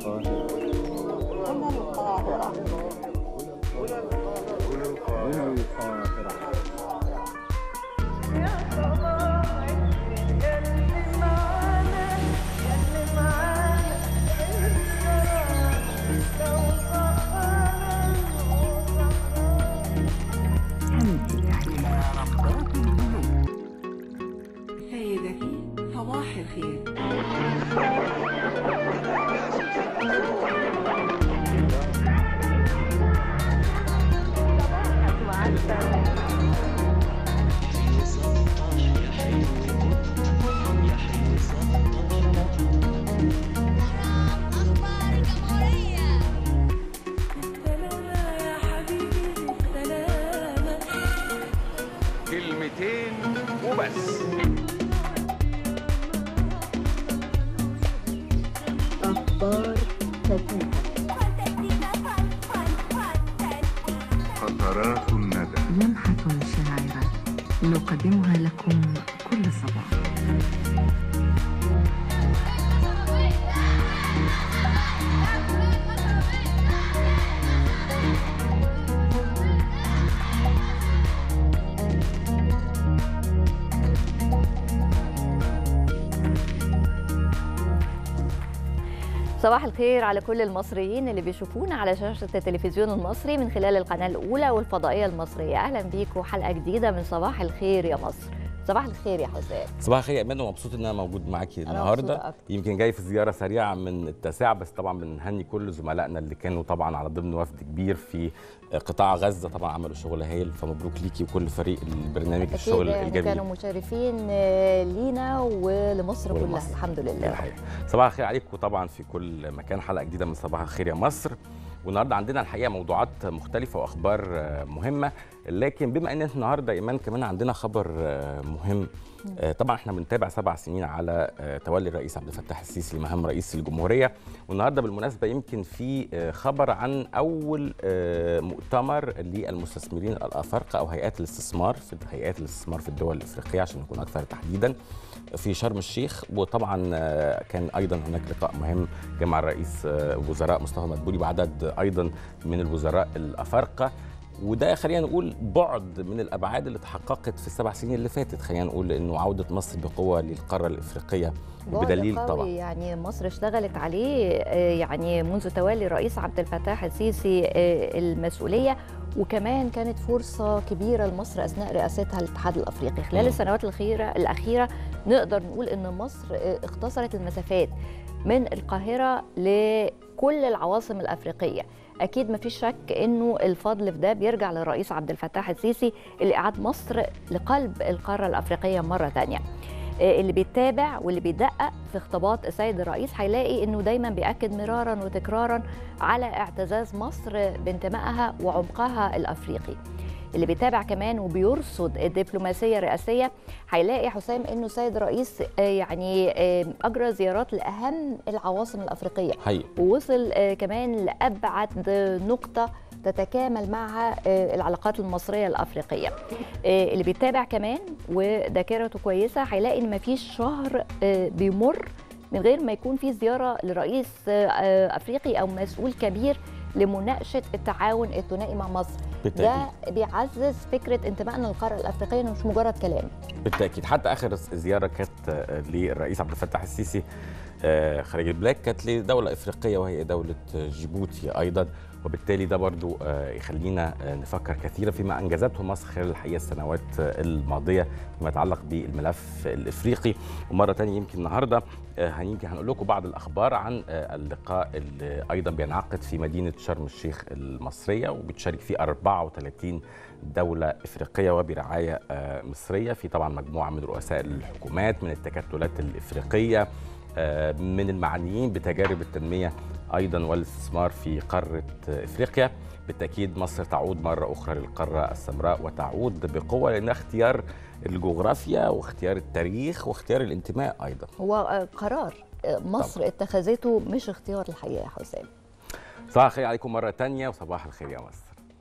القاهرة هنا القاهرة هنا القاهرة سيدتي صباح الخير أخبار الجمهورية كلمتين وبس أخبار خفيفة قطرات الندى لمحة شاعرة نقدمها لكم كل صباح صباح الخير على كل المصريين اللي بيشوفونا على شاشة التلفزيون المصري من خلال القناة الأولى والفضائية المصرية أهلا بيكم حلقة جديدة من صباح الخير يا مصر صباح الخير يا حسام صباح الخير يا ايمان ومبسوط ان انا موجود معاكي أنا النهارده مبسوطة أكتر. يمكن جاي في زياره سريعه من التاسعه بس طبعا بنهني كل زملائنا اللي كانوا طبعا على ضمن وفد كبير في قطاع غزه طبعا عملوا شغل هايل فمبروك ليكي وكل فريق البرنامج الشغل أكيد الجميل كانوا مشرفين آه، لينا ولمصر كلها ولمصر. الحمد دي لله الحقيقة. صباح الخير عليكم طبعا في كل مكان حلقه جديده من صباح الخير يا مصر والنهارده عندنا الحقيقه موضوعات مختلفه واخبار آه، مهمه لكن بما ان النهارده ايمان كمان عندنا خبر آه، مهم آه، طبعا احنا بنتابع سبع سنين على آه، تولي الرئيس عبد الفتاح السيسي لمهام رئيس الجمهوريه والنهارده بالمناسبه يمكن في آه، خبر عن اول آه، مؤتمر للمستثمرين الافارقه او هيئات الاستثمار في هيئات الاستثمار في الدول الافريقيه عشان نكون اكثر تحديدا في شرم الشيخ وطبعا آه، كان ايضا هناك لقاء مهم جمع الرئيس آه، وزراء مصطفى مدبولي بعدد ايضا من الوزراء الافارقه وده خلينا نقول بعد من الابعاد اللي تحققت في السبع سنين اللي فاتت خلينا نقول انه عوده مصر بقوه للقاره الافريقيه بعد بدليل قوي طبعا يعني مصر اشتغلت عليه آه، يعني منذ تولي الرئيس عبد الفتاح السيسي آه، المسؤوليه وكمان كانت فرصه كبيره لمصر اثناء رئاستها للاتحاد الافريقي خلال مم. السنوات الاخيره الاخيره نقدر نقول ان مصر آه، اختصرت المسافات من القاهره لكل العواصم الافريقيه اكيد مفيش شك انه الفضل في ده بيرجع للرئيس عبد الفتاح السيسي اللي اعاد مصر لقلب القاره الافريقيه مره ثانيه آه، اللي بيتابع واللي بيدقق في خطابات السيد الرئيس هيلاقي انه دايما بياكد مرارا وتكرارا على اعتزاز مصر بانتمائها وعمقها الافريقي اللي بيتابع كمان وبيرصد الدبلوماسيه الرئاسيه هيلاقي حسام انه السيد الرئيس آه، يعني آه، اجرى زيارات لاهم العواصم الافريقيه حقيقي ووصل آه، كمان لابعد نقطه تتكامل معها آه، العلاقات المصريه الافريقيه آه، اللي بيتابع كمان وذاكرته كويسه هيلاقي ان مفيش شهر آه، بيمر من غير ما يكون في زياره لرئيس آه، آه، افريقي او مسؤول كبير لمناقشه التعاون الثنائي مع مصر بالتاكيد ده بيعزز فكره انتمائنا للقاره الافريقيه انه مش مجرد كلام بالتاكيد حتى اخر زياره كانت آه، للرئيس عبد الفتاح السيسي آه، خارج البلاد كانت لدوله افريقيه وهي دوله آه، جيبوتي ايضا وبالتالي ده برضو آه، يخلينا آه، نفكر كثيرا فيما انجزته مصر خلال الحقيقه السنوات آه، الماضيه فيما يتعلق بالملف الافريقي ومره ثانيه يمكن النهارده آه، هنيجي هنقول لكم بعض الاخبار عن آه، اللقاء اللي ايضا بينعقد في مدينه شرم الشيخ المصريه وبتشارك فيه 34 دوله افريقيه وبرعايه آه، مصريه في طبعا مجموعه من رؤساء الحكومات من التكتلات الافريقيه آه، من المعنيين بتجارب التنميه ايضا والاستثمار في قاره آه، افريقيا بالتاكيد مصر تعود مره اخرى للقاره السمراء وتعود بقوه لانها اختيار الجغرافيا واختيار التاريخ واختيار الانتماء ايضا هو آه، قرار آه، مصر طبعاً. اتخذته مش اختيار الحقيقه يا حسام صباح الخير عليكم مره تانية وصباح الخير يا مصر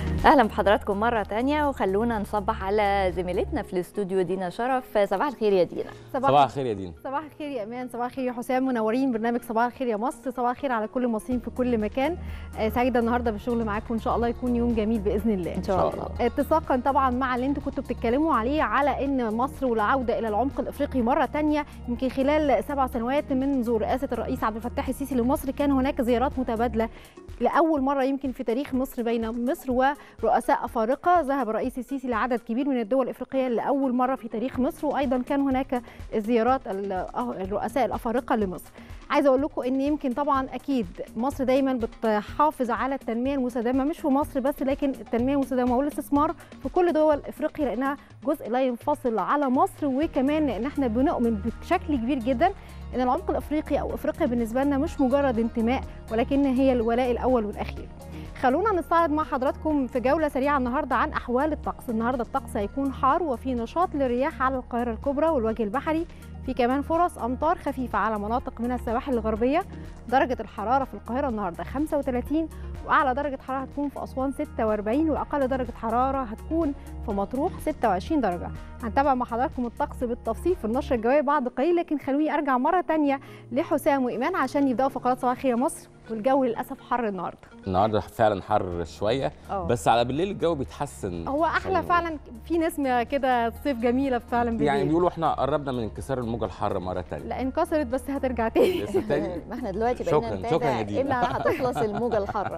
اهلا بحضراتكم مره تانية وخلونا نصبح على زميلتنا في الاستوديو دينا شرف صباح الخير يا دينا صباح الخير يا دين صباح الخير يا امان صباح الخير يا حسام منورين برنامج صباح الخير يا مصر صباح الخير على كل المصريين في كل مكان آه، سعيده النهارده بالشغل معاكم وان شاء الله يكون يوم جميل باذن الله ان شاء الله اتساقا طبعا مع اللي انتوا كنتوا بتتكلموا عليه على ان مصر والعوده الى العمق الافريقي مره تانية يمكن خلال سبع سنوات منذ رئاسه الرئيس عبد الفتاح السيسي لمصر كان هناك زيارات متبادله لاول مره يمكن في تاريخ مصر بين مصر ورؤساء افارقه ذهب الرئيس السيسي لعدد كبير من الدول الافريقيه لاول مره في تاريخ مصر وايضا كان هناك زيارات ال- الرؤساء الافارقه لمصر عايزه اقول لكم ان يمكن طبعا اكيد مصر دايما بتحافظ على التنميه المستدامه مش في مصر بس لكن التنميه المستدامه والاستثمار في كل دول افريقيا لانها جزء لا ينفصل على مصر وكمان ان احنا بنؤمن بشكل كبير جدا ان العمق الافريقي او افريقيا بالنسبه لنا مش مجرد انتماء ولكن هي الولاء الاول والاخير خلونا نستعرض مع حضراتكم في جولة سريعة النهاردة عن أحوال الطقس النهاردة الطقس هيكون حار وفي نشاط للرياح على القاهرة الكبرى والوجه البحري في كمان فرص أمطار خفيفة على مناطق من السواحل الغربية درجة الحرارة في القاهرة النهاردة 35 وأعلى درجة حرارة هتكون في أسوان 46 وأقل درجة حرارة هتكون في مطروح 26 درجة هنتابع مع حضراتكم الطقس بالتفصيل في النشرة الجوية بعد قليل لكن خلوني أرجع مرة تانية لحسام وإيمان عشان يبدأوا فقرات صباح الخير يا مصر والجو للأسف حر النهاردة النهارده فعلا حر شويه أوه. بس على بالليل الجو بيتحسن هو احلى خلينا فعلا في نسمه كده صيف جميله فعلا بالليل يعني بيقولوا احنا قربنا من انكسار الموجه الحاره مره تانية لا انكسرت بس هترجع تاني لسه تاني ما احنا دلوقتي شكراً، بقينا شكراً يا نتابع دينا. امتى هتخلص الموجه الحاره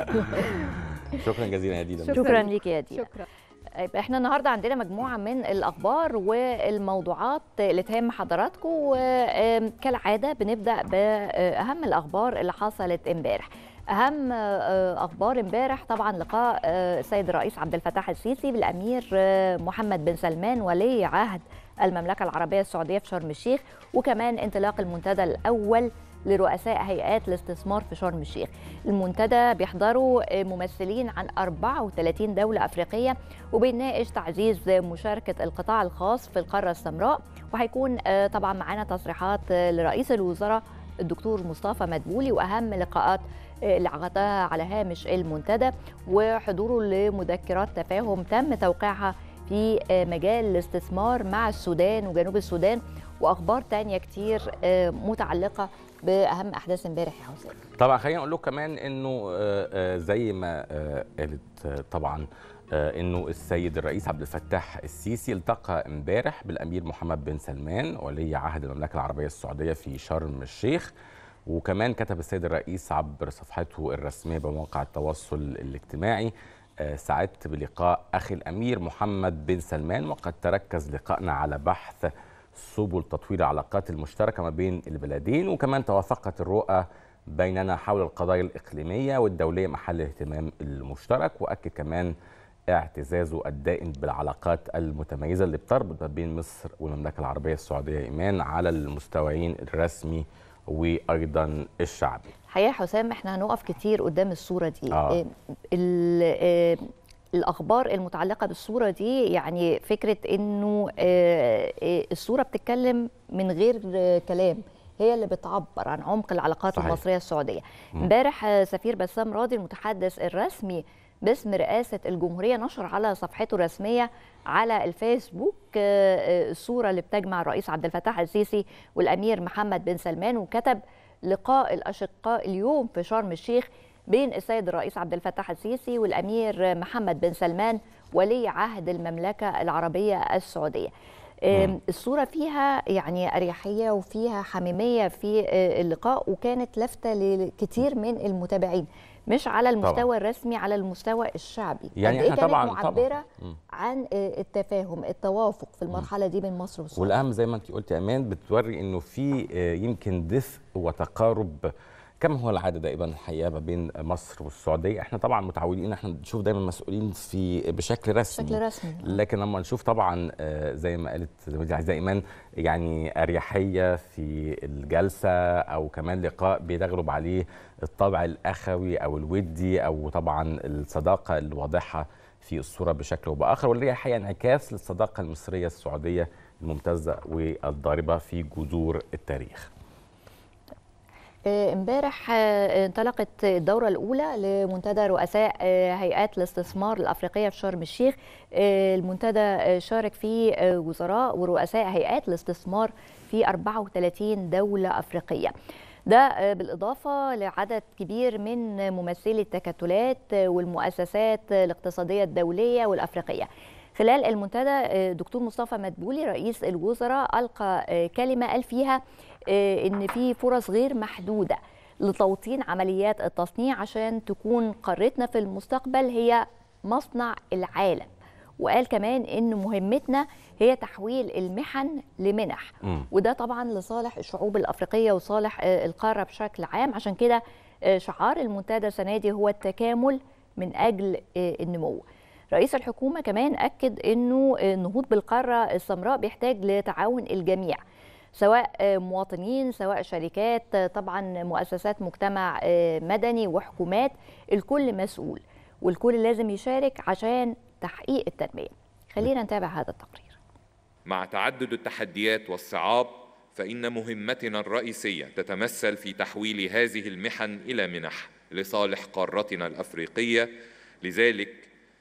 شكرا جزيلا يا دينا شكراً. شكرا ليك يا دينا شكرا طيب احنا النهارده عندنا مجموعه من الاخبار والموضوعات اللي تهم حضراتكم وكالعاده بنبدا باهم الاخبار اللي حصلت امبارح اهم آه، اخبار امبارح طبعا لقاء آه، السيد الرئيس عبد الفتاح السيسي بالامير آه، محمد بن سلمان ولي عهد المملكه العربيه السعوديه في شرم الشيخ وكمان انطلاق المنتدى الاول لرؤساء هيئات الاستثمار في شرم الشيخ المنتدى بيحضروا ممثلين عن 34 دولة أفريقية وبيناقش تعزيز مشاركة القطاع الخاص في القارة السمراء وهيكون آه، طبعا معانا تصريحات آه، لرئيس الوزراء الدكتور مصطفى مدبولي وأهم لقاءات آه، اللي عقدها على هامش المنتدى وحضوره لمذكرات تفاهم تم توقيعها في آه، مجال الاستثمار مع السودان وجنوب السودان واخبار تانية كتير آه، متعلقه باهم احداث امبارح يا حسام طبعا خلينا اقول لكم كمان انه آه، آه، زي ما آه، قالت آه، طبعا آه، انه السيد الرئيس عبد الفتاح السيسي التقى امبارح بالامير محمد بن سلمان ولي عهد المملكه العربيه السعوديه في شرم الشيخ وكمان كتب السيد الرئيس عبر صفحته الرسميه بموقع التواصل الاجتماعي آه، سعدت بلقاء اخي الامير محمد بن سلمان وقد تركز لقائنا على بحث سبل تطوير العلاقات المشتركه ما بين البلدين وكمان توافقت الرؤى بيننا حول القضايا الاقليميه والدوليه محل الاهتمام المشترك واكد كمان اعتزازه الدائم بالعلاقات المتميزه اللي بتربط ما بين مصر والمملكه العربيه السعوديه ايمان على المستويين الرسمي وايضا الشعبي. حقيقه حسام احنا هنقف كتير قدام الصوره دي آه. آه، ال- آه، الاخبار المتعلقه بالصوره دي يعني فكره انه آه، آه، الصوره بتتكلم من غير آه، كلام هي اللي بتعبر عن عمق العلاقات صحيح. المصريه السعوديه مم. امبارح آه، سفير بسام راضي المتحدث الرسمي باسم رئاسه الجمهوريه نشر على صفحته الرسميه على الفيسبوك آه، آه، الصوره اللي بتجمع الرئيس عبد الفتاح السيسي والامير محمد بن سلمان وكتب لقاء الاشقاء اليوم في شرم الشيخ بين السيد الرئيس عبد الفتاح السيسي والامير محمد بن سلمان ولي عهد المملكه العربيه السعوديه. آم، الصوره فيها يعني اريحيه وفيها حميميه في آه، اللقاء وكانت لافته لكثير من المتابعين مش على المستوى الرسمي على المستوى الشعبي يعني قد إيه إحنا كانت طبعاً- طبعاً. معبره مم. عن آه، التفاهم التوافق في المرحله دي بين مصر والسعوديه والاهم زي ما انت قلت يا امان بتوري انه في آه، يمكن دفء وتقارب كما هو العاده دائما الحقيقه ما بين مصر والسعوديه احنا طبعا متعودين ان احنا نشوف دايما مسؤولين في بشكل رسمي بشكل رسمي لكن لما نشوف طبعا آه، زي ما قالت زميلتي العزيزه ايمان يعني اريحيه في الجلسه او كمان لقاء بيتغلب عليه الطابع الاخوي او الودي او طبعا الصداقه الواضحه في الصوره بشكل او باخر واللي هي حقيقه انعكاس للصداقه المصريه السعوديه الممتازه والضاربه في جذور التاريخ. آه، امبارح آه، انطلقت الدورة الأولى لمنتدى رؤساء آه، هيئات الاستثمار الأفريقية في شرم الشيخ آه، المنتدى آه، شارك فيه آه، وزراء ورؤساء هيئات الاستثمار في 34 دولة أفريقية ده آه، بالإضافة لعدد كبير من ممثلي التكتلات آه، والمؤسسات آه، الاقتصادية الدولية والأفريقية خلال المنتدى آه، دكتور مصطفى مدبولي رئيس الوزراء ألقى آه، كلمة قال فيها آه، إن في فرص غير محدودة لتوطين عمليات التصنيع عشان تكون قارتنا في المستقبل هي مصنع العالم وقال كمان إن مهمتنا هي تحويل المحن لمنح مم. وده طبعا لصالح الشعوب الافريقيه وصالح آه، القاره بشكل عام عشان كده آه، شعار المنتدى السنه دي هو التكامل من اجل آه، النمو رئيس الحكومه كمان اكد انه آه، النهوض بالقاره السمراء بيحتاج لتعاون الجميع سواء آه، مواطنين سواء شركات آه، طبعا مؤسسات مجتمع آه، مدني وحكومات الكل مسؤول والكل لازم يشارك عشان تحقيق التنميه خلينا نتابع هذا التقرير مع تعدد التحديات والصعاب فإن مهمتنا الرئيسية تتمثل في تحويل هذه المحن إلى منح لصالح قارتنا الأفريقية لذلك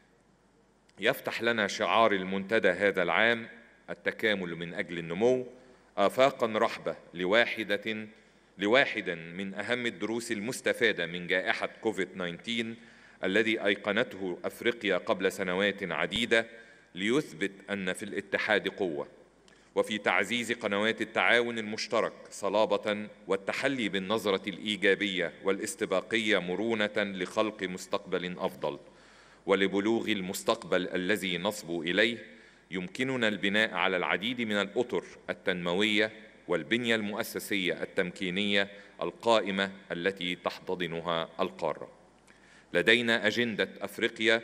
يفتح لنا شعار المنتدى هذا العام التكامل من أجل النمو آفاقا رحبة لواحدة لواحدا من أهم الدروس المستفادة من جائحة كوفيد 19 الذي أيقنته أفريقيا قبل سنوات عديدة ليثبت أن في الاتحاد قوة وفي تعزيز قنوات التعاون المشترك صلابة والتحلي بالنظرة الإيجابية والاستباقية مرونة لخلق مستقبل أفضل ولبلوغ المستقبل الذي نصبو إليه يمكننا البناء على العديد من الأطر التنموية والبنية المؤسسية التمكينية القائمة التي تحتضنها القارة لدينا أجندة أفريقيا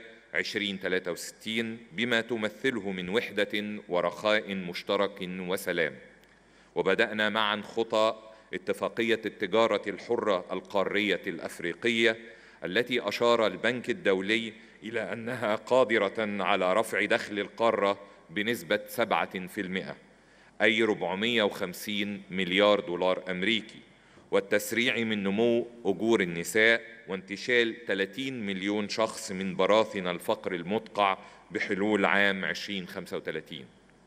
2063 بما تمثله من وحدة ورخاء مشترك وسلام وبدأنا معا خطى اتفاقية التجارة الحرة القارية الأفريقية التي أشار البنك الدولي إلى أنها قادرة على رفع دخل القارة بنسبة 7% أي 450 مليار دولار أمريكي والتسريع من نمو أجور النساء وانتشال 30 مليون شخص من براثن الفقر المدقع بحلول عام 2035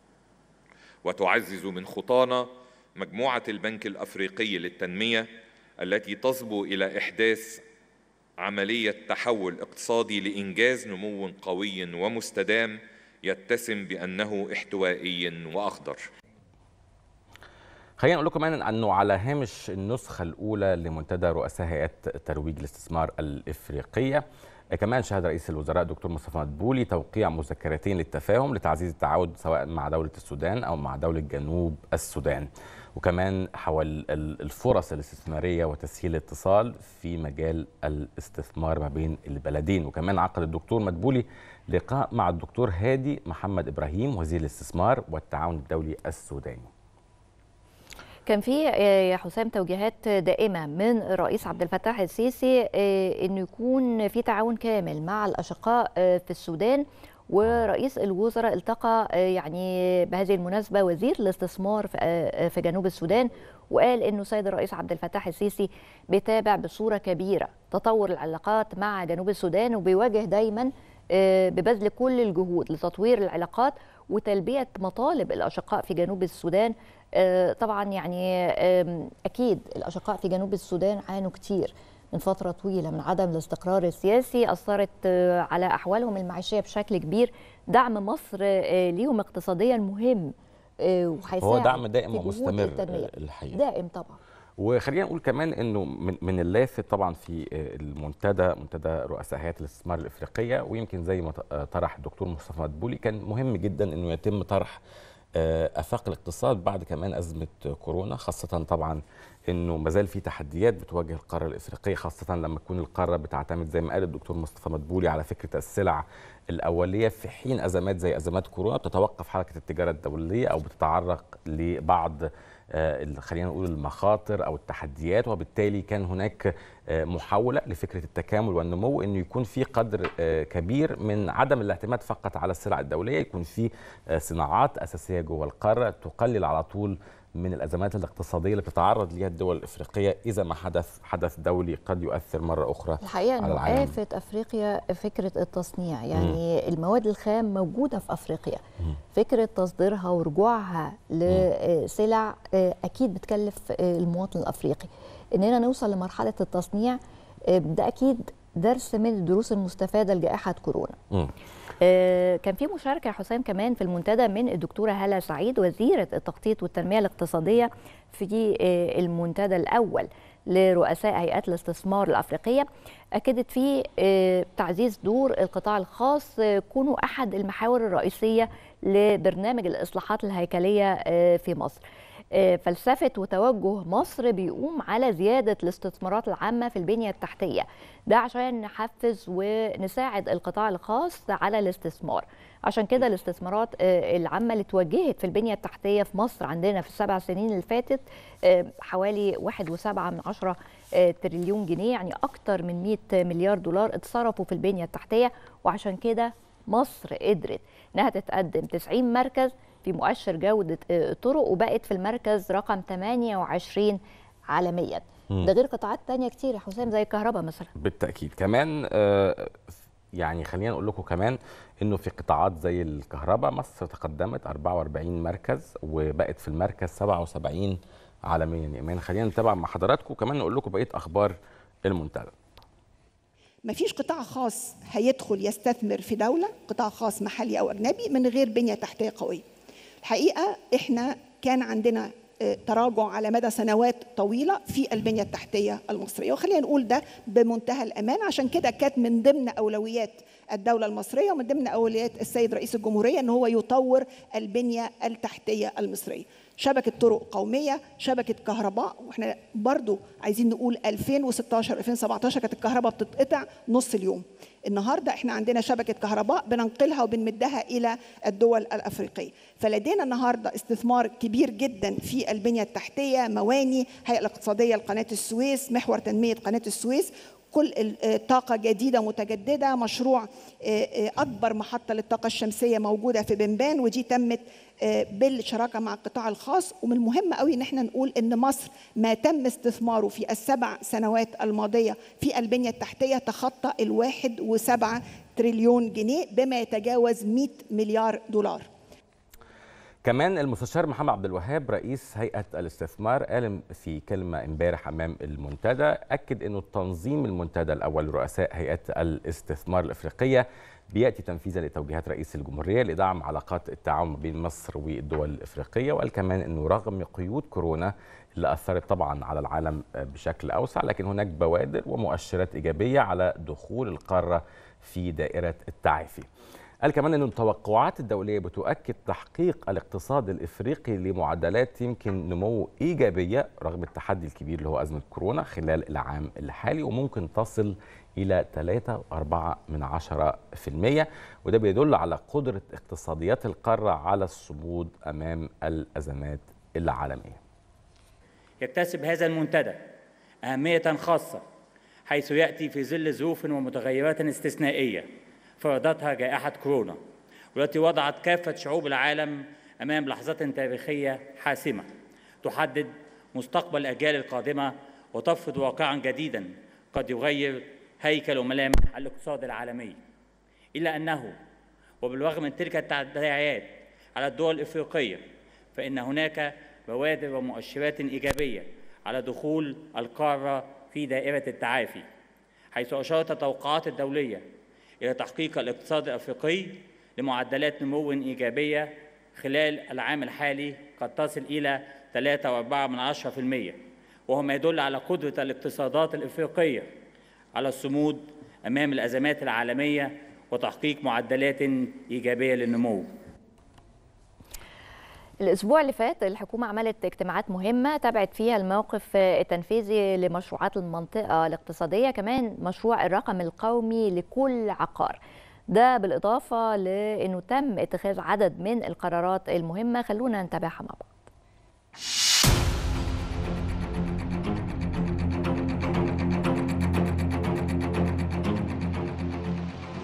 وتعزز من خطانا مجموعة البنك الأفريقي للتنمية التي تصبو إلى إحداث عملية تحول اقتصادي لإنجاز نمو قوي ومستدام يتسم بأنه احتوائي وأخضر خلينا اقول لكم كمان انه على هامش النسخه الاولى لمنتدى رؤساء هيئات ترويج الاستثمار الافريقيه كمان شهد رئيس الوزراء دكتور مصطفى مدبولي توقيع مذكرتين للتفاهم لتعزيز التعاون سواء مع دوله السودان او مع دوله جنوب السودان وكمان حول الفرص الاستثماريه وتسهيل الاتصال في مجال الاستثمار ما بين البلدين وكمان عقد الدكتور مدبولي لقاء مع الدكتور هادي محمد ابراهيم وزير الاستثمار والتعاون الدولي السوداني كان في يا حسام توجيهات دائمه من الرئيس عبد الفتاح السيسي انه يكون في تعاون كامل مع الاشقاء في السودان ورئيس الوزراء التقى يعني بهذه المناسبه وزير الاستثمار في جنوب السودان وقال انه السيد الرئيس عبد الفتاح السيسي بيتابع بصوره كبيره تطور العلاقات مع جنوب السودان وبيواجه دايما ببذل كل الجهود لتطوير العلاقات وتلبيه مطالب الاشقاء في جنوب السودان طبعا يعني اكيد الاشقاء في جنوب السودان عانوا كتير من فتره طويله من عدم الاستقرار السياسي اثرت على احوالهم المعيشيه بشكل كبير دعم مصر ليهم اقتصاديا مهم وهيساعد هو دعم دائم ومستمر الحقيقه دائم طبعا وخلينا نقول كمان انه من, من اللافت طبعا في المنتدى منتدى رؤساء هيئات الاستثمار الافريقيه ويمكن زي ما طرح الدكتور مصطفى مدبولي كان مهم جدا انه يتم طرح افاق الاقتصاد بعد كمان ازمه كورونا خاصه طبعا انه ما زال في تحديات بتواجه القاره الافريقيه خاصه لما تكون القاره بتعتمد زي ما قال الدكتور مصطفى مدبولي على فكره السلع الاوليه في حين ازمات زي ازمات كورونا بتتوقف حركه التجاره الدوليه او بتتعرق لبعض خلينا نقول المخاطر او التحديات وبالتالي كان هناك آه، محاوله لفكره التكامل والنمو انه يكون في قدر آه، كبير من عدم الاعتماد فقط على السلع الدوليه يكون في آه، صناعات اساسيه جوه القاره تقلل على طول من الازمات الاقتصاديه اللي بتتعرض ليها الدول الافريقيه اذا ما حدث حدث دولي قد يؤثر مره اخرى الحقيقه على انه العالم. آفة افريقيا فكره التصنيع يعني المواد الخام موجوده في افريقيا فكره تصديرها ورجوعها لسلع آه، اكيد بتكلف آه، المواطن الافريقي اننا نوصل لمرحله التصنيع آه، ده اكيد درس من الدروس المستفاده لجائحه كورونا مم. آه، كان في مشاركة يا حسام كمان في المنتدى من الدكتورة هالة سعيد وزيرة التخطيط والتنمية الاقتصادية في آه، المنتدى الأول لرؤساء هيئات الاستثمار الأفريقية أكدت فيه آه، تعزيز دور القطاع الخاص آه، كونه أحد المحاور الرئيسية لبرنامج الإصلاحات الهيكلية آه، في مصر آه، فلسفة وتوجه مصر بيقوم على زيادة الاستثمارات العامة في البنية التحتية ده عشان نحفز ونساعد القطاع الخاص على الاستثمار عشان كده الاستثمارات آه، العامة اللي اتوجهت في البنية التحتية في مصر عندنا في السبع سنين اللي فاتت آه، حوالي واحد وسبعة من عشرة آه، تريليون جنيه يعني أكتر من 100 مليار دولار اتصرفوا في البنية التحتية وعشان كده مصر قدرت انها تتقدم 90 مركز في مؤشر جودة آه، الطرق وبقت في المركز رقم 28 عالميا مم. ده غير قطاعات تانية كتير يا حسام زي الكهرباء مثلا بالتاكيد كمان آه، يعني خلينا نقول لكم كمان انه في قطاعات زي الكهرباء مصر تقدمت 44 مركز وبقت في المركز 77 عالميا يا ايمان خلينا نتابع مع حضراتكم وكمان نقول لكم بقيه اخبار المنتدى مفيش قطاع خاص هيدخل يستثمر في دولة قطاع خاص محلي أو أجنبي من غير بنية تحتية قوية الحقيقة إحنا كان عندنا آه، تراجع على مدى سنوات طويلة في البنية التحتية المصرية وخلينا نقول ده بمنتهى الأمان عشان كده كانت من ضمن أولويات الدولة المصرية ومن ضمن أولويات السيد رئيس الجمهورية أن هو يطور البنية التحتية المصرية شبكة طرق قومية شبكة كهرباء واحنا برضو عايزين نقول 2016 2017 كانت الكهرباء بتتقطع نص اليوم النهارده احنا عندنا شبكه كهرباء بننقلها وبنمدها الى الدول الافريقيه فلدينا النهارده استثمار كبير جدا في البنيه التحتيه مواني هيئه الاقتصاديه لقناه السويس محور تنميه قناه السويس كل ال- آه، طاقة جديدة متجددة مشروع آه، آه، أكبر محطة للطاقة الشمسية موجودة في بنبان ودي تمت آه، بالشراكة مع القطاع الخاص ومن المهم قوي إن احنا نقول إن مصر ما تم استثماره في السبع سنوات الماضية في البنية التحتية تخطى الواحد وسبعة تريليون جنيه بما يتجاوز 100 مليار دولار كمان المستشار محمد عبد الوهاب رئيس هيئه الاستثمار قال في كلمه امبارح امام المنتدى اكد انه تنظيم المنتدى الاول لرؤساء هيئه الاستثمار الافريقيه بياتي تنفيذا لتوجيهات رئيس الجمهوريه لدعم علاقات التعاون بين مصر والدول الافريقيه وقال كمان انه رغم قيود كورونا اللي اثرت طبعا على العالم بشكل اوسع لكن هناك بوادر ومؤشرات ايجابيه على دخول القاره في دائره التعافي. قال كمان أن التوقعات الدولية بتؤكد تحقيق الاقتصاد الإفريقي لمعدلات يمكن نمو إيجابية رغم التحدي الكبير اللي هو أزمة كورونا خلال العام الحالي وممكن تصل إلى 3.4 من عشرة في المية وده بيدل على قدرة اقتصاديات القارة على الصمود أمام الأزمات العالمية يكتسب هذا المنتدى أهمية خاصة حيث يأتي في ظل ظروف ومتغيرات استثنائية فرضتها جائحة كورونا والتي وضعت كافة شعوب العالم أمام لحظة تاريخية حاسمة تحدد مستقبل الأجيال القادمة وتفرض واقعا جديدا قد يغير هيكل وملامح الاقتصاد العالمي إلا أنه وبالرغم من تلك التداعيات على الدول الإفريقية فإن هناك بوادر ومؤشرات إيجابية على دخول القارة في دائرة التعافي حيث أشارت التوقعات الدولية إلى تحقيق الاقتصاد الأفريقي لمعدلات نمو إيجابية خلال العام الحالي قد تصل إلى 3.4% وهو ما يدل على قدرة الاقتصادات الإفريقية على الصمود أمام الأزمات العالمية وتحقيق معدلات إيجابية للنمو الأسبوع اللي فات الحكومة عملت اجتماعات مهمة تابعت فيها الموقف التنفيذي لمشروعات المنطقة الاقتصادية كمان مشروع الرقم القومي لكل عقار ده بالإضافة لأنه تم اتخاذ عدد من القرارات المهمة خلونا نتابعها مع بعض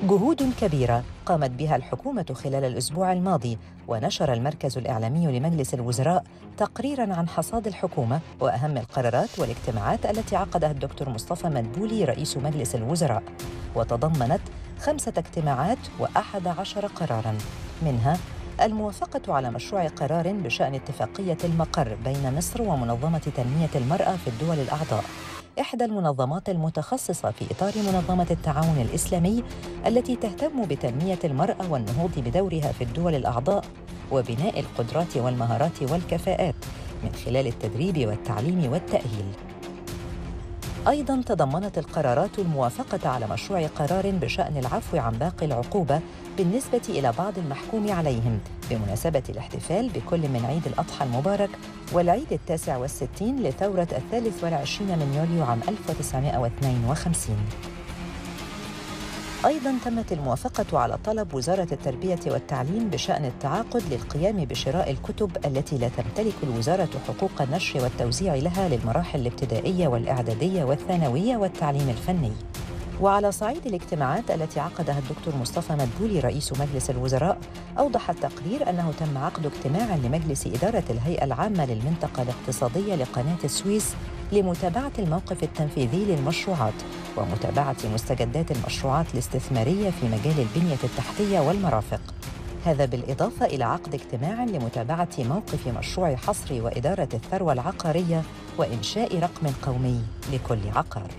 جهود كبيرة قامت بها الحكومة خلال الأسبوع الماضي ونشر المركز الإعلامي لمجلس الوزراء تقريراً عن حصاد الحكومة وأهم القرارات والاجتماعات التي عقدها الدكتور مصطفى مدبولي رئيس مجلس الوزراء وتضمنت خمسة اجتماعات وأحد عشر قراراً منها الموافقة على مشروع قرار بشأن اتفاقية المقر بين مصر ومنظمة تنمية المرأة في الدول الأعضاء إحدى المنظمات المتخصصة في إطار منظمة التعاون الإسلامي التي تهتم بتنمية المرأة والنهوض بدورها في الدول الأعضاء وبناء القدرات والمهارات والكفاءات من خلال التدريب والتعليم والتأهيل. أيضاً تضمنت القرارات الموافقة على مشروع قرار بشأن العفو عن باقي العقوبة بالنسبة إلى بعض المحكوم عليهم بمناسبة الاحتفال بكل من عيد الأضحى المبارك والعيد التاسع والستين لثورة الثالث والعشرين من يوليو عام 1952 أيضاً تمت الموافقة على طلب وزارة التربية والتعليم بشأن التعاقد للقيام بشراء الكتب التي لا تمتلك الوزارة حقوق النشر والتوزيع لها للمراحل الابتدائية والإعدادية والثانوية والتعليم الفني. وعلى صعيد الاجتماعات التي عقدها الدكتور مصطفى مدبولي رئيس مجلس الوزراء أوضح التقرير أنه تم عقد اجتماع لمجلس إدارة الهيئة العامة للمنطقة الاقتصادية لقناة السويس لمتابعة الموقف التنفيذي للمشروعات ومتابعة مستجدات المشروعات الاستثمارية في مجال البنية التحتية والمرافق هذا بالإضافة إلى عقد اجتماع لمتابعة موقف مشروع حصر وإدارة الثروة العقارية وإنشاء رقم قومي لكل عقار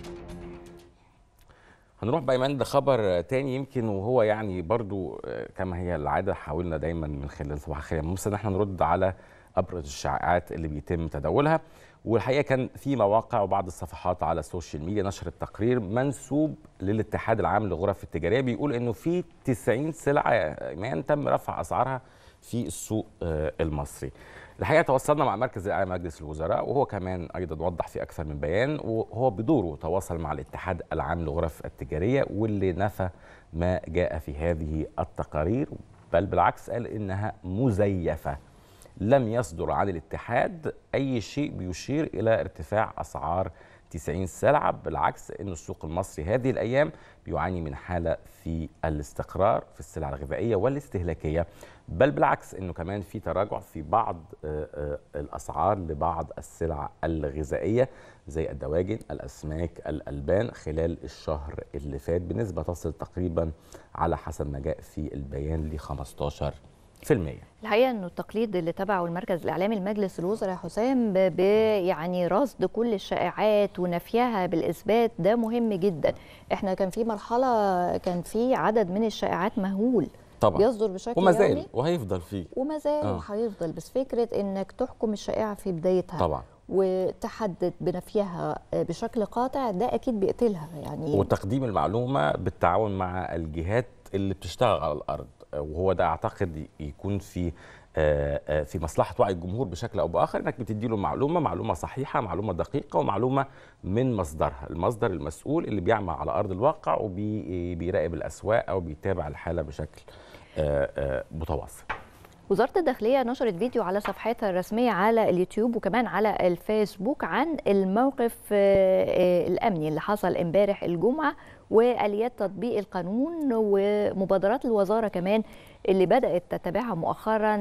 هنروح بقى ايمان لخبر تاني يمكن وهو يعني برضو آه، كما هي العاده حاولنا دايما من خلال صباح الخير يا موسى ان احنا نرد على ابرز الشائعات اللي بيتم تداولها والحقيقه كان في مواقع وبعض الصفحات على السوشيال ميديا نشرت تقرير منسوب للاتحاد العام للغرف التجاريه بيقول انه في 90 سلعه يا ايمان تم رفع اسعارها في السوق آه، المصري. الحقيقه تواصلنا مع مركز الاعلام مجلس الوزراء وهو كمان ايضا وضح في اكثر من بيان وهو بدوره تواصل مع الاتحاد العام للغرف التجاريه واللي نفى ما جاء في هذه التقارير بل بالعكس قال انها مزيفه لم يصدر عن الاتحاد اي شيء بيشير الى ارتفاع اسعار 90 سلعه بالعكس ان السوق المصري هذه الايام بيعاني من حاله في الاستقرار في السلع الغذائيه والاستهلاكيه بل بالعكس انه كمان في تراجع في بعض آه، آه، الاسعار لبعض السلع الغذائيه زي الدواجن الاسماك الالبان خلال الشهر اللي فات بنسبه تصل تقريبا على حسب ما جاء في البيان ل 15% الحقيقه انه التقليد اللي تبعه المركز الاعلامي لمجلس الوزراء يا حسام ب ب- يعني رصد كل الشائعات ونفيها بالاثبات ده مهم جدا احنا كان في مرحله كان في عدد من الشائعات مهول طبعا بيصدر بشكل وما يومي زال وهيفضل فيه وما زال آه. وهيفضل بس فكره انك تحكم الشائعه في بدايتها طبعا وتحدد بنفيها بشكل قاطع ده اكيد بيقتلها يعني وتقديم المعلومه بالتعاون مع الجهات اللي بتشتغل على الارض وهو ده اعتقد يكون في آه، آه، في مصلحه وعي الجمهور بشكل او باخر انك بتدي له معلومه معلومه صحيحه معلومه دقيقه ومعلومه من مصدرها المصدر المسؤول اللي بيعمل على ارض الواقع وبيراقب الاسواق او بيتابع الحاله بشكل آه، آه، متواصل وزارة الداخلية نشرت فيديو على صفحتها الرسمية على اليوتيوب وكمان على الفيسبوك عن الموقف آه، آه، الأمني اللي حصل امبارح الجمعة وآليات تطبيق القانون ومبادرات الوزارة كمان اللي بدأت تتبعها مؤخرا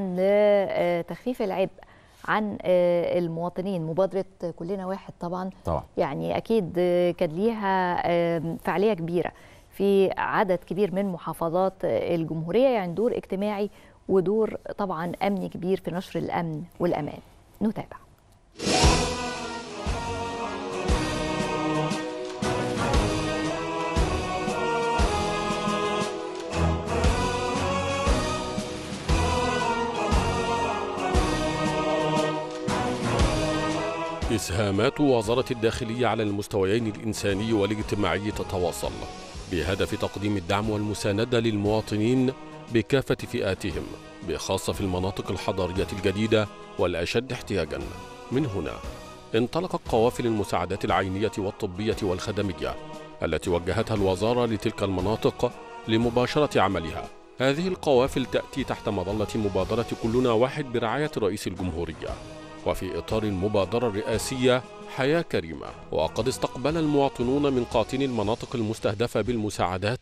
لتخفيف العبء عن آه، المواطنين مبادرة كلنا واحد طبعا طبعا يعني أكيد آه، كان ليها آه، فعالية كبيرة في عدد كبير من محافظات آه، الجمهورية يعني دور اجتماعي ودور طبعا أمني كبير في نشر الأمن والأمان نتابع إسهامات وزارة الداخلية على المستويين الإنساني والاجتماعي تتواصل بهدف تقديم الدعم والمساندة للمواطنين بكافة فئاتهم بخاصة في المناطق الحضرية الجديدة والأشد احتياجا من هنا انطلقت قوافل المساعدات العينية والطبية والخدمية التي وجهتها الوزارة لتلك المناطق لمباشرة عملها هذه القوافل تأتي تحت مظلة مبادرة كلنا واحد برعاية رئيس الجمهورية وفي إطار المبادرة الرئاسية حياة كريمة وقد استقبل المواطنون من قاطني المناطق المستهدفة بالمساعدات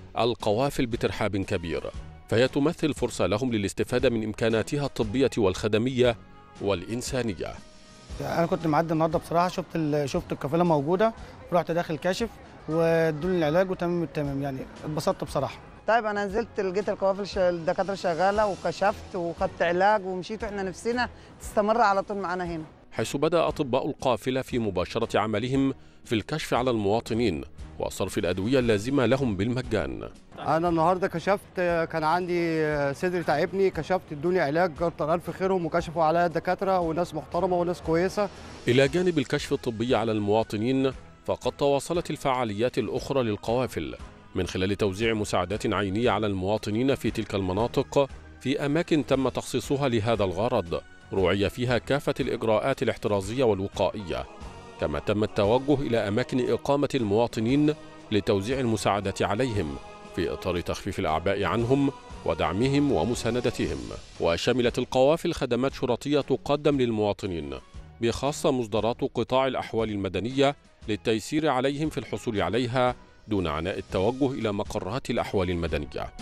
القوافل بترحاب كبير فهي تمثل فرصة لهم للاستفادة من إمكاناتها الطبية والخدمية والإنسانية انا كنت معدي النهارده بصراحه شفت ال- شفت القافله موجوده رحت داخل كاشف وادوني العلاج وتمام التمام يعني اتبسطت بصراحه طيب انا نزلت لقيت القوافل ش- الدكاتره شغاله وكشفت وخدت علاج ومشيت واحنا نفسنا تستمر على طول معانا هنا حيث بدأ أطباء القافلة في مباشرة عملهم في الكشف على المواطنين وصرف الأدوية اللازمة لهم بالمجان انا النهارده كشفت كان عندي صدري تعبني كشفت ادوني علاج كتر الف خيرهم وكشفوا عليا الدكاتره وناس محترمه وناس كويسه إلى جانب الكشف الطبي على المواطنين فقد تواصلت الفعاليات الأخرى للقوافل من خلال توزيع مساعدات عينية على المواطنين في تلك المناطق في أماكن تم تخصيصها لهذا الغرض روعي فيها كافة الإجراءات الاحترازية والوقائية كما تم التوجه إلى أماكن إقامة المواطنين لتوزيع المساعدات عليهم في إطار تخفيف الأعباء عنهم ودعمهم ومساندتهم وشملت القوافل خدمات شرطية تقدم للمواطنين بخاصة مصدرات قطاع الأحوال المدنية للتيسير عليهم في الحصول عليها دون عناء التوجه إلى مقرات الأحوال المدنية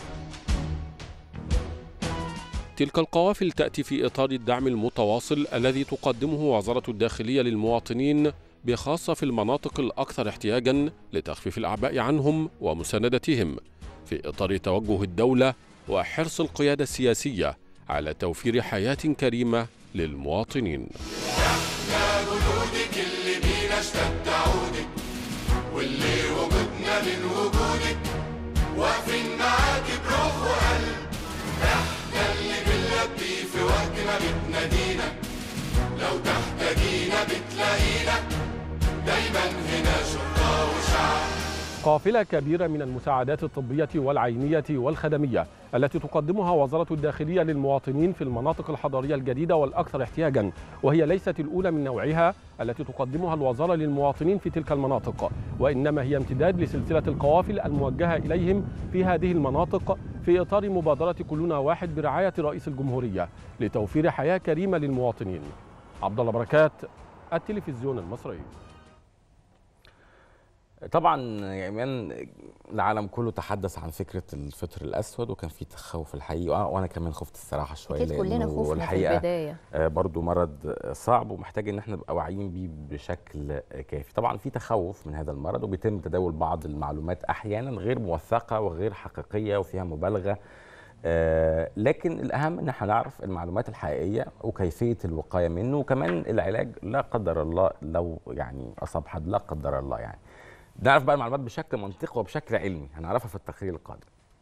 تلك القوافل تأتي في إطار الدعم المتواصل الذي تقدمه وزارة الداخلية للمواطنين بخاصة في المناطق الأكثر احتياجا لتخفيف الأعباء عنهم ومساندتهم في إطار توجه الدولة وحرص القيادة السياسية على توفير حياة كريمة للمواطنين يا جدودك اللي بينا اشتد عودك واللي وجودنا من وجودك واقفين معاكي بروح وقلب احنا اللي بنلبي في وقت ما بتنادينا لو تحتاجينا بتلاقينا دايما هنا شرطة وشعب قافلة كبيرة من المساعدات الطبية والعينية والخدمية التي تقدمها وزارة الداخلية للمواطنين في المناطق الحضرية الجديدة والأكثر احتياجا وهي ليست الأولى من نوعها التي تقدمها الوزارة للمواطنين في تلك المناطق وإنما هي امتداد لسلسلة القوافل الموجهة إليهم في هذه المناطق في إطار مبادرة كلنا واحد برعاية رئيس الجمهورية لتوفير حياة كريمة للمواطنين عبد الله بركات التلفزيون المصري طبعا يا ايمان العالم كله تحدث عن فكره الفطر الاسود وكان في تخوف الحقيقه وانا كمان خفت الصراحه شويه أكيد كلنا لأنه خفنا في الحقيقة البداية. آه، برضو مرض صعب ومحتاج ان احنا نبقى واعيين بيه بشكل كافي طبعا في تخوف من هذا المرض وبيتم تداول بعض المعلومات احيانا غير موثقه وغير حقيقيه وفيها مبالغه آه، لكن الاهم ان احنا نعرف المعلومات الحقيقيه وكيفيه الوقايه منه وكمان العلاج لا قدر الله لو يعني اصاب حد لا قدر الله يعني نعرف بقى المعلومات بشكل منطقي وبشكل علمي هنعرفها في التقرير القادم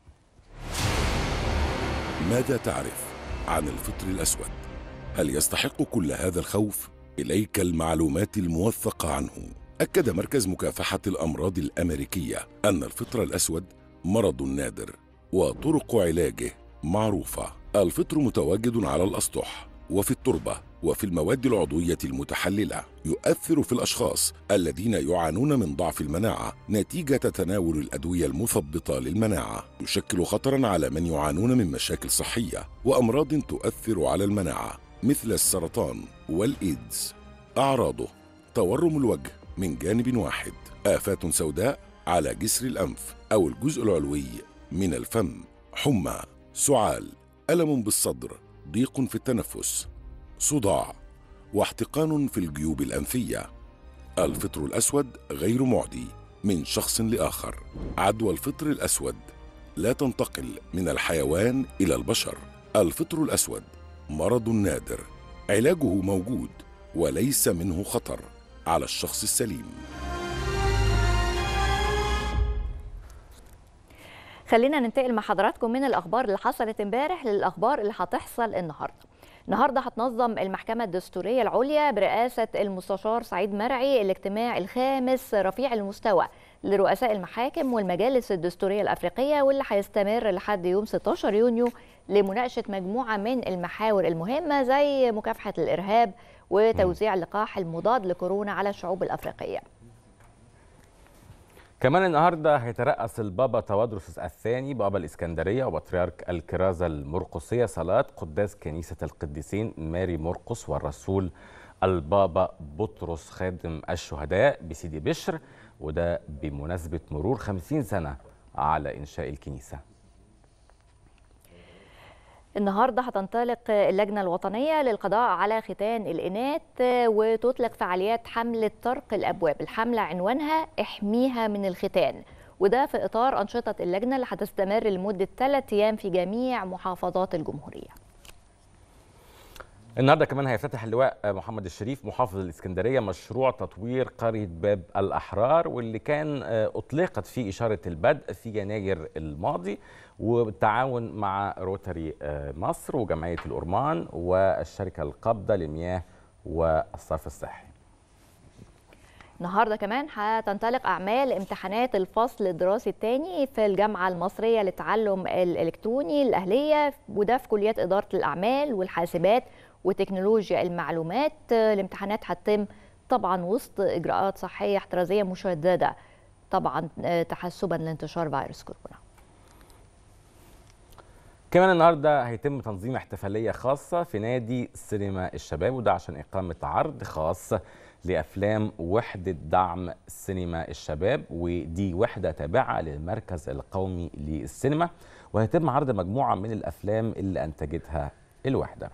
ماذا تعرف عن الفطر الأسود؟ هل يستحق كل هذا الخوف؟ إليك المعلومات الموثقة عنه أكد مركز مكافحة الأمراض الأمريكية أن الفطر الأسود مرض نادر وطرق علاجه معروفة الفطر متواجد على الأسطح وفي التربة وفي المواد العضوية المتحللة يؤثر في الأشخاص الذين يعانون من ضعف المناعة نتيجة تناول الأدوية المثبطة للمناعة يشكل خطرا على من يعانون من مشاكل صحية وأمراض تؤثر على المناعة مثل السرطان والإيدز أعراضه تورم الوجه من جانب واحد آفات سوداء على جسر الأنف أو الجزء العلوي من الفم حمى سعال ألم بالصدر ضيق في التنفس صداع واحتقان في الجيوب الأنفية الفطر الأسود غير معدي من شخص لآخر عدوى الفطر الأسود لا تنتقل من الحيوان إلى البشر الفطر الأسود مرض نادر علاجه موجود وليس منه خطر على الشخص السليم خلينا ننتقل مع حضراتكم من الاخبار اللي حصلت امبارح للاخبار اللي هتحصل النهارده النهارده هتنظم المحكمه الدستوريه العليا برئاسه المستشار سعيد مرعي الاجتماع الخامس رفيع المستوى لرؤساء المحاكم والمجالس الدستوريه الافريقيه واللي هيستمر لحد يوم 16 يونيو لمناقشه مجموعه من المحاور المهمه زي مكافحه الارهاب وتوزيع اللقاح المضاد لكورونا على الشعوب الافريقيه كمان النهارده هيترأس البابا توادرس الثاني بابا الإسكندرية وبطريرك الكرازة المرقسية صلاة قداس كنيسة القديسين ماري مرقس والرسول البابا بطرس خادم الشهداء بسيدي بشر وده بمناسبة مرور 50 سنة على انشاء الكنيسه النهارده هتنطلق اللجنه الوطنيه للقضاء على ختان الاناث وتطلق فعاليات حمله طرق الابواب الحمله عنوانها احميها من الختان وده في اطار انشطه اللجنه اللي هتستمر لمده ثلاث ايام في جميع محافظات الجمهوريه النهارده كمان هيفتتح اللواء محمد الشريف محافظ الاسكندريه مشروع تطوير قريه باب الاحرار واللي كان اطلقت فيه اشاره البدء في يناير الماضي وبالتعاون مع روتري مصر وجمعيه الأورمان والشركه القابضه للمياه والصرف الصحي. النهارده كمان هتنطلق اعمال امتحانات الفصل الدراسي الثاني في الجامعه المصريه للتعلم الالكتروني الاهليه وده في كليات اداره الاعمال والحاسبات وتكنولوجيا المعلومات الامتحانات هتتم طبعا وسط اجراءات صحيه احترازيه مشدده طبعا تحسبا لانتشار فيروس كورونا كمان النهارده هيتم تنظيم احتفاليه خاصه في نادي سينما الشباب وده عشان اقامه عرض خاص لافلام وحده دعم سينما الشباب ودي وحده تابعه للمركز القومي للسينما وهيتم عرض مجموعه من الافلام اللي انتجتها الوحده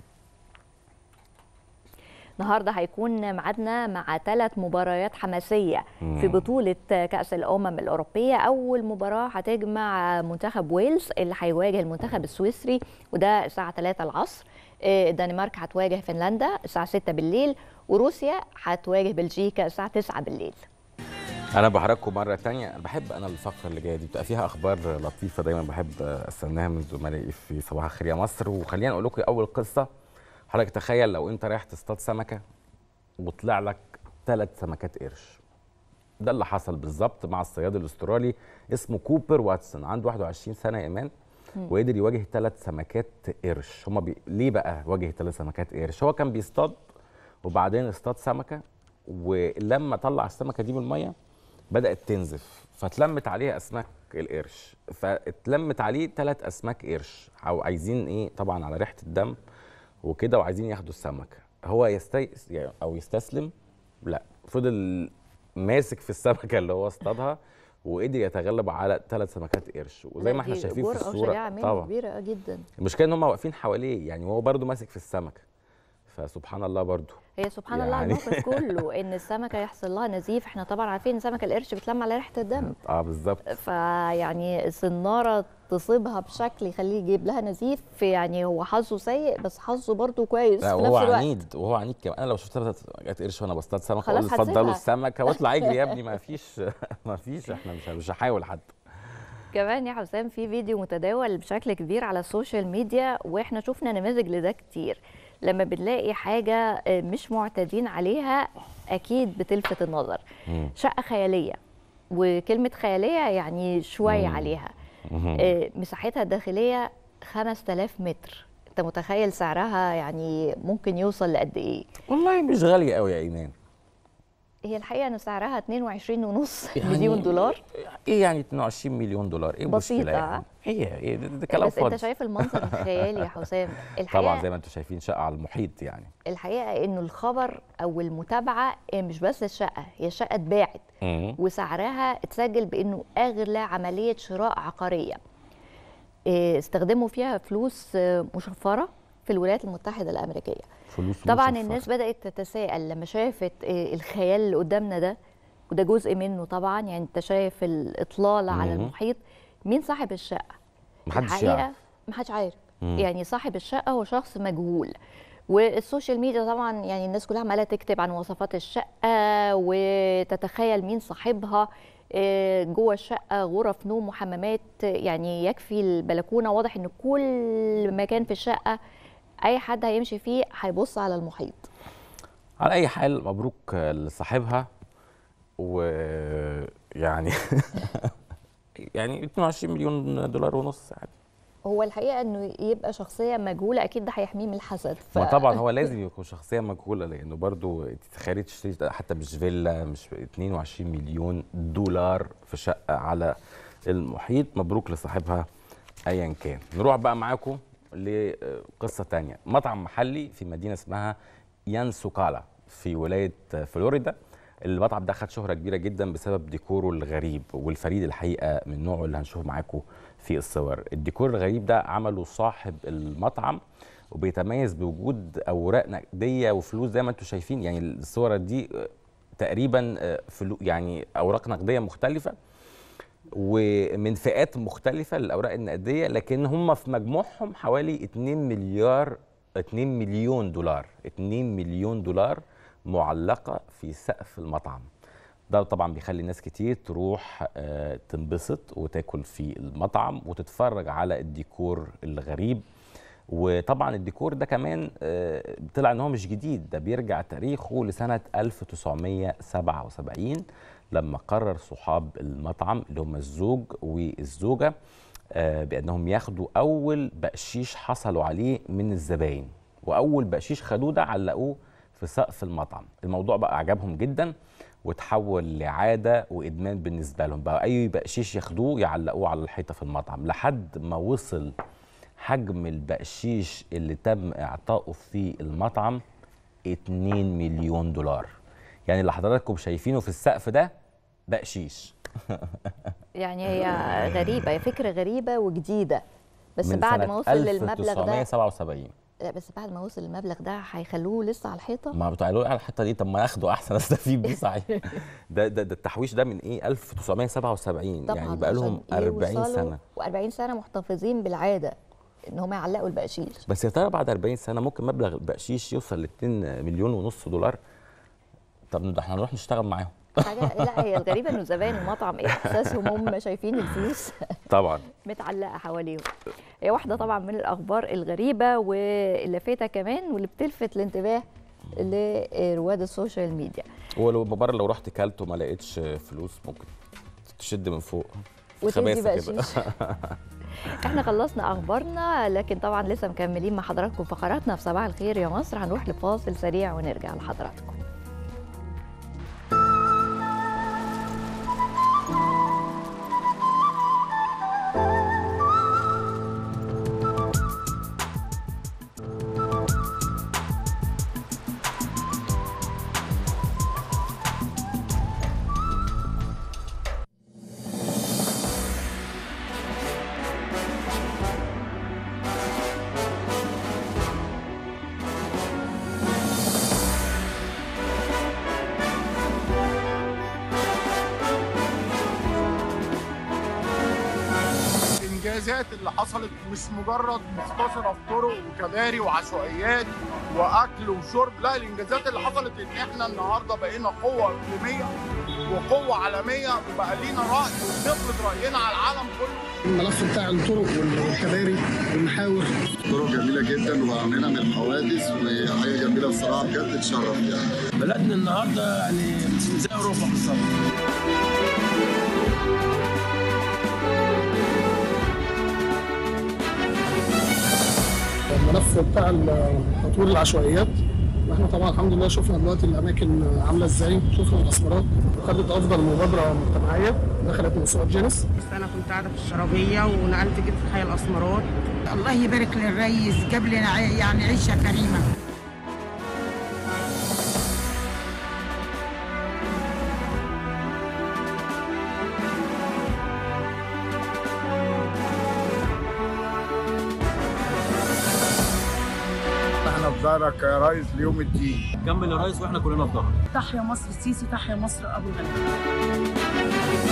النهارده هيكون ميعادنا مع ثلاث مباريات حماسيه مم. في بطوله كاس الامم الاوروبيه اول مباراه هتجمع منتخب ويلز اللي هيواجه المنتخب السويسري وده الساعه 3 العصر آه، الدنمارك هتواجه فنلندا الساعه 6 بالليل وروسيا هتواجه بلجيكا الساعه 9 بالليل انا بحرجكم مره تانية انا بحب انا الفقره اللي جايه دي بتبقى فيها اخبار لطيفه دايما بحب استناها من زملائي في صباح الخير يا مصر وخلينا اقول لكم اول قصه حضرتك تخيل لو انت رايح تصطاد سمكه وطلع لك ثلاث سمكات قرش ده اللي حصل بالظبط مع الصياد الاسترالي اسمه كوبر واتسون عنده 21 سنه يا ايمان مم. وقدر يواجه ثلاث سمكات قرش هما بي... ليه بقى واجه ثلاث سمكات قرش هو كان بيصطاد وبعدين اصطاد سمكه ولما طلع السمكه دي من الميه بدات تنزف فاتلمت عليها اسماك القرش فاتلمت عليه ثلاث اسماك قرش او عايزين ايه طبعا على ريحه الدم وكده وعايزين ياخدوا السمكه هو يستيس يعني او يستسلم لا فضل ماسك في السمكه اللي هو اصطادها وقدر يتغلب على ثلاث سمكات قرش وزي ما احنا دي شايفين في جرأة الصوره وشجاعة منه كبيرة جدا المشكله ان هم واقفين حواليه يعني وهو برده ماسك في السمكه فسبحان الله برده هي سبحان الله يعني- الموقف كله ان السمكه يحصل لها نزيف احنا طبعا عارفين ان سمكه القرش بتلم على ريحه الدم اه بالظبط فيعني الصناره تصيبها بشكل يخليه يجيب لها نزيف يعني هو حظه سيء بس حظه برضه كويس لا في وهو نفس الوقت عنيد وهو عنيد كمان انا لو شفت ثلاث سمكات قرش وانا بصطاد سمكه خلاص اقول اتفضلوا هتسيبها. السمكه واطلع اجري يا ابني ما فيش ما فيش احنا مش مش هحاول حتى كمان يا حسام في فيديو متداول بشكل كبير على السوشيال ميديا واحنا شفنا نماذج لده كتير لما بنلاقي حاجه مش معتادين عليها اكيد بتلفت النظر شقه خياليه وكلمه خياليه يعني شويه مم. عليها مهم. آه، مساحتها الداخليه 5000 متر انت متخيل سعرها يعني ممكن يوصل لقد ايه والله مش غاليه قوي يا ايمان هي الحقيقه ان سعرها 22 ونص يعني مليون دولار ايه يعني 22 مليون دولار ايه المشكله بسيطة. يعني هي ايه ده, ده كلام بس انت فاضي شايف المنظر الخيالي يا حسام الحقيقه طبعا زي ما انتم شايفين شقه على المحيط يعني الحقيقه انه الخبر او المتابعه آه، مش بس الشقه هي الشقه اتباعت مم. وسعرها اتسجل بانه اغلى عمليه شراء عقاريه آه، استخدموا فيها فلوس آه، مشفره في الولايات المتحده الامريكيه فلوس طبعا مشفرة. الناس بدات تتساءل لما شافت آه، الخيال اللي قدامنا ده وده جزء منه طبعا يعني انت شايف الاطلاله على مم. المحيط مين صاحب الشقه محدش الحقيقه يعرف. محدش عارف مم. يعني صاحب الشقه هو شخص مجهول والسوشيال ميديا طبعا يعني الناس كلها عماله تكتب عن مواصفات الشقه وتتخيل مين صاحبها آه، جوه الشقه غرف نوم وحمامات يعني يكفي البلكونه واضح ان كل مكان في الشقه اي حد هيمشي فيه هيبص على المحيط على اي حال مبروك لصاحبها ويعني يعني 22 مليون دولار ونص يعني هو الحقيقه انه يبقى شخصيه مجهوله اكيد ده هيحميه من الحسد ف... ما طبعا هو لازم يكون شخصيه مجهوله لانه برضو انت تخيلي تشتري حتى مش فيلا مش 22 مليون دولار في شقه على المحيط مبروك لصاحبها ايا كان نروح بقى معاكم لقصه تانية مطعم محلي في مدينه اسمها يانسوكالا في ولايه فلوريدا المطعم ده خد شهره كبيره جدا بسبب ديكوره الغريب والفريد الحقيقه من نوعه اللي هنشوفه معاكم في الصور الديكور الغريب ده عمله صاحب المطعم وبيتميز بوجود اوراق نقديه وفلوس زي ما انتم شايفين يعني الصور دي آه، تقريبا آه، فلو يعني اوراق نقديه مختلفه ومن فئات مختلفه للاوراق النقديه لكن هم في مجموعهم حوالي 2 مليار 2 مليون دولار 2 مليون دولار معلقه في سقف المطعم ده طبعا بيخلي ناس كتير تروح آه، تنبسط وتاكل في المطعم وتتفرج على الديكور الغريب وطبعا الديكور ده كمان آه، طلع ان هو مش جديد ده بيرجع تاريخه لسنه 1977 لما قرر صحاب المطعم اللي هم الزوج والزوجه آه، بانهم ياخدوا اول بقشيش حصلوا عليه من الزباين واول بقشيش خدوه ده علقوه في سقف المطعم الموضوع بقى عجبهم جدا وتحول لعاده وادمان بالنسبه لهم بقى اي بقشيش ياخدوه يعلقوه على الحيطه في المطعم لحد ما وصل حجم البقشيش اللي تم اعطائه في المطعم 2 مليون دولار يعني اللي حضراتكم شايفينه في السقف ده بقشيش يعني هي غريبه هي فكره غريبه وجديده بس من بعد سنة ما وصل للمبلغ ده 1977 لا بس بعد ما وصل المبلغ ده هيخلوه لسه على الحيطه ما بتقولوا على الحته دي طب ما ياخدوا احسن استفيد بيه صحيح ده, ده ده التحويش ده من ايه 1977 طبعا يعني بقى لهم 40 سنه و40 سنه محتفظين بالعاده ان هم يعلقوا البقشيش بس يا ترى بعد 40 سنه ممكن مبلغ البقشيش يوصل ل 2 مليون ونص دولار طب ده احنا هنروح نشتغل معاهم حاجه لا هي الغريبه انه زباين المطعم ايه احساسهم هم شايفين الفلوس طبعا متعلقه حواليهم هي واحده طبعا من الاخبار الغريبه واللافته كمان واللي بتلفت الانتباه لرواد السوشيال ميديا ولو مبرر لو رحت كلت وما لقيتش فلوس ممكن تشد من فوق في وتدي خباثة كده. بقشيش. احنا خلصنا اخبارنا لكن طبعا لسه مكملين مع حضراتكم فقراتنا في صباح الخير يا مصر هنروح لفاصل سريع ونرجع لحضراتكم الانجازات اللي حصلت مش مجرد مختصره في طرق وكباري وعشوائيات واكل وشرب لا الانجازات اللي حصلت ان احنا النهارده بقينا قوه اقليميه وقوه عالميه وبقى لينا راي وبنفرض راينا على العالم كله الملف بتاع الطرق والكباري والمحاور طرق جميله جدا وعاملينها من الحوادث وحاجه جميله بصراحه بجد تشرف يعني بلدنا النهارده يعني زي اوروبا بالظبط الملف بتاع تطوير العشوائيات احنا طبعا الحمد لله شفنا دلوقتي الاماكن عامله ازاي شفنا الاسمرات خدت افضل مبادره مجتمعيه دخلت موسوعه جينيس انا كنت قاعده في الشرابيه ونقلت جيت في حي الاسمرات الله يبارك للريس جاب لنا عي- يعني عيشه كريمه احنا في ظهرك يا ريس ليوم الدين كمل يا ريس واحنا كلنا في ظهرك تحيا مصر السيسي تحيا مصر ابو الغني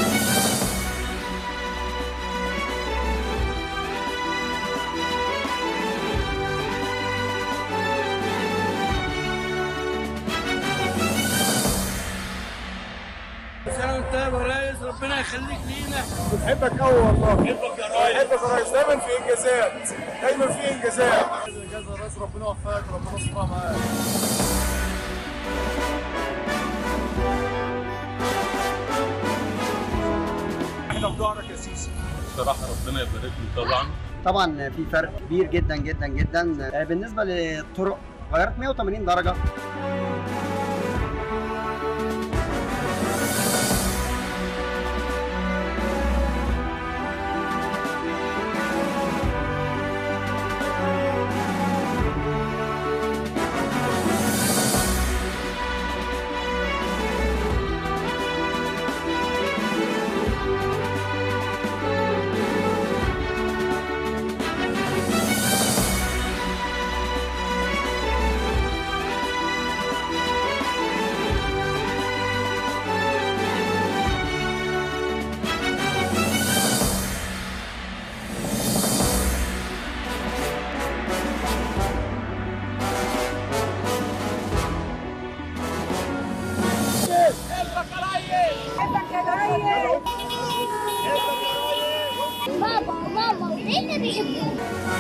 سنه وانت طيب يا ريس ربنا يخليك لينا بنحبك قوي والله بحبك يا ريس بحبك يا ريس دايما في انجازات دايما في انجازات انجاز يا ريس ربنا يوفقك ربنا يسترها معاك احنا في ظهرك يا سيسي بصراحه ربنا يبارك له طبعا طبعا في فرق كبير جدا جدا جدا آه، بالنسبه للطرق غيرت 180 درجه بحبك يا ريس بابا ماما مين بيحبوك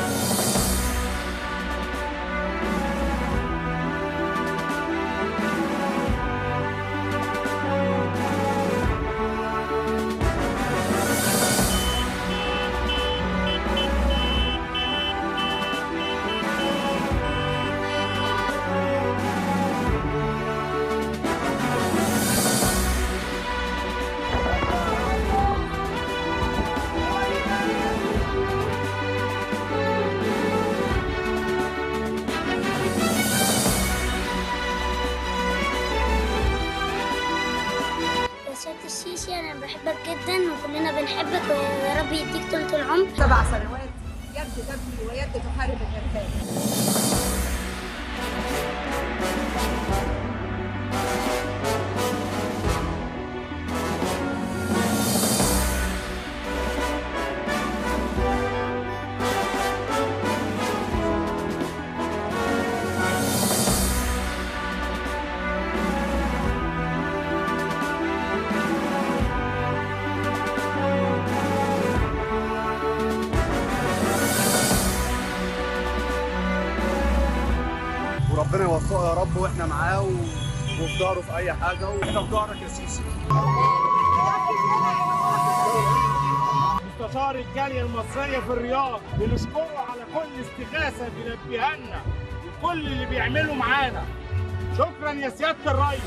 يا سيادة السيسي أنا بحبك جدا وكلنا بنحبك ويا رب يديك طولة العمر سبع سنوات يد تبني ويد تحارب الارهاب وربنا يوفقه يا رب واحنا معاه و... وفي ظهره في اي حاجه واحنا في ظهرك يا سيسي مستشار الجاليه المصريه في الرياض بنشكره على كل استغاثه بينبهنا لنا وكل اللي بيعمله معانا شكرا يا سياده الريس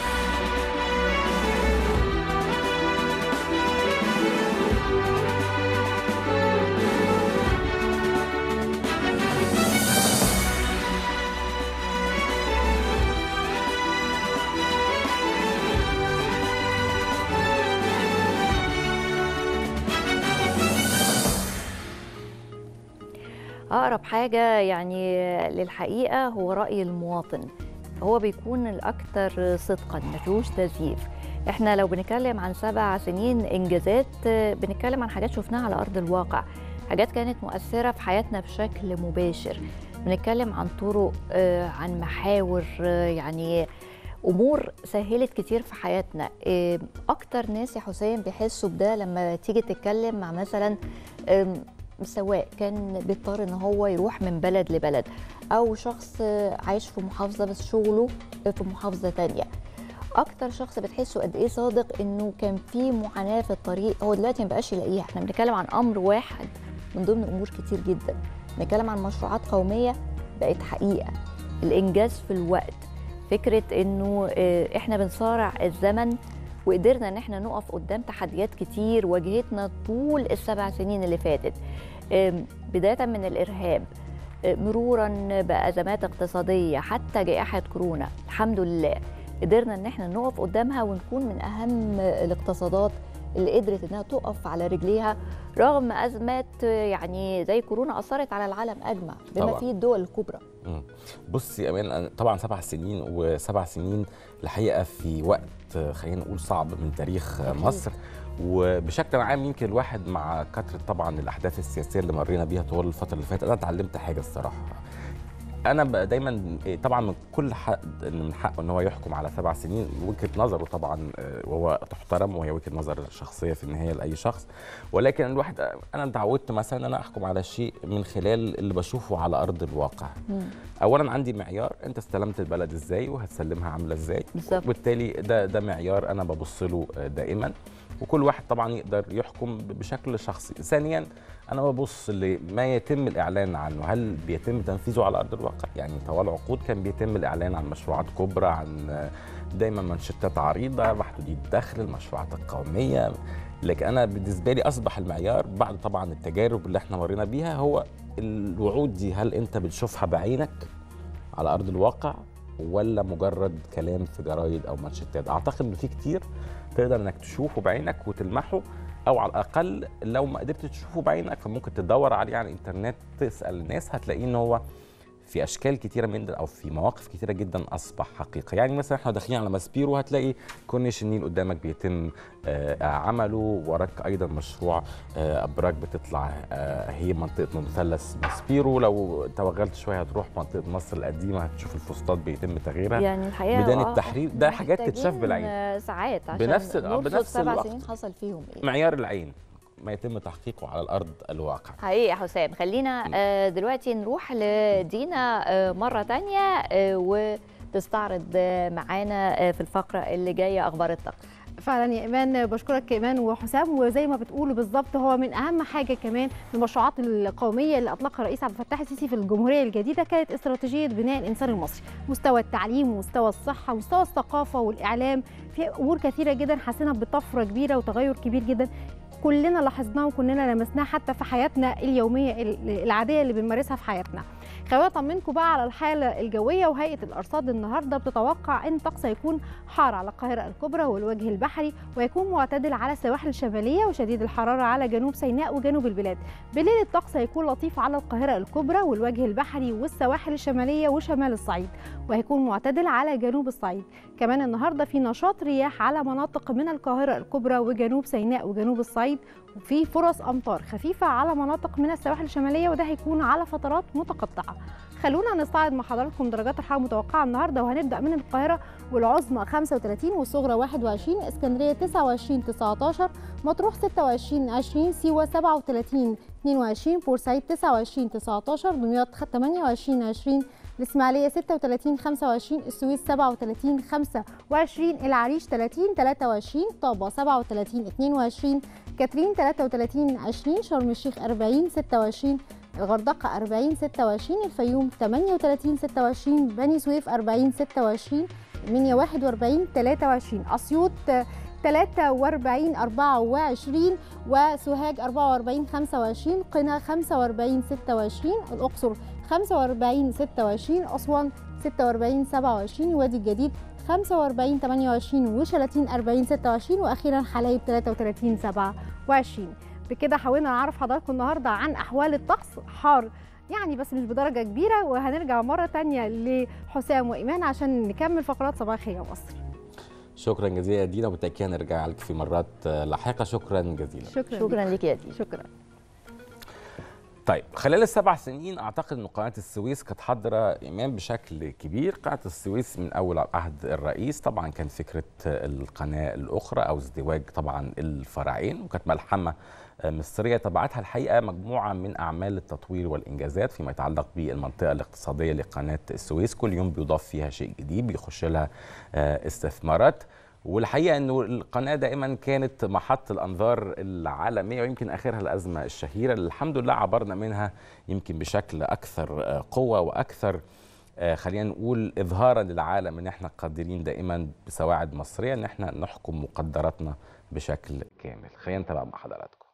أقرب حاجة يعني للحقيقة هو رأي المواطن هو بيكون الأكثر صدقا ما فيهوش تزييف احنا لو بنتكلم عن سبع سنين إنجازات بنتكلم عن حاجات شفناها على أرض الواقع حاجات كانت مؤثرة في حياتنا بشكل مباشر بنتكلم عن طرق آه، عن محاور آه، يعني امور سهلت كتير في حياتنا إيه، اكتر ناس يا حسين بيحسوا بده لما تيجي تتكلم مع مثلا أم، سواق كان بيضطر ان هو يروح من بلد لبلد او شخص آه، عايش في محافظه بس شغله في محافظه تانية اكتر شخص بتحسه قد ايه صادق انه كان في معاناه في الطريق هو دلوقتي ما بقاش يلاقيها احنا بنتكلم عن امر واحد من ضمن امور كتير جدا بنتكلم عن مشروعات قوميه بقت حقيقه الانجاز في الوقت فكره انه آه، احنا بنصارع الزمن وقدرنا ان احنا نقف قدام تحديات كتير واجهتنا طول السبع سنين اللي فاتت آم، بدايه من الارهاب آه، مرورا بازمات اقتصاديه حتى جائحه كورونا الحمد لله قدرنا ان احنا نقف قدامها ونكون من اهم الاقتصادات اللي قدرت انها تقف على رجليها رغم ازمات آه، يعني زي كورونا اثرت على العالم اجمع بما طبعاً. فيه الدول الكبرى مم. بصي يا امان أنا- طبعا سبع سنين وسبع سنين الحقيقه في وقت آه، خلينا نقول صعب من تاريخ آه، أكيد. مصر وبشكل عام يمكن الواحد مع كثره طبعا الاحداث السياسيه اللي مرينا بيها طوال الفتره اللي فاتت انا اتعلمت حاجه الصراحه انا بقى دايما إيه، طبعا من كل حد ان من حقه ان هو يحكم على سبع سنين وجهه نظره طبعا آه، وهو تحترم وهي وجهه نظر شخصيه في النهايه لاي شخص ولكن الواحد آه، انا اتعودت مثلا ان انا احكم على شيء من خلال اللي بشوفه على ارض الواقع اولا عندي معيار انت استلمت البلد ازاي وهتسلمها عامله ازاي بالظبط. وبالتالي ده ده معيار انا ببص له آه، دائما وكل واحد طبعا يقدر يحكم ب- بشكل شخصي ثانيا انا ببص لما يتم الاعلان عنه هل بيتم تنفيذه على ارض الواقع يعني طوال عقود كان بيتم الاعلان عن مشروعات كبرى عن آه، دايما منشطات عريضه محدودي الدخل المشروعات القوميه لكن انا بالنسبه لي اصبح المعيار بعد طبعا التجارب اللي احنا مرينا بيها هو الوعود دي هل انت بتشوفها بعينك على ارض الواقع ولا مجرد كلام في جرايد او مانشيتات اعتقد ان في كتير تقدر انك تشوفه بعينك وتلمحه او على الاقل لو ما قدرتش تشوفه بعينك فممكن تدور عليه على الانترنت تسال الناس هتلاقيه ان هو في اشكال كتيره من او في مواقف كتيره جدا اصبح حقيقه يعني مثلا احنا داخلين على ماسبيرو هتلاقي كورنيش النيل قدامك بيتم آه، عمله وراك ايضا مشروع آه، ابراج بتطلع آه، هي منطقه مثلث ماسبيرو لو توغلت شويه هتروح منطقه مصر القديمه هتشوف الفسطاط بيتم تغييرها يعني الحقيقه ميدان آه، التحرير ده حاجات تتشاف محتاجين، بالعين آه، ساعات عشان بنفس- آه، نرصد بنفس سبع الوقت. سنين حصل فيهم ايه معيار العين ما يتم تحقيقه على الارض الواقع حقيقي يا حسام خلينا آه، دلوقتي نروح لدينا آه، مرة تانية آه، وتستعرض آه، معانا آه، في الفقرة اللي جاية أخبار الطقس فعلا يا ايمان بشكرك ايمان وحسام وزي ما بتقولوا بالظبط هو من اهم حاجه كمان من المشروعات القوميه اللي اطلقها الرئيس عبد الفتاح السيسي في الجمهوريه الجديده كانت استراتيجيه بناء الانسان المصري مستوى التعليم ومستوى الصحه ومستوى الثقافه والاعلام في امور كثيره جدا حسنا بطفره كبيره وتغير كبير جدا كلنا لاحظناه وكلنا لمسناه حتى في حياتنا اليوميه العاديه اللي بنمارسها في حياتنا خلينا اطمنكم بقى على الحاله الجويه وهيئه الارصاد النهارده بتتوقع ان الطقس هيكون حار على القاهره الكبرى والوجه البحري ويكون معتدل على السواحل الشماليه وشديد الحراره على جنوب سيناء وجنوب البلاد بالليل الطقس هيكون لطيف على القاهره الكبرى والوجه البحري والسواحل الشماليه وشمال الصعيد وهيكون معتدل على جنوب الصعيد كمان النهارده في نشاط رياح على مناطق من القاهره الكبرى وجنوب سيناء وجنوب الصعيد وفي فرص امطار خفيفه على مناطق من السواحل الشماليه وده هيكون على فترات متقطعه خلونا نستعرض مع حضراتكم درجات الحراره المتوقعه النهارده وهنبدا من القاهره والعظمى 35 والصغرى 21 اسكندريه 29 19 مطروح 26 20 سيوه 37 22 بورسعيد 29 19 دمياط 28 20 الإسماعيلية 36 25 السويس 37 25 العريش 30 23 طابة 37 22 كاترين 33 20 شرم الشيخ 40 26 الغردقة 40 26 الفيوم 38 26 بني سويف 40 26 المنيا 41 23 أسيوط 43 24 وسوهاج 44 25 قنا 45 26 الأقصر 45 26 أسوان 46 27 وادي الجديد 45 28 وشلاتين 40 26 واخيرا حلايب 33 27 بكده حاولنا نعرف حضراتكم النهارده عن احوال الطقس حار يعني بس مش بدرجه كبيره وهنرجع مره تانية لحسام وايمان عشان نكمل فقرات صباح الخير يا مصر شكرا جزيلا يا دينا وبالتاكيد هنرجع لك في مرات لاحقه شكرا جزيلا شكرا شكرا لك يا دي شكرا طيب خلال السبع سنين اعتقد ان قناه السويس كانت حاضره ايمان بشكل كبير قناه السويس من اول عهد الرئيس طبعا كان فكره القناه الاخرى او ازدواج طبعا الفرعين وكانت ملحمه مصريه تبعتها الحقيقه مجموعه من اعمال التطوير والانجازات فيما يتعلق بالمنطقه الاقتصاديه لقناه السويس كل يوم بيضاف فيها شيء جديد بيخش لها استثمارات والحقيقه انه القناه دائما كانت محط الانظار العالميه ويمكن اخرها الازمه الشهيره اللي الحمد لله عبرنا منها يمكن بشكل اكثر قوه واكثر خلينا نقول اظهارا للعالم ان احنا قادرين دائما بسواعد مصريه ان احنا نحكم مقدراتنا بشكل كامل خلينا نتابع مع حضراتكم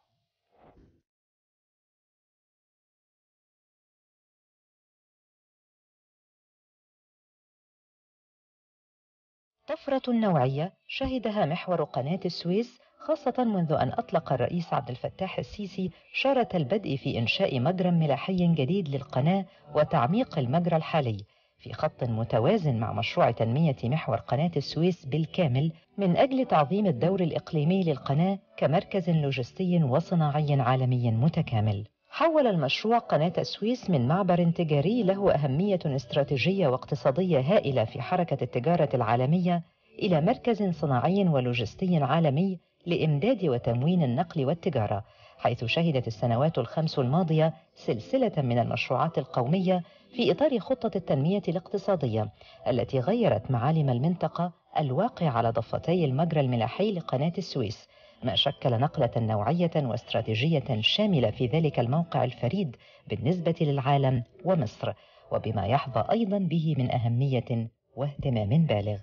طفرة نوعية شهدها محور قناة السويس خاصة منذ أن أطلق الرئيس عبد الفتاح السيسي شارة البدء في إنشاء مجرى ملاحي جديد للقناة وتعميق المجرى الحالي في خط متوازن مع مشروع تنمية محور قناة السويس بالكامل من أجل تعظيم الدور الإقليمي للقناة كمركز لوجستي وصناعي عالمي متكامل حول المشروع قناة السويس من معبر تجاري له أهمية استراتيجية واقتصادية هائلة في حركة التجارة العالمية إلى مركز صناعي ولوجستي عالمي لإمداد وتموين النقل والتجارة حيث شهدت السنوات الخمس الماضية سلسلة من المشروعات القومية في إطار خطة التنمية الاقتصادية التي غيرت معالم المنطقة الواقع على ضفتي المجرى الملاحي لقناة السويس ما شكل نقلة نوعية واستراتيجية شاملة في ذلك الموقع الفريد بالنسبة للعالم ومصر وبما يحظى أيضا به من أهمية واهتمام بالغ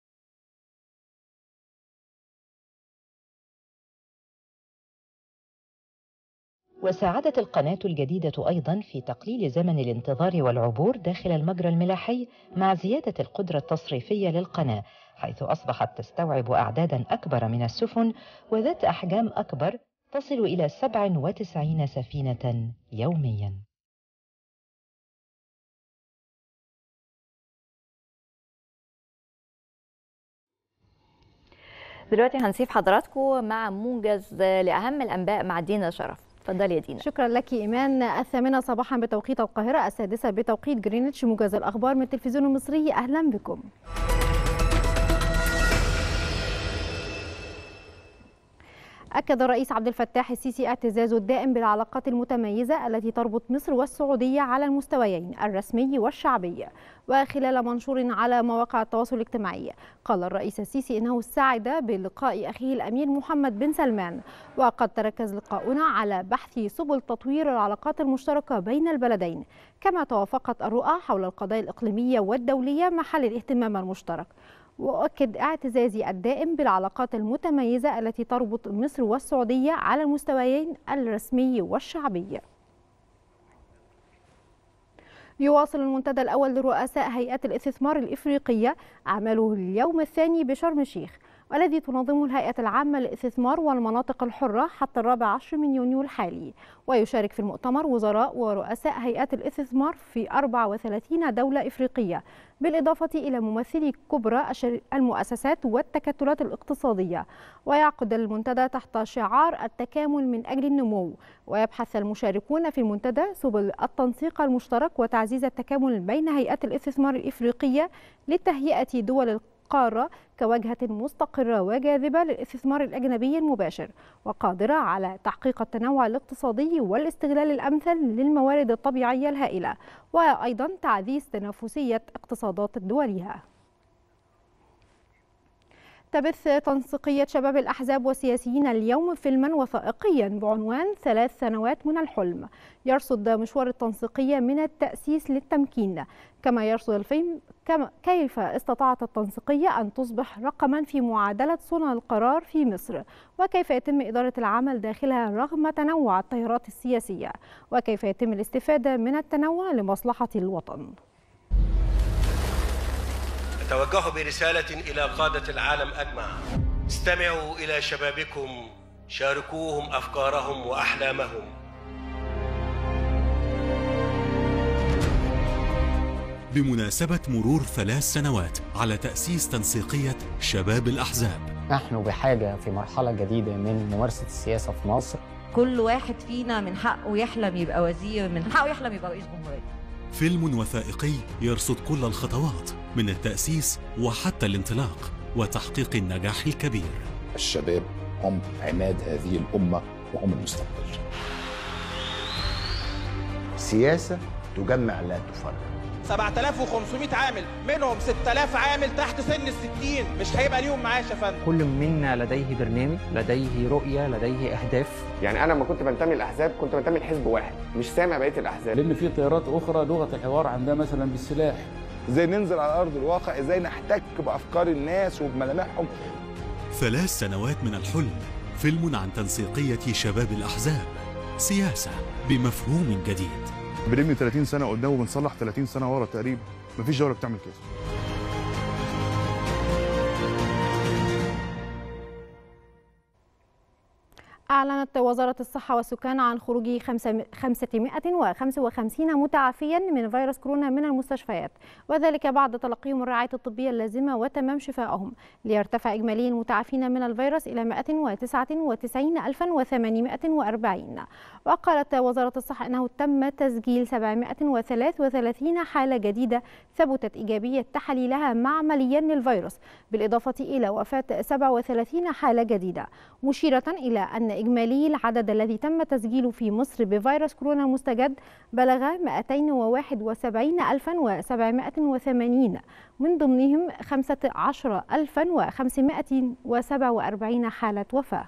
وساعدت القناة الجديدة أيضا في تقليل زمن الانتظار والعبور داخل المجرى الملاحي مع زيادة القدرة التصريفية للقناة حيث أصبحت تستوعب أعدادا أكبر من السفن وذات أحجام أكبر تصل إلى 97 سفينة يومياً دلوقتي هنسيب حضراتكم مع موجز لاهم الانباء مع دينا شرف اتفضلي يا دينا شكرا لك ايمان الثامنه صباحا بتوقيت القاهره السادسه بتوقيت جرينتش موجز الاخبار من التلفزيون المصري اهلا بكم أكد الرئيس عبد الفتاح السيسي اعتزازه الدائم بالعلاقات المتميزة التي تربط مصر والسعودية على المستويين الرسمي والشعبي وخلال منشور على مواقع التواصل الاجتماعي قال الرئيس السيسي إنه سعد بلقاء أخيه الأمير محمد بن سلمان وقد تركز لقاؤنا على بحث سبل تطوير العلاقات المشتركة بين البلدين كما توافقت الرؤى حول القضايا الإقليمية والدولية محل الاهتمام المشترك وأؤكد اعتزازي الدائم بالعلاقات المتميزة التي تربط مصر والسعودية على المستويين الرسمي والشعبي يواصل المنتدى الأول لرؤساء هيئات الاستثمار الإفريقية عمله اليوم الثاني بشرم الشيخ والذي تنظمه الهيئة العامة للاستثمار والمناطق الحرة حتى الرابع عشر من يونيو الحالي ويشارك في المؤتمر وزراء ورؤساء هيئات الاستثمار في 34 دولة إفريقية بالإضافة إلى ممثلي كبرى المؤسسات والتكتلات الاقتصادية ويعقد المنتدى تحت شعار التكامل من أجل النمو ويبحث المشاركون في المنتدى سبل التنسيق المشترك وتعزيز التكامل بين هيئات الاستثمار الإفريقية لتهيئة دول القارة كواجهة مستقرة وجاذبة للاستثمار الأجنبي المباشر وقادرة على تحقيق التنوع الاقتصادي والاستغلال الأمثل للموارد الطبيعية الهائلة وأيضا تعزيز تنافسية اقتصادات دولها تبث تنسيقية شباب الأحزاب والسياسيين اليوم فيلما وثائقيا بعنوان ثلاث سنوات من الحلم يرصد مشوار التنسيقية من التأسيس للتمكين كما يرصد الفيلم كما كيف استطاعت التنسيقية أن تصبح رقما في معادلة صنع القرار في مصر وكيف يتم إدارة العمل داخلها رغم تنوع التيارات السياسية وكيف يتم الاستفادة من التنوع لمصلحة الوطن أتوجه برسالة إلى قادة العالم أجمع استمعوا إلى شبابكم شاركوهم أفكارهم وأحلامهم بمناسبة مرور ثلاث سنوات على تأسيس تنسيقية شباب الأحزاب نحن بحاجة في مرحلة جديدة من ممارسة السياسة في مصر كل واحد فينا من حقه يحلم يبقى وزير من حقه يحلم يبقى رئيس جمهورية فيلم وثائقي يرصد كل الخطوات من التأسيس وحتى الانطلاق وتحقيق النجاح الكبير الشباب هم عماد هذه الأمة وهم المستقبل سياسة تجمع لا تفرق 7500 عامل منهم 6000 عامل تحت سن الستين مش هيبقى ليهم معاش يا فندم كل منا لديه برنامج لديه رؤية لديه أهداف يعني انا لما كنت بنتمي الاحزاب كنت بنتمي لحزب واحد مش سامع بقيه الاحزاب لان في تيارات اخرى لغه الحوار عندها مثلا بالسلاح ازاي ننزل على ارض الواقع ازاي نحتك بافكار الناس وبملامحهم ثلاث سنوات من الحلم فيلم عن تنسيقيه شباب الاحزاب سياسه بمفهوم جديد بنبني 30 سنه قدام وبنصلح 30 سنه ورا تقريبا مفيش دوله بتعمل كده أعلنت وزارة الصحة والسكان عن خروج 555 متعافيا من فيروس كورونا من المستشفيات وذلك بعد تلقيهم الرعاية الطبية اللازمة وتمام شفائهم ليرتفع إجمالي المتعافين من الفيروس إلى 199840 وقالت وزارة الصحة أنه تم تسجيل 733 حالة جديدة ثبتت إيجابية تحاليلها معمليا للفيروس بالإضافة إلى وفاة 37 حالة جديدة مشيرة إلى أن إجمالي العدد الذي تم تسجيله في مصر بفيروس كورونا المستجد بلغ 211780 من ضمنهم 15547 حالة وفاة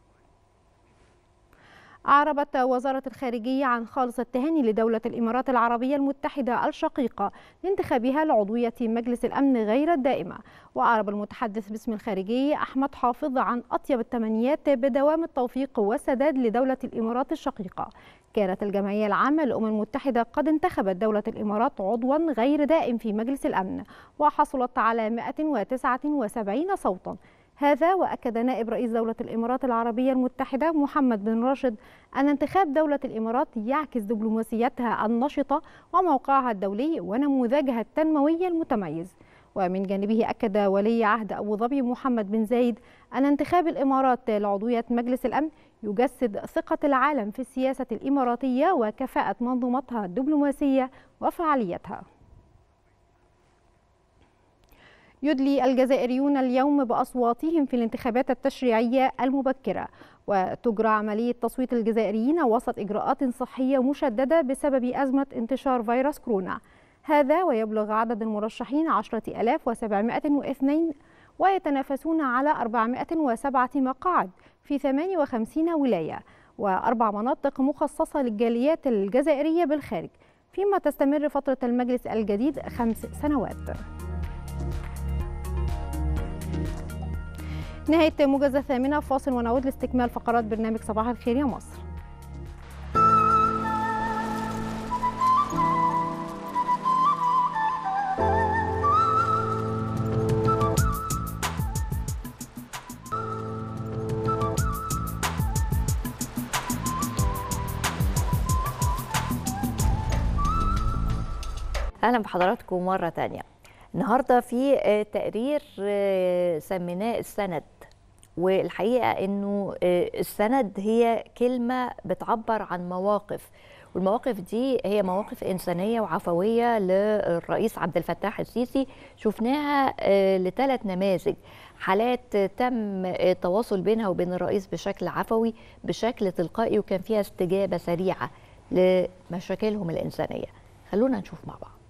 أعربت وزارة الخارجية عن خالص التهاني لدولة الإمارات العربية المتحدة الشقيقة لانتخابها لعضوية مجلس الأمن غير الدائمة وأعرب المتحدث باسم الخارجية أحمد حافظ عن أطيب التمنيات بدوام التوفيق والسداد لدولة الإمارات الشقيقة كانت الجمعية العامة للأمم المتحدة قد انتخبت دولة الإمارات عضوا غير دائم في مجلس الأمن وحصلت على 179 صوتا هذا وأكد نائب رئيس دولة الإمارات العربية المتحدة محمد بن راشد أن انتخاب دولة الإمارات يعكس دبلوماسيتها النشطة وموقعها الدولي ونموذجها التنموي المتميز ومن جانبه أكد ولي عهد أبو ظبي محمد بن زايد أن انتخاب الإمارات لعضوية مجلس الأمن يجسد ثقة العالم في السياسة الإماراتية وكفاءة منظومتها الدبلوماسية وفعاليتها يدلي الجزائريون اليوم بأصواتهم في الانتخابات التشريعية المبكرة وتجرى عملية تصويت الجزائريين وسط إجراءات صحية مشددة بسبب أزمة انتشار فيروس كورونا هذا ويبلغ عدد المرشحين 10702 ويتنافسون على 407 مقاعد في 58 ولاية وأربع مناطق مخصصة للجاليات الجزائرية بالخارج فيما تستمر فترة المجلس الجديد خمس سنوات نهاية موجز الثامنة فاصل ونعود لاستكمال فقرات برنامج صباح الخير يا مصر اهلا بحضراتكم مره تانية النهارده في آه، تقرير آه، سميناه السند والحقيقه انه آه، السند هي كلمه بتعبر عن مواقف والمواقف دي هي مواقف انسانيه وعفويه للرئيس عبد الفتاح السيسي شفناها لثلاث نماذج حالات تم التواصل بينها وبين الرئيس بشكل عفوي بشكل تلقائي وكان فيها استجابه سريعه لمشاكلهم الانسانيه خلونا نشوف مع بعض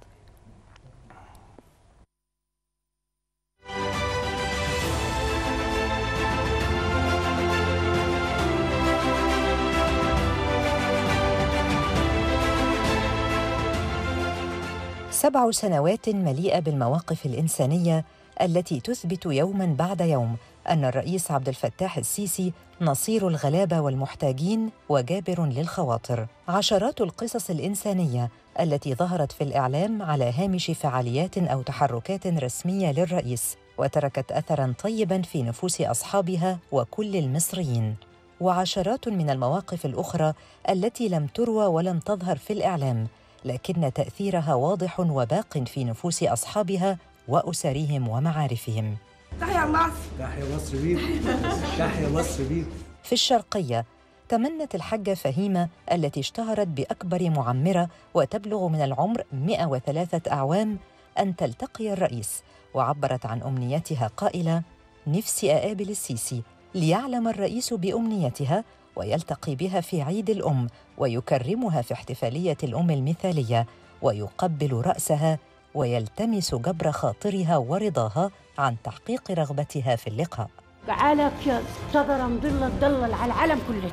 سبع سنوات مليئة بالمواقف الإنسانية التي تثبت يوما بعد يوم أن الرئيس عبد الفتاح السيسي نصير الغلابة والمحتاجين وجابر للخواطر. عشرات القصص الإنسانية التي ظهرت في الإعلام على هامش فعاليات أو تحركات رسمية للرئيس وتركت أثرا طيبا في نفوس أصحابها وكل المصريين. وعشرات من المواقف الأخرى التي لم تروى ولم تظهر في الإعلام لكن تأثيرها واضح وباق في نفوس أصحابها وأسرهم ومعارفهم. تحيا مصر تحيا مصر بيك تحيا مصر بيك في الشرقية تمنت الحاجة فهيمة التي اشتهرت بأكبر معمرة وتبلغ من العمر 103 أعوام أن تلتقي الرئيس وعبرت عن أمنيتها قائلة نفسي أقابل السيسي ليعلم الرئيس بأمنيتها ويلتقي بها في عيد الأم ويكرمها في احتفالية الأم المثالية ويقبل رأسها ويلتمس جبر خاطرها ورضاها عن تحقيق رغبتها في اللقاء تعالى صدر مضلة تضلل على العالم كله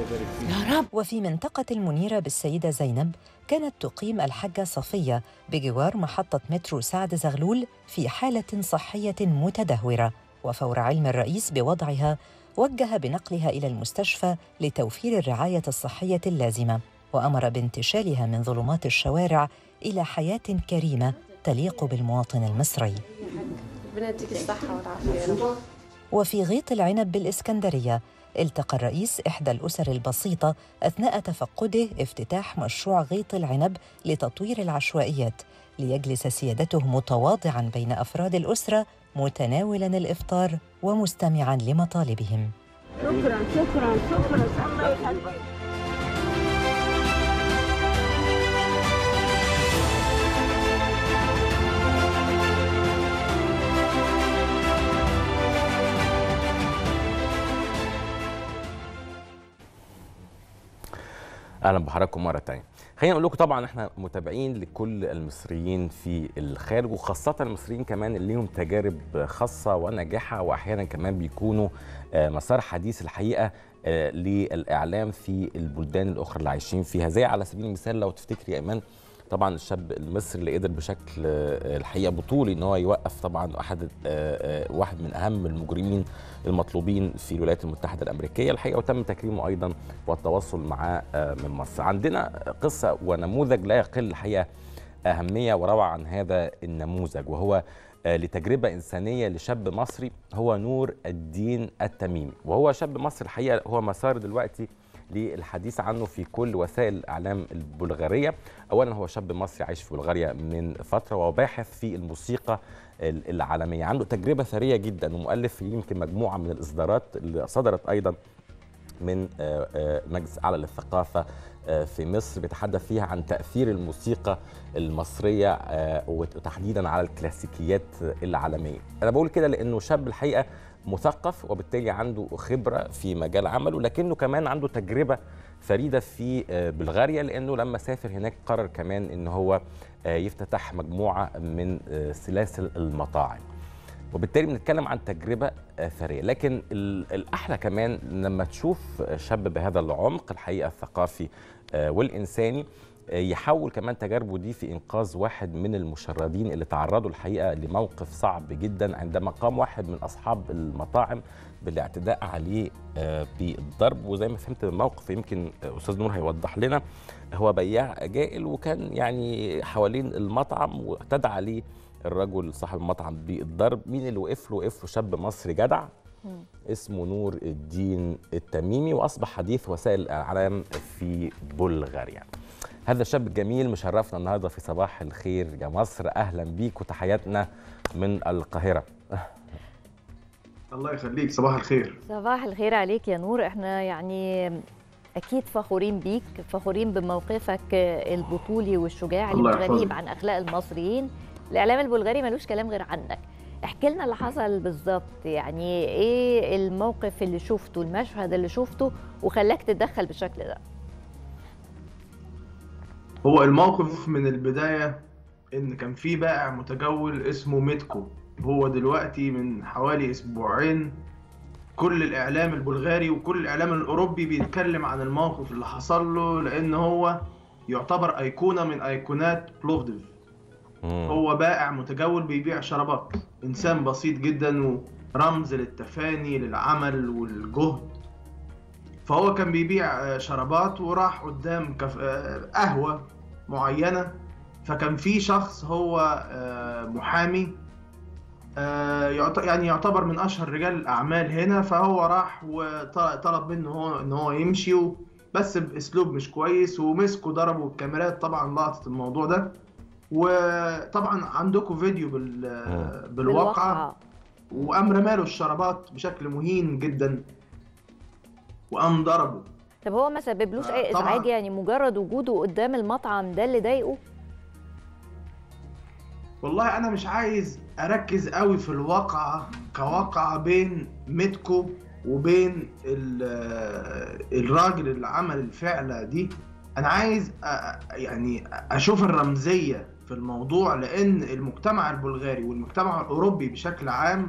يا رب وفي منطقة المنيرة بالسيدة زينب كانت تقيم الحجة صفية بجوار محطة مترو سعد زغلول في حالة صحية متدهورة وفور علم الرئيس بوضعها وجه بنقلها إلى المستشفى لتوفير الرعاية الصحية اللازمة وأمر بانتشالها من ظلمات الشوارع إلى حياة كريمة تليق بالمواطن المصري ربنا يديك الصحة والعافية يا رب وفي غيط العنب بالإسكندرية التقى الرئيس إحدى الأسر البسيطة أثناء تفقده افتتاح مشروع غيط العنب لتطوير العشوائيات ليجلس سيادته متواضعا بين أفراد الأسرة متناولا الإفطار ومستمعا لمطالبهم شكرا شكرا شكرا الله يخليك اهلا بحضراتكم مره تانية خلينا اقول لكم طبعا احنا متابعين لكل المصريين في الخارج وخاصه المصريين كمان اللي ليهم تجارب خاصه وناجحه واحيانا كمان بيكونوا آه، مسار حديث الحقيقه آه، للاعلام في البلدان الاخرى اللي عايشين فيها زي على سبيل المثال لو تفتكري يا ايمان طبعا الشاب المصري اللي قدر بشكل آه، الحقيقه بطولي ان هو يوقف طبعا احد آه، آه، واحد من اهم المجرمين المطلوبين في الولايات المتحده الامريكيه الحقيقه وتم تكريمه ايضا والتواصل معاه آه، من مصر عندنا قصه ونموذج لا يقل الحقيقه اهميه وروعه عن هذا النموذج وهو آه، لتجربه انسانيه لشاب مصري هو نور الدين التميمي وهو شاب مصري الحقيقه هو مسار دلوقتي للحديث عنه في كل وسائل الاعلام البلغاريه اولا هو شاب مصري عايش في بلغاريا من فتره وباحث في الموسيقى ال- العالميه عنده تجربه ثريه جدا ومؤلف يمكن مجموعه من الاصدارات اللي صدرت ايضا من آه، آه، مجلس اعلى للثقافه آه، في مصر بيتحدث فيها عن تاثير الموسيقى المصريه آه، وتحديدا على الكلاسيكيات العالميه انا بقول كده لانه شاب الحقيقه مثقف وبالتالي عنده خبره في مجال عمله لكنه كمان عنده تجربه فريده في آه، بلغاريا لانه لما سافر هناك قرر كمان ان هو آه، يفتتح مجموعه من آه، سلاسل المطاعم وبالتالي بنتكلم عن تجربه آه، ثريه لكن ال- الاحلى كمان لما تشوف شاب بهذا العمق الحقيقه الثقافي آه، والانساني آه، يحول كمان تجاربه دي في انقاذ واحد من المشردين اللي تعرضوا الحقيقه لموقف صعب جدا عندما قام واحد من اصحاب المطاعم بالاعتداء عليه آه، بالضرب وزي ما فهمت من الموقف يمكن آه، استاذ نور هيوضح لنا هو بياع جائل وكان يعني حوالين المطعم واعتدى عليه الرجل صاحب المطعم بالضرب مين اللي وقف له وقف له شاب مصري جدع اسمه نور الدين التميمي واصبح حديث وسائل الاعلام في بلغاريا هذا الشاب الجميل مشرفنا النهارده في صباح الخير يا مصر اهلا بيك وتحياتنا من القاهره الله يخليك صباح الخير صباح الخير عليك يا نور احنا يعني اكيد فخورين بيك فخورين بموقفك البطولي والشجاع اللي الله مش غريب يحفظك. عن اخلاق المصريين الاعلام البلغاري ملوش كلام غير عنك احكي لنا اللي حصل بالظبط يعني ايه الموقف اللي شفته المشهد اللي شفته وخلاك تتدخل بالشكل ده هو الموقف من البداية إن كان في بائع متجول اسمه ميتكو هو دلوقتي من حوالي أسبوعين كل الإعلام البلغاري وكل الإعلام الأوروبي بيتكلم عن الموقف اللي حصل له لأن هو يعتبر أيقونة من أيقونات بلوفديف هو بائع متجول بيبيع شرابات إنسان بسيط جدا ورمز للتفاني للعمل والجهد فهو كان بيبيع آه، شرابات وراح قدام كف... آه، قهوة معينة فكان في شخص هو آه، محامي آه، يعت- يعني يعتبر من أشهر رجال الأعمال هنا فهو راح وطلب منه هو إن هو يمشي و- بس بأسلوب مش كويس ومسكوا ضربوا الكاميرات طبعا لقطت الموضوع ده وطبعا عندكم فيديو بال... بالواقعة بالواقعة. وقام رماله الشرابات بشكل مهين جدا وقام ضربه طب هو ما سببلوش اي طبعاً. ازعاج يعني مجرد وجوده قدام المطعم ده اللي ضايقه والله انا مش عايز اركز قوي في الواقعة كواقعة بين ميتكو وبين ال- الراجل اللي عمل الفعلة دي انا عايز أ- يعني اشوف الرمزية في الموضوع لان المجتمع البلغاري والمجتمع الاوروبي بشكل عام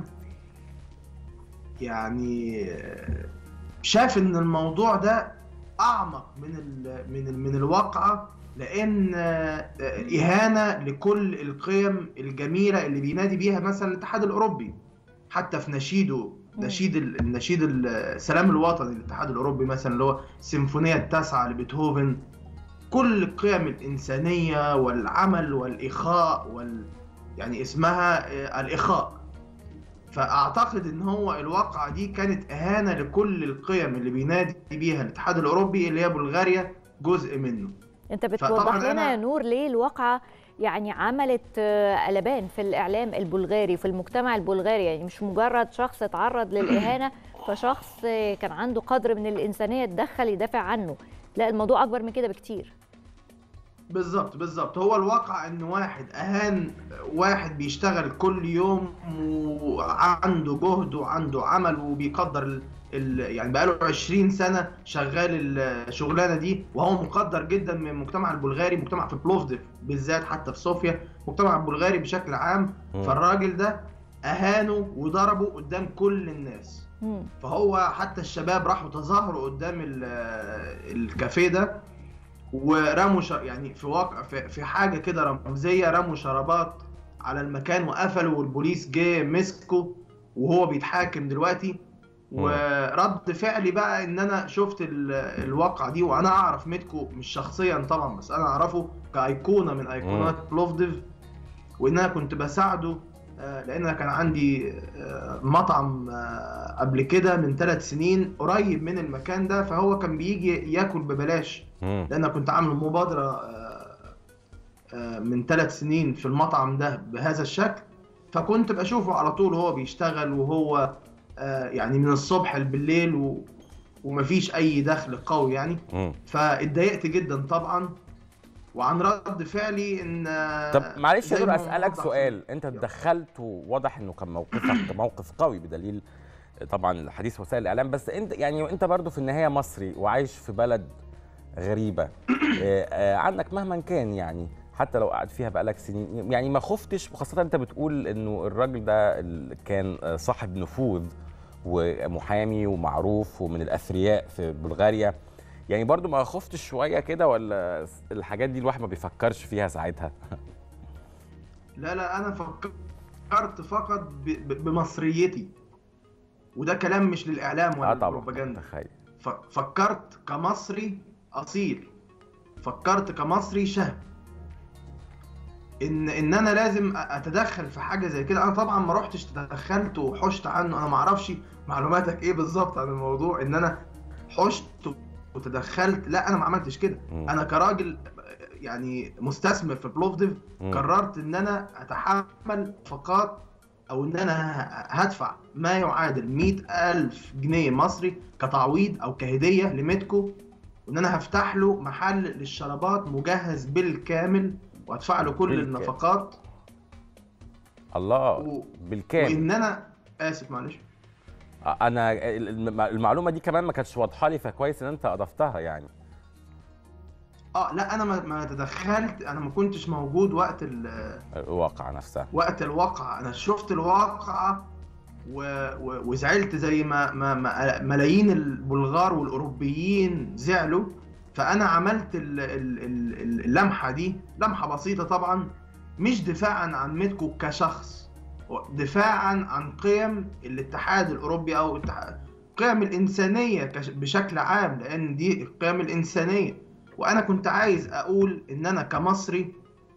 يعني شاف ان الموضوع ده اعمق من ال من ال من الواقعه لان آه، اهانه لكل القيم الجميله اللي بينادي بيها مثلا الاتحاد الاوروبي حتى في نشيده نشيد ال- النشيد ال- السلام الوطني للاتحاد الاوروبي مثلا اللي هو السيمفونيه التاسعه لبيتهوفن كل القيم الانسانيه والعمل والاخاء وال يعني اسمها آه، الاخاء فاعتقد ان هو الواقعه دي كانت اهانه لكل القيم اللي بينادي بيها الاتحاد الاوروبي اللي هي بلغاريا جزء منه انت فطبعاً بتوضح لنا أنا- يا نور ليه الواقعة يعني عملت آه، قلبان في الإعلام البلغاري وفي المجتمع البلغاري يعني مش مجرد شخص اتعرض للإهانة فشخص آه، كان عنده قدر من الإنسانية اتدخل يدافع عنه لا الموضوع أكبر من كده بكتير بالظبط بالظبط هو الواقع ان واحد اهان واحد بيشتغل كل يوم وعنده جهد وعنده عمل وبيقدر ال... ال... يعني بقاله 20 سنه شغال الشغلانه دي وهو مقدر جدا من المجتمع البلغاري مجتمع في بلوفديف بالذات حتى في صوفيا المجتمع البلغاري بشكل عام مم. فالراجل ده اهانه وضربه قدام كل الناس فهو حتى الشباب راحوا تظاهروا قدام ال- الكافيه ده ورموا ش... يعني في واقع في, في حاجه كده رمزيه رموا شرابات على المكان وقفلوا والبوليس جه مسكه وهو بيتحاكم دلوقتي ورد فعلي بقى ان انا شفت ال- الواقعه دي وانا اعرف ميتكو مش شخصيا طبعا بس انا اعرفه كايقونه من ايقونات بلوفديف وان انا كنت بساعده آه، لان انا كان عندي آه، مطعم آه، قبل كده من ثلاث سنين قريب من المكان ده فهو كان بيجي ياكل ببلاش مم. لان أنا كنت عامل مبادره آه، آه، من ثلاث سنين في المطعم ده بهذا الشكل فكنت بشوفه على طول وهو بيشتغل وهو آه، يعني من الصبح بالليل و... ومفيش اي دخل قوي يعني مم. فاتضايقت جدا طبعا وعن رد فعلي ان طب معلش يا زي نور ما اسالك وضح سؤال انت اتدخلت وواضح انه كان موقفك موقف قوي بدليل طبعا حديث وسائل الاعلام بس انت يعني انت برضو في النهايه مصري وعايش في بلد غريبه آه، آه، عنك مهما كان يعني حتى لو قعد فيها بقالك سنين يعني ما خفتش وخاصه انت بتقول انه الراجل ده ال- كان آه، صاحب نفوذ ومحامي ومعروف ومن الاثرياء في بلغاريا يعني برضو ما خفتش شويه كده ولا الحاجات دي الواحد ما بيفكرش فيها ساعتها لا لا انا فكرت فقط ب... ب... بمصريتي وده كلام مش للاعلام ولا اه طبعا البروباجندا تخيل ف... فكرت كمصري اصيل فكرت كمصري شهم ان ان انا لازم أ- اتدخل في حاجه زي كده انا طبعا ما رحتش تدخلت وحشت عنه انا ما اعرفش معلوماتك ايه بالظبط عن الموضوع ان انا حشت وتدخلت لا انا ما عملتش كده مم. انا كراجل يعني مستثمر في بلوفديف مم. قررت ان انا اتحمل فقط او ان انا ه- هدفع ما يعادل مئة ألف جنيه مصري كتعويض او كهدية لميدكو وان انا هفتح له محل للشرابات مجهز بالكامل وادفع له كل بالكامل. النفقات الله بالكامل وان انا اسف معلش انا الم- المعلومه دي كمان ما كانتش واضحه لي فكويس ان انت اضفتها يعني اه لا انا ما ما تدخلت انا ما كنتش موجود وقت ال- الواقعه نفسها وقت الواقعة انا شفت الواقعة و... و... وزعلت زي ما... ما... ما ملايين البلغار والاوروبيين زعلوا فانا عملت ال... ال... ال- اللمحة دي لمحة بسيطة طبعا مش دفاعا عن ميدكو كشخص دفاعا عن قيم الاتحاد الاوروبي او الاتحاد قيم الانسانيه كش- بشكل عام لان دي القيم الانسانيه وانا كنت عايز اقول ان انا كمصري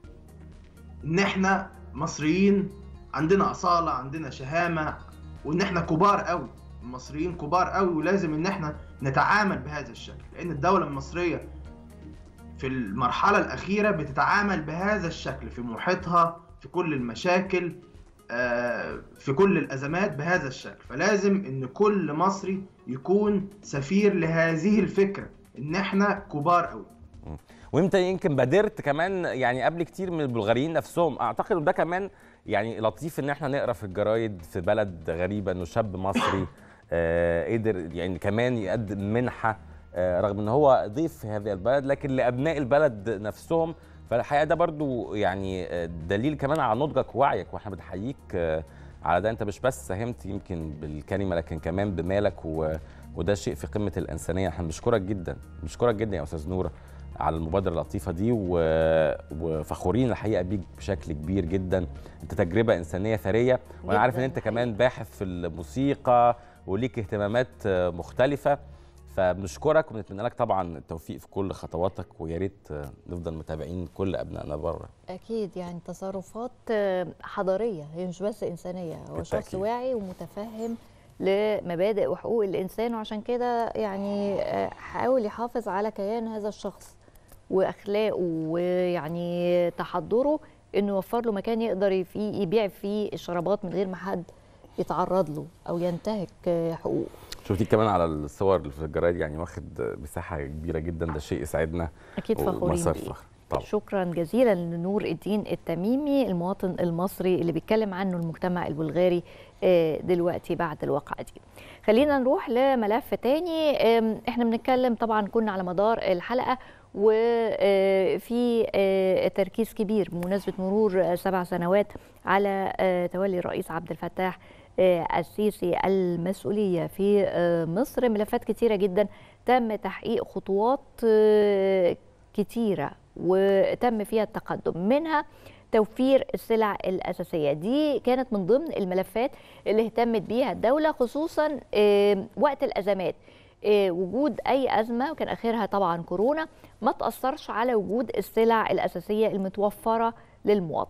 ان احنا مصريين عندنا اصاله عندنا شهامه وان احنا كبار قوي المصريين كبار قوي ولازم ان احنا نتعامل بهذا الشكل لان الدوله المصريه في المرحله الاخيره بتتعامل بهذا الشكل في محيطها في كل المشاكل آه، في كل الازمات بهذا الشكل فلازم ان كل مصري يكون سفير لهذه الفكره ان احنا كبار قوي وانت يمكن بادرت كمان يعني قبل كتير من البلغاريين نفسهم اعتقد وده كمان يعني لطيف ان احنا نقرا في الجرايد في بلد غريبه انه شاب مصري آه قدر يعني كمان يقدم منحه آه رغم ان هو ضيف في هذه البلد لكن لابناء البلد نفسهم فالحقيقه ده برضو يعني آه، دليل كمان على نضجك ووعيك واحنا بنحييك آه، على ده انت مش بس ساهمت يمكن بالكلمه لكن كمان بمالك و... وده شيء في قمه الانسانيه احنا بنشكرك جدا بنشكرك جدا يا استاذ نور على المبادره اللطيفه دي و... وفخورين الحقيقه بيك بشكل كبير جدا انت تجربه انسانيه ثريه وانا عارف ان جداً انت كمان باحث في الموسيقى وليك اهتمامات آه، مختلفه فبنشكرك وبنتمنى لك طبعا التوفيق في كل خطواتك ويا ريت آه، نفضل متابعين كل ابنائنا بره اكيد يعني تصرفات آه، حضاريه هي مش بس انسانيه هو شخص بالتأكيد. واعي ومتفهم لمبادئ وحقوق الانسان وعشان كده يعني آه، حاول يحافظ على كيان هذا الشخص واخلاقه ويعني تحضره انه يوفر له مكان يقدر فيه يبيع فيه الشرابات من غير ما حد يتعرض له او ينتهك آه، حقوقه شفتي كمان على الصور اللي في الجرايد يعني واخد مساحه كبيره جدا ده شيء يسعدنا اكيد فخورين ومصدر بيه فخر طبعا شكرا جزيلا لنور الدين التميمي المواطن المصري اللي بيتكلم عنه المجتمع البلغاري آه، دلوقتي بعد الواقعة دي خلينا نروح لملف تاني آم، احنا بنتكلم طبعا كنا على مدار الحلقة وفي تركيز كبير بمناسبة مرور آه، سبع سنوات على آه، تولي الرئيس عبد الفتاح آه، السيسي المسؤولية في آه، مصر ملفات كتيرة جدا تم تحقيق خطوات آه، كتيرة وتم فيها التقدم منها توفير السلع الأساسية دي كانت من ضمن الملفات اللي اهتمت بيها الدولة خصوصا آه، وقت الأزمات آه، وجود أي أزمة وكان آخرها طبعا كورونا ما تأثرش على وجود السلع الأساسية المتوفرة للمواطن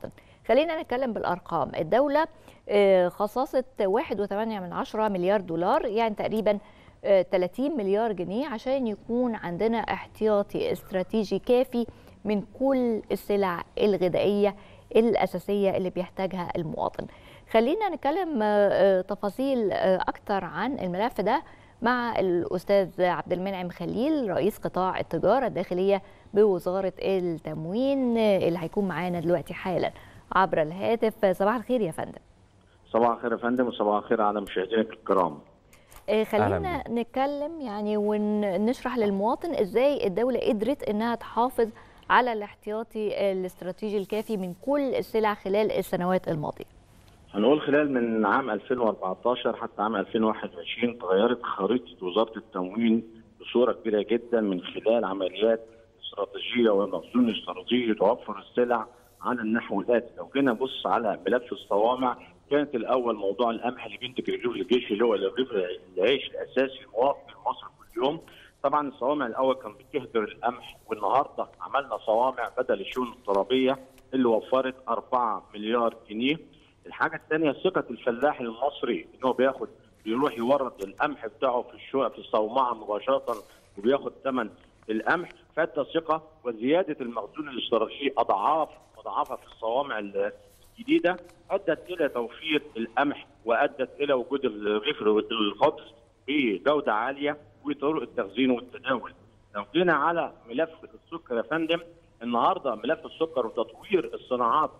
خلينا نتكلم بالارقام الدوله آه، خصصت 1.8 من عشرة مليار دولار يعني تقريبا آه، 30 مليار جنيه عشان يكون عندنا احتياطي استراتيجي كافي من كل السلع الغذائيه الاساسيه اللي بيحتاجها المواطن خلينا نتكلم آه، آه، تفاصيل آه، اكتر عن الملف ده مع الاستاذ عبد المنعم خليل رئيس قطاع التجاره الداخليه بوزاره التموين آه، اللي هيكون معانا دلوقتي حالا عبر الهاتف صباح الخير يا فندم صباح الخير يا فندم وصباح الخير على مشاهدينك الكرام آه، أهلاً خلينا نتكلم يعني ونشرح للمواطن ازاي الدولة قدرت انها تحافظ على الاحتياطي الاستراتيجي الكافي من كل السلع خلال السنوات الماضية هنقول خلال من عام 2014 حتى عام 2021 تغيرت خريطة وزارة التموين بصورة كبيرة جدا من خلال عمليات استراتيجية ومخزون استراتيجي توفر السلع على النحو الآتي لو جينا نبص على ملف الصوامع كانت الأول موضوع القمح اللي بينتج رغيف الجيش اللي هو رغيف العيش الأساسي المواطن المصري كل يوم طبعا الصوامع الأول كان بتهدر القمح والنهارده عملنا صوامع بدل الشؤون الترابية اللي وفرت 4 مليار جنيه الحاجة الثانية ثقة الفلاح المصري ان هو بياخد بيروح يورد القمح بتاعه في الشقق في الصومعة مباشرة وبياخد ثمن القمح فادى ثقة وزيادة المخزون الاستراتيجي أضعاف مضاعفة في الصوامع الجديدة أدت إلى توفير القمح وأدت إلى وجود الرغيف الخبز بجودة عالية وطرق التخزين والتداول لو جينا على ملف السكر يا فندم النهارده ملف السكر وتطوير الصناعات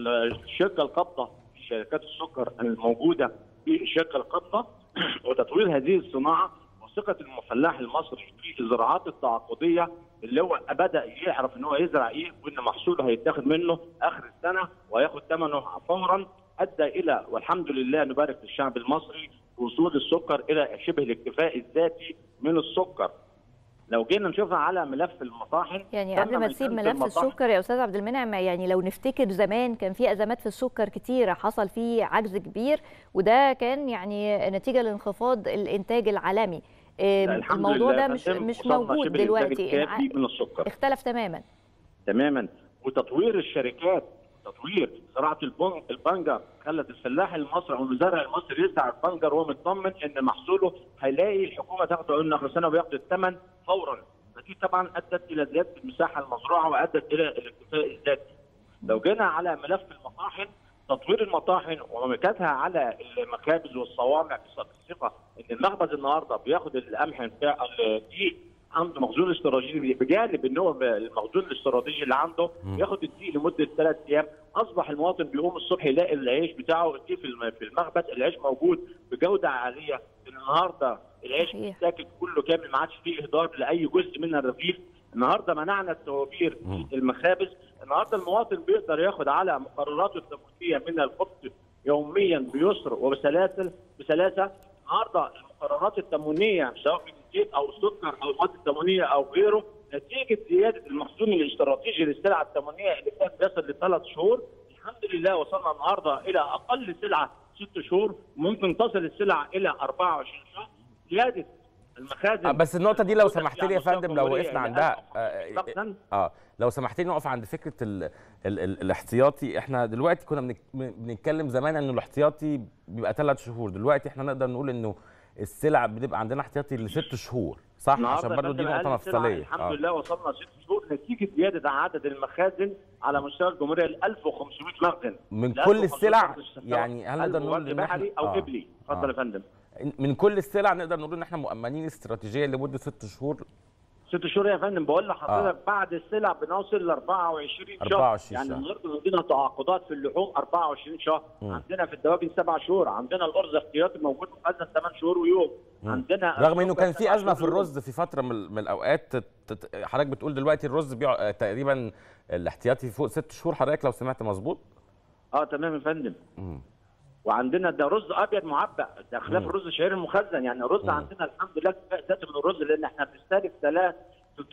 الشركه القابضه في شركات السكر الموجوده في الشركه القابضه وتطوير هذه الصناعه وثقه المفلاح المصري في الزراعات التعاقديه اللي هو بدا يعرف ان هو يزرع ايه وان محصوله هيتاخد منه اخر السنه وهياخد ثمنه فورا ادى الى والحمد لله نبارك للشعب المصري وصول السكر الى شبه الاكتفاء الذاتي من السكر لو جينا نشوفها على ملف المطاحن يعني تم قبل ما تسيب ميزان ملف المطاحن. السكر يا استاذ عبد المنعم يعني لو نفتكر زمان كان في ازمات في السكر كتيره حصل فيه عجز كبير وده كان يعني نتيجه لانخفاض الانتاج العالمي آه، لا، الحمد الموضوع لله ده مش فندم، مش وصلنا موجود شبه الإنتاج دلوقتي الكافي من السكر اختلف تماما تماما وتطوير الشركات تطوير زراعه البن- البنجر خلت الفلاح المصري او المزارع المصري يزرع البنجر وهو مطمن ان محصوله هيلاقي الحكومه تاخده انه اخر سنه وياخد الثمن فورا فدي طبعا ادت الى زياده المساحه المزروعه وادت الى الاكتفاء الذاتي لو جينا على ملف المطاحن تطوير المطاحن ومملكتها على المخابز والصوامع بصفه ان المخبز النهارده بياخد القمح بتاع الدقيق عنده مخزون استراتيجي بجانب ان هو المخزون الاستراتيجي اللي عنده ياخد الدقيق لمده ثلاث ايام اصبح المواطن بيقوم الصبح يلاقي العيش بتاعه الدقيق في الم- في المخبز العيش موجود بجوده عاليه النهارده العيش بيتاكل كله كامل ما عادش فيه اهدار لاي جزء من الرغيف النهارده منعنا التوابير في المخابز النهارده المواطن بيقدر ياخد على مقرراته التموينيه من الخبز يوميا بيسر وبسلاسل بسلاسه النهارده المقررات التموينيه سواء من الزيت او السكر او المواد التموينيه او غيره نتيجه زياده المخزون الاستراتيجي للسلع التموينيه اللي كان بيصل لثلاث شهور الحمد لله وصلنا النهارده الى اقل سلعه ست شهور ممكن تصل السلع الى 24 شهر زياده المخازن آه، بس النقطة دي لو سمحت لي يا مستوى فندم لو الجمهورية وقفنا إلى عندها آه, اه لو سمحت لي نقف عند فكرة ال ال ال الاحتياطي احنا دلوقتي كنا بنك- بنتكلم زمان انه الاحتياطي بيبقى ثلاث شهور دلوقتي احنا نقدر نقول انه السلع بنبقى عندنا احتياطي لست شهور صح النهارده عشان يا برضه دي فندم نقطة أقل سلعة مفصلية الحمد لله وصلنا ست شهور نتيجه زياده عدد المخازن على مستوى الجمهوريه ل 1500 مخزن من ل كل 1500 السلع مخزن. يعني هل نقدر ألف نقول ورد ان احنا بحري او آه. قبلي اتفضل آه. يا فندم من كل السلع نقدر نقول ان احنا مؤمنين استراتيجيا لمدة ست شهور ست شهور يا فندم بقول لحضرتك بعد السلع بنوصل ل 24 شهر 24 يعني شهر. النهارده عندنا تعاقدات في اللحوم 24 شهر مم. عندنا في الدواجن سبع شهور عندنا الارز احتياطي موجود مخزن 8 شهور ويوم مم. عندنا رغم انه كان السكر في سبع ازمه في شهور ويوم. الرز في فتره من, من الاوقات تت- تت- حضرتك بتقول دلوقتي الرز بيع آه، تقريبا الاحتياطي فوق ست شهور حضرتك لو سمعت مظبوط اه تمام يا فندم مم. وعندنا ده رز ابيض معبأ ده خلاف مم. الرز الشعير المخزن يعني الرز مم. عندنا الحمد لله كفاءة ذاتي من الرز لان احنا بنستهلك 3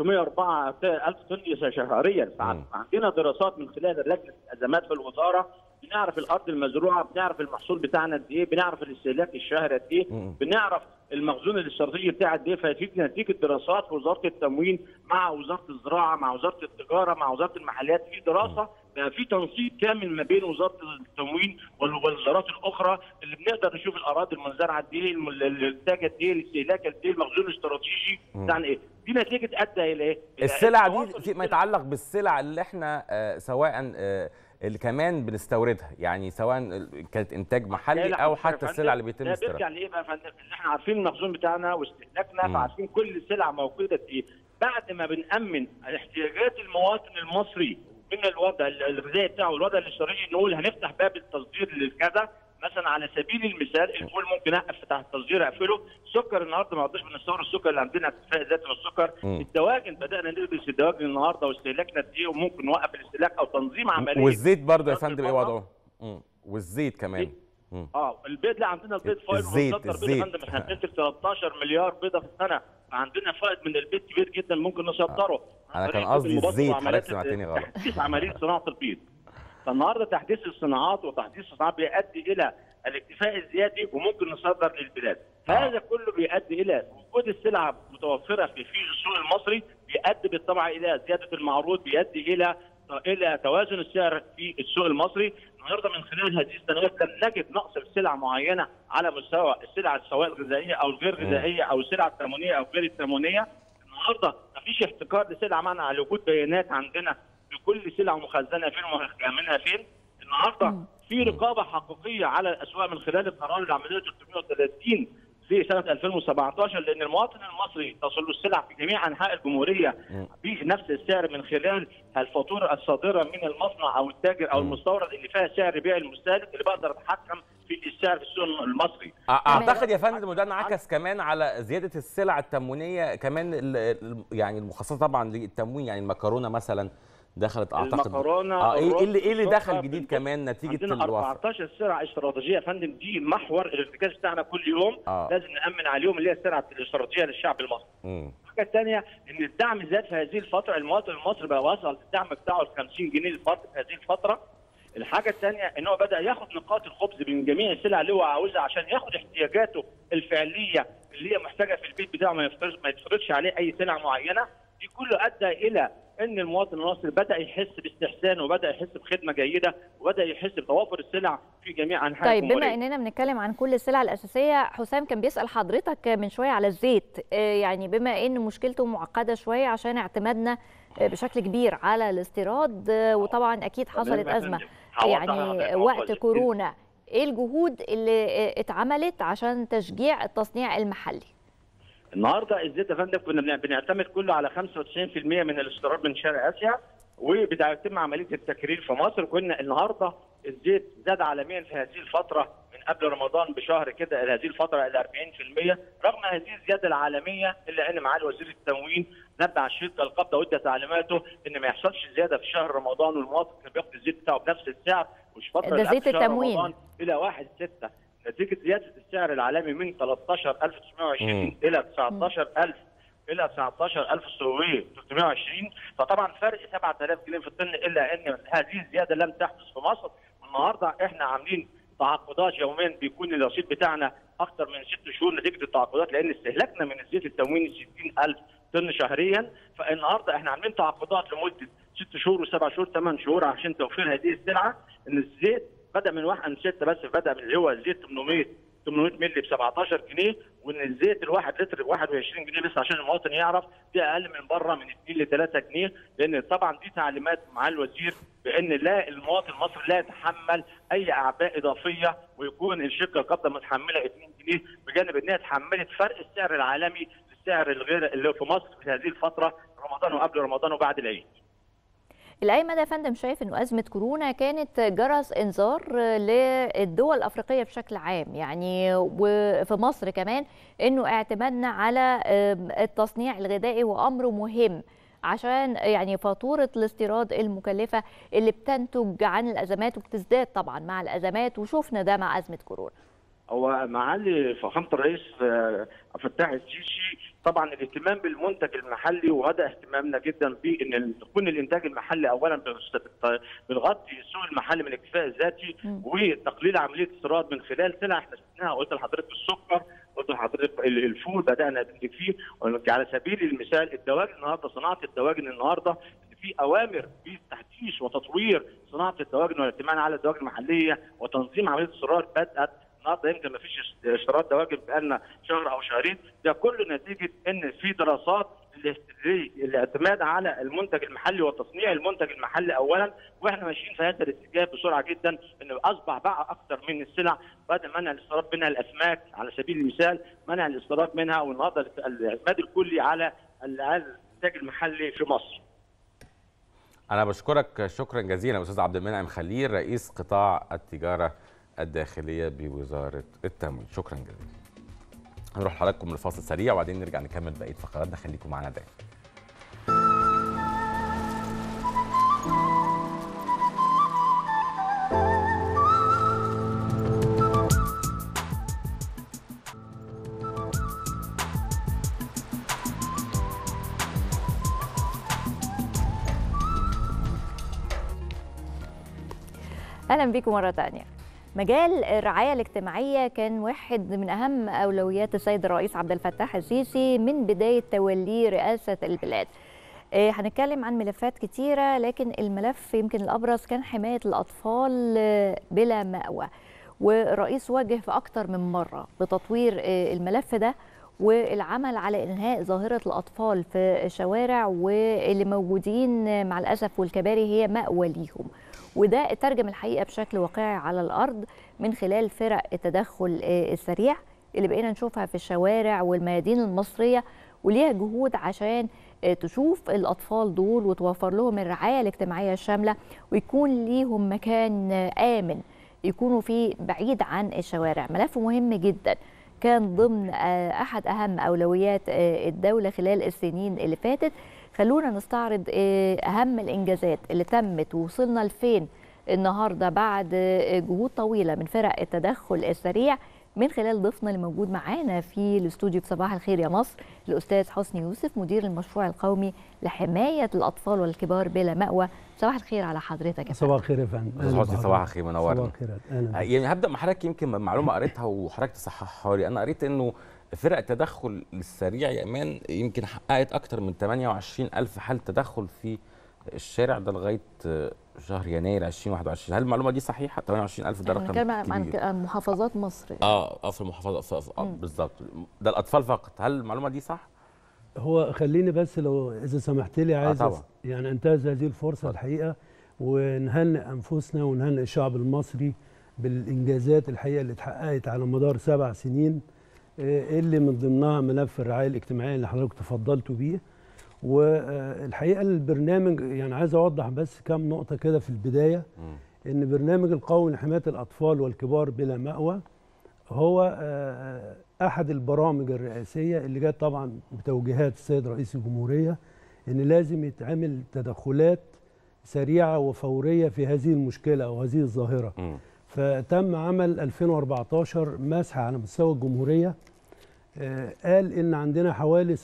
304 الف طن شهريا فعندنا دراسات من خلال لجنه الازمات في الوزاره بنعرف الارض المزروعه بنعرف المحصول بتاعنا قد ايه بنعرف الاستهلاك الشهري قد ايه بنعرف المخزون الاستراتيجي بتاع قد ايه ففي نتيجه دراسات في وزاره التموين مع وزاره الزراعه مع وزاره التجاره مع وزاره المحليات في دراسه بقى في تنسيق كامل ما بين وزاره التموين والوزارات الاخرى اللي بنقدر نشوف الاراضي المزرعه قد ايه الم- الانتاج قد ايه الاستهلاك قد ايه المخزون الاستراتيجي بتاعنا ايه دي نتيجه ادى الى ايه؟ إلى السلع دي فيما يتعلق بالسلع اللي احنا آه، سواء آه، اللي كمان بنستوردها يعني سواء ال- كانت انتاج محلي لا، او بص يا حتى فندم، السلع اللي بيتم ده بيرجع استيرادها لايه بقى يا فندم؟ ان احنا عارفين المخزون بتاعنا واستهلاكنا مم. فعارفين كل سلعه موجوده في ايه بعد ما بنامن احتياجات المواطن المصري من الوضع الغذائي بتاعه والوضع الاستراتيجي نقول هنفتح باب التصدير للكذا مثلا على سبيل المثال الفول ممكن اوقف فتح التصدير اقفله السكر النهارده ما عدناش بنستورد السكر اللي عندنا اكتفاء ذاتي بالسكر مم. الدواجن بدانا ندرس الدواجن النهارده واستهلاكنا قد ايه وممكن نوقف الاستهلاك او تنظيم عمليه والزيت برضه يا فندم ايه وضعه؟ مم. والزيت كمان مم. اه البيض لا عندنا البيض فايض الزيت- ومصدر بيض الزيت. يا فندم احنا بننتج 13 مليار بيضه في السنه فعندنا فائض من البيض كبير جدا ممكن نصدره انا كان طريقة قصدي المبادرة الزيت وعمليات حضرتك سمعتني غلط تحديث عمليه صناعه البيض فالنهارده تحديث الصناعات وتحديث الصناعات بيؤدي الى الاكتفاء الذاتي وممكن نصدر للبلاد هذا كله بيؤدي الى وجود السلع متوفره في في السوق المصري بيؤدي بالطبع الى زياده المعروض بيؤدي الى الى توازن السعر في السوق المصري النهارده من خلال هذه السنوات لم نجد نقص في سلع معينه على مستوى السلع سواء الغذائيه او الغير غذائيه او السلع التموينيه او غير التموينيه النهارده مفيش احتكار لسلع معنا على وجود بيانات عندنا لكل سلعه مخزنه فين ومخزنها فين النهارده في رقابه حقيقيه على الاسواق من خلال القرار العمليه 330 في سنه 2017 لان المواطن المصري تصل له السلع في جميع انحاء الجمهوريه بنفس السعر من خلال الفاتوره الصادره من المصنع او التاجر او المستورد اللي فيها سعر بيع المستهلك اللي بقدر اتحكم في السعر في السوق المصري. أ- اعتقد يا فندم وده انعكس كمان على زياده السلع التموينيه كمان ال- ال- يعني المخصصه طبعا للتموين يعني المكرونه مثلا دخلت اعتقد المكرونه اه ايه الرز، إيه اللي ايه اللي السكر، دخل جديد كمان نتيجه عندنا الوفره 14 سلعه استراتيجيه يا فندم دي محور الارتكاز بتاعنا كل يوم آه. لازم نامن عليهم اللي هي السلع الاستراتيجيه للشعب المصري. مم. الحاجه الثانيه ان الدعم زاد في هذه الفتره المواطن المصري بقى وصل الدعم بتاعه ل 50 جنيه للفرد في هذه الفتره. الحاجه الثانيه ان هو بدا ياخد نقاط الخبز من جميع السلع اللي هو عاوزها عشان ياخد احتياجاته الفعليه اللي هي محتاجها في البيت بتاعه ما يفرضش ما يتفرضش عليه اي سلع معينه دي كله ادى الى ان المواطن المصري بدا يحس باستحسان وبدا يحس بخدمه جيده وبدا يحس بتوافر السلع في جميع انحاء طيب بما الجمهورية. اننا بنتكلم عن كل السلع الاساسيه حسام كان بيسال حضرتك من شويه على الزيت آه، يعني بما ان مشكلته معقده شويه عشان اعتمادنا آه، بشكل كبير على الاستيراد آه، وطبعا اكيد تمام حصلت يا ازمه فندم. هوضح يعني لحضرتك وقت موضوع كورونا ايه الجهود اللي آه، اتعملت عشان تشجيع التصنيع المحلي النهارده الزيت يا فندم كنا بن- بنعتمد كله على 95% من الاستيراد من شرق اسيا وبتتم عمليه التكرير في مصر كنا النهارده الزيت زاد عالميا في هذه الفتره من قبل رمضان بشهر كده الى هذه الفتره الى 40% رغم هذه الزياده العالميه الا ان معالي وزير التموين نبه الشركه القابضه وادى تعليماته ان ما يحصلش زياده في شهر رمضان والمواطن كان بياخد الزيت بتاعه بنفس السعر وفي فتره ده اللي زيت قبل شهر التموين. رمضان الى 1 6 نتيجه زياده السعر العالمي من 13920 مم. الى 19000 الى 19320 فطبعا فرق 7000 جنيه في الطن الا ان هذه الزياده لم تحدث في مصر النهارده احنا عاملين تعاقدات يوميا بيكون الرصيد بتاعنا اكثر من ست شهور نتيجه التعاقدات لان استهلاكنا من الزيت التمويني 60000 طن شهريا فالنهارده احنا عاملين تعاقدات لمده ست شهور وسبع شهور ثمان شهور عشان توفير هذه السلعه ان الزيت بدا من واحد من سته بس بدا من اللي هو الزيت 800 800 مللي ب 17 جنيه وان الزيت الواحد لتر ب 21 جنيه بس عشان المواطن يعرف دي اقل من بره من 2 ل 3 جنيه لان طبعا دي تعليمات مع الوزير بان لا المواطن المصري لا يتحمل اي اعباء اضافيه ويكون الشركه القابضه متحمله 2 جنيه بجانب انها اتحملت فرق السعر العالمي للسعر الغير اللي في مصر في هذه الفتره رمضان وقبل رمضان وبعد العيد. الأي مدى يا فندم شايف انه ازمه كورونا كانت جرس انذار للدول الافريقيه بشكل عام يعني وفي مصر كمان انه اعتمادنا على التصنيع الغذائي وامر مهم عشان يعني فاتوره الاستيراد المكلفه اللي بتنتج عن الازمات وبتزداد طبعا مع الازمات وشفنا ده مع ازمه كورونا هو معالي فخامه الرئيس آه، عبد الفتاح السيسي طبعا الاهتمام بالمنتج المحلي وهذا اهتمامنا جدا بان يكون الانتاج المحلي اولا بنست- بنغطي السوق المحلي من الاكتفاء الذاتي وتقليل عمليه الاستيراد من خلال سلع احنا شفناها قلت لحضرتك السكر قلت لحضرتك ال- الفول بدانا ننتج فيه على سبيل المثال الدواجن النهارده صناعه الدواجن النهارده في اوامر بتحديث وتطوير صناعه الدواجن والاعتماد على الدواجن المحليه وتنظيم عمليه الاستيراد بدات النهارده يمكن ما فيش استيراد دواجن بقالنا شهر او شهرين ده كله نتيجه ان في دراسات ل- للاعتماد على المنتج المحلي وتصنيع المنتج المحلي اولا واحنا ماشيين في هذا الاتجاه بسرعه جدا ان اصبح بقى اكثر من السلع بدا منع الاستيراد منها الاسماك على سبيل المثال منع الاستيراد منها والنهارده الاعتماد الكلي على الانتاج المحلي في مصر انا بشكرك شكرا جزيلا استاذ عبد المنعم خليل رئيس قطاع التجاره الداخليه بوزاره التموين شكرا جزيلا هنروح لحضراتكم لفاصل سريع وبعدين نرجع نكمل بقيه فقراتنا خليكم معانا دايما اهلا بيكم مره تانية مجال الرعايه الاجتماعيه كان واحد من اهم اولويات السيد الرئيس عبد الفتاح السيسي من بدايه توليه رئاسه البلاد آه، هنتكلم عن ملفات كتيره لكن الملف يمكن الابرز كان حمايه الاطفال آه، بلا ماوى والرئيس وجه في اكتر من مره بتطوير آه، الملف ده والعمل على انهاء ظاهره الاطفال في الشوارع واللي موجودين مع الاسف والكباري هي ماوى ليهم وده اترجم الحقيقه بشكل واقعي على الارض من خلال فرق التدخل آه، السريع اللي بقينا نشوفها في الشوارع والميادين المصريه وليها جهود عشان آه، تشوف الاطفال دول وتوفر لهم الرعايه الاجتماعيه الشامله ويكون ليهم مكان آه، امن يكونوا فيه بعيد عن الشوارع ملف مهم جدا كان ضمن آه، احد اهم اولويات آه، الدوله خلال السنين اللي فاتت خلونا نستعرض آه، اهم الانجازات اللي تمت ووصلنا لفين النهارده بعد آه، جهود طويله من فرق التدخل السريع من خلال ضيفنا اللي موجود معانا في الاستوديو في صباح الخير يا مصر الاستاذ حسني يوسف مدير المشروع القومي لحمايه الاطفال والكبار بلا ماوى صباح الخير على حضرتك يا صباح الخير يا فندم استاذ حسني صباح الخير منورنا صباح الخير اهلا بك. يعني هبدا مع حضرتك يمكن معلومه قريتها وحضرتك تصححها لي انا قريت انه فرق التدخل السريع يا ايمان يمكن حققت اكتر من 28 الف حاله تدخل في الشارع ده لغايه شهر يناير 2021 هل المعلومه دي صحيحه 28 الف ده احنا رقم بنتكلم عن كبير عن محافظات مصر اه اه في المحافظه في- في- آه، مم. بالظبط ده الاطفال فقط هل المعلومه دي صح هو خليني بس لو اذا سمحت لي عايز طبعا. يعني انتهز هذه الفرصه الحقيقه ونهنئ انفسنا ونهنئ الشعب المصري بالانجازات الحقيقه اللي اتحققت على مدار سبع سنين آه، اللي من ضمنها ملف الرعايه الاجتماعيه اللي حضرتك تفضلتوا بيه والحقيقه البرنامج يعني عايز اوضح بس كام نقطه كده في البدايه ان برنامج القومي لحمايه الاطفال والكبار بلا ماوى هو آه، احد البرامج الرئاسيه اللي جت طبعا بتوجيهات السيد رئيس الجمهوريه ان لازم يتعمل تدخلات سريعه وفوريه في هذه المشكله او هذه الظاهره فتم عمل 2014 مسح على مستوى الجمهوريه آه، قال ان عندنا حوالي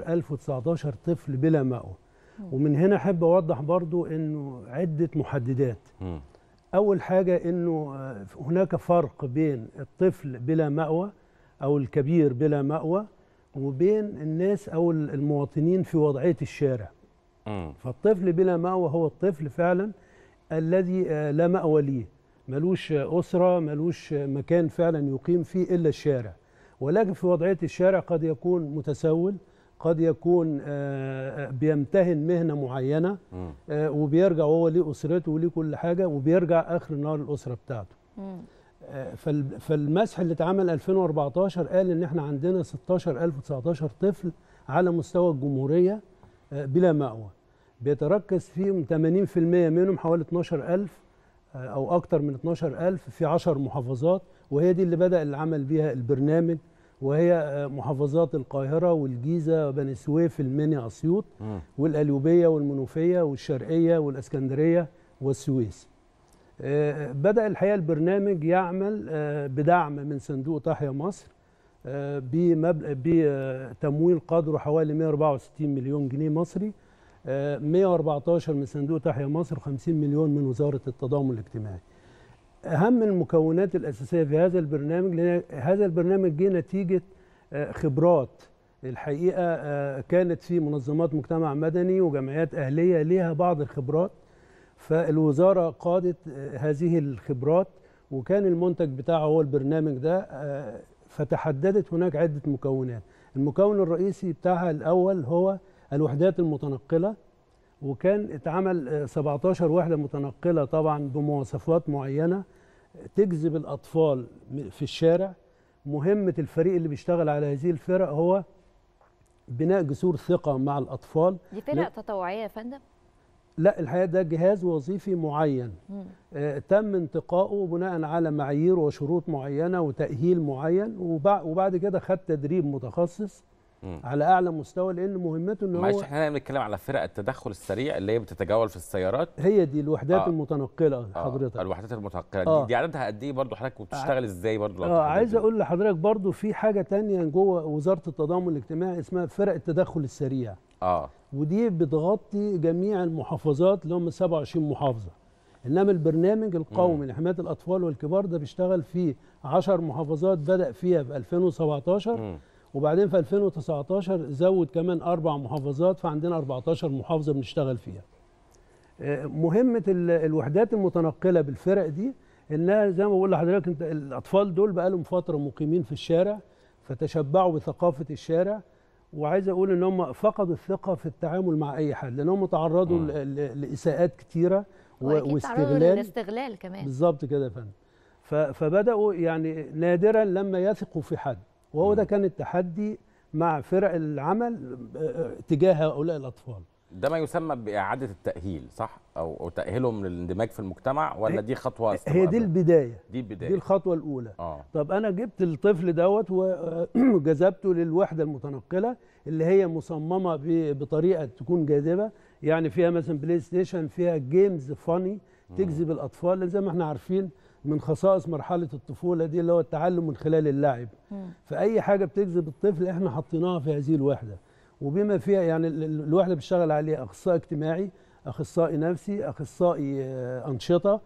16019 طفل بلا مأوى ومن هنا احب اوضح برضو انه عده محددات اول حاجه انه آه، هناك فرق بين الطفل بلا مأوى او الكبير بلا مأوى وبين الناس او المواطنين في وضعيه الشارع فالطفل بلا مأوى هو الطفل فعلا الذي آه، لا مأوى ليه ملوش آه، أسرة ملوش آه، مكان فعلا يقيم فيه إلا الشارع ولكن في وضعية الشارع قد يكون متسول قد يكون آه، آه، بيمتهن مهنة معينة آه، وبيرجع وهو ليه أسرته وليه كل حاجة وبيرجع آخر النهار الأسرة بتاعته آه، فال- فالمسح اللي اتعمل 2014 قال ان احنا عندنا 16019 طفل على مستوى الجمهوريه آه، بلا مأوى بيتركز فيهم 80% منهم حوالي 12000 آه، او اكتر من 12000 في 10 محافظات وهي دي اللي بدأ العمل بيها البرنامج وهي آه، محافظات القاهره والجيزه وبني سويف المنيا اسيوط والقليوبيه والمنوفيه والشرقيه والاسكندريه والسويس آه، بدأ الحقيقة البرنامج يعمل آه، بدعم من صندوق تحيا مصر آه، بمبلغ بتمويل قدره حوالي 164 مليون جنيه مصري آه، 114 من صندوق تحيا مصر 50 مليون من وزاره التضامن الاجتماعي اهم المكونات الاساسيه في هذا البرنامج لان هذا البرنامج جه نتيجه آه، خبرات الحقيقه آه، كانت في منظمات مجتمع مدني وجمعيات اهليه ليها بعض الخبرات فالوزاره قادت آه، هذه الخبرات وكان المنتج بتاعه هو البرنامج ده آه، فتحددت هناك عده مكونات المكون الرئيسي بتاعها الاول هو الوحدات المتنقله وكان اتعمل آه، 17 وحده متنقله طبعا بمواصفات معينه تجذب الاطفال م- في الشارع مهمه الفريق اللي بيشتغل على هذه الفرق هو بناء جسور ثقه مع الاطفال دي فرق تطوعيه يا فندم لا الحقيقه ده جهاز وظيفي معين مم. آه، تم انتقائه بناء على معايير وشروط معينه وتاهيل معين وبع- وبعد كده خد تدريب متخصص مم. على اعلى مستوى لان مهمته ان معلش هو احنا هنا بنتكلم على فرق التدخل السريع اللي هي بتتجول في السيارات هي دي الوحدات آه. المتنقله آه، حضرتك الوحدات المتنقله آه. دي, دي عددها قد ايه برضه حضرتك وبتشتغل ازاي برضه لو اه تحدد عايز لي؟ اقول لحضرتك برضو في حاجه تانية جوه وزاره التضامن الاجتماعي اسمها فرق التدخل السريع اه ودي بتغطي جميع المحافظات اللي هم 27 محافظه انما البرنامج القومي لحمايه الاطفال والكبار ده بيشتغل في 10 محافظات بدا فيها في 2017 وبعدين في 2019 زود كمان اربع محافظات فعندنا 14 محافظه بنشتغل فيها آه، مهمه ال- الوحدات المتنقله بالفرق دي انها زي ما بقول لحضرتك انت الاطفال دول بقى لهم فتره مقيمين في الشارع فتشبعوا بثقافه الشارع وعايز اقول ان هم فقدوا الثقه في التعامل مع اي حد لانهم تعرضوا ل- ل- لاساءات كتيره و- واكيد تعرضوا واستغلال للاستغلال كمان بالظبط كده يا فندم ف- فبداوا يعني نادرا لما يثقوا في حد وهو ده كان التحدي مع فرق العمل آه، تجاه هؤلاء الاطفال ده ما يسمى باعاده التاهيل صح او او تاهيلهم للاندماج في المجتمع ولا دي خطوه هي استبقى دي قبل؟ البدايه دي البدايه دي الخطوه الاولى اه طب انا جبت الطفل دوت وجذبته للوحده المتنقله اللي هي مصممه ب- بطريقه تكون جاذبه يعني فيها مثلا بلاي ستيشن فيها جيمز فاني تجذب الاطفال لأن زي ما احنا عارفين من خصائص مرحله الطفوله دي اللي هو التعلم من خلال اللعب فاي حاجه بتجذب الطفل احنا حطيناها في هذه الوحده وبما فيها يعني ال- ال- الوحده بتشتغل عليها اخصائي اجتماعي اخصائي نفسي اخصائي آه، انشطه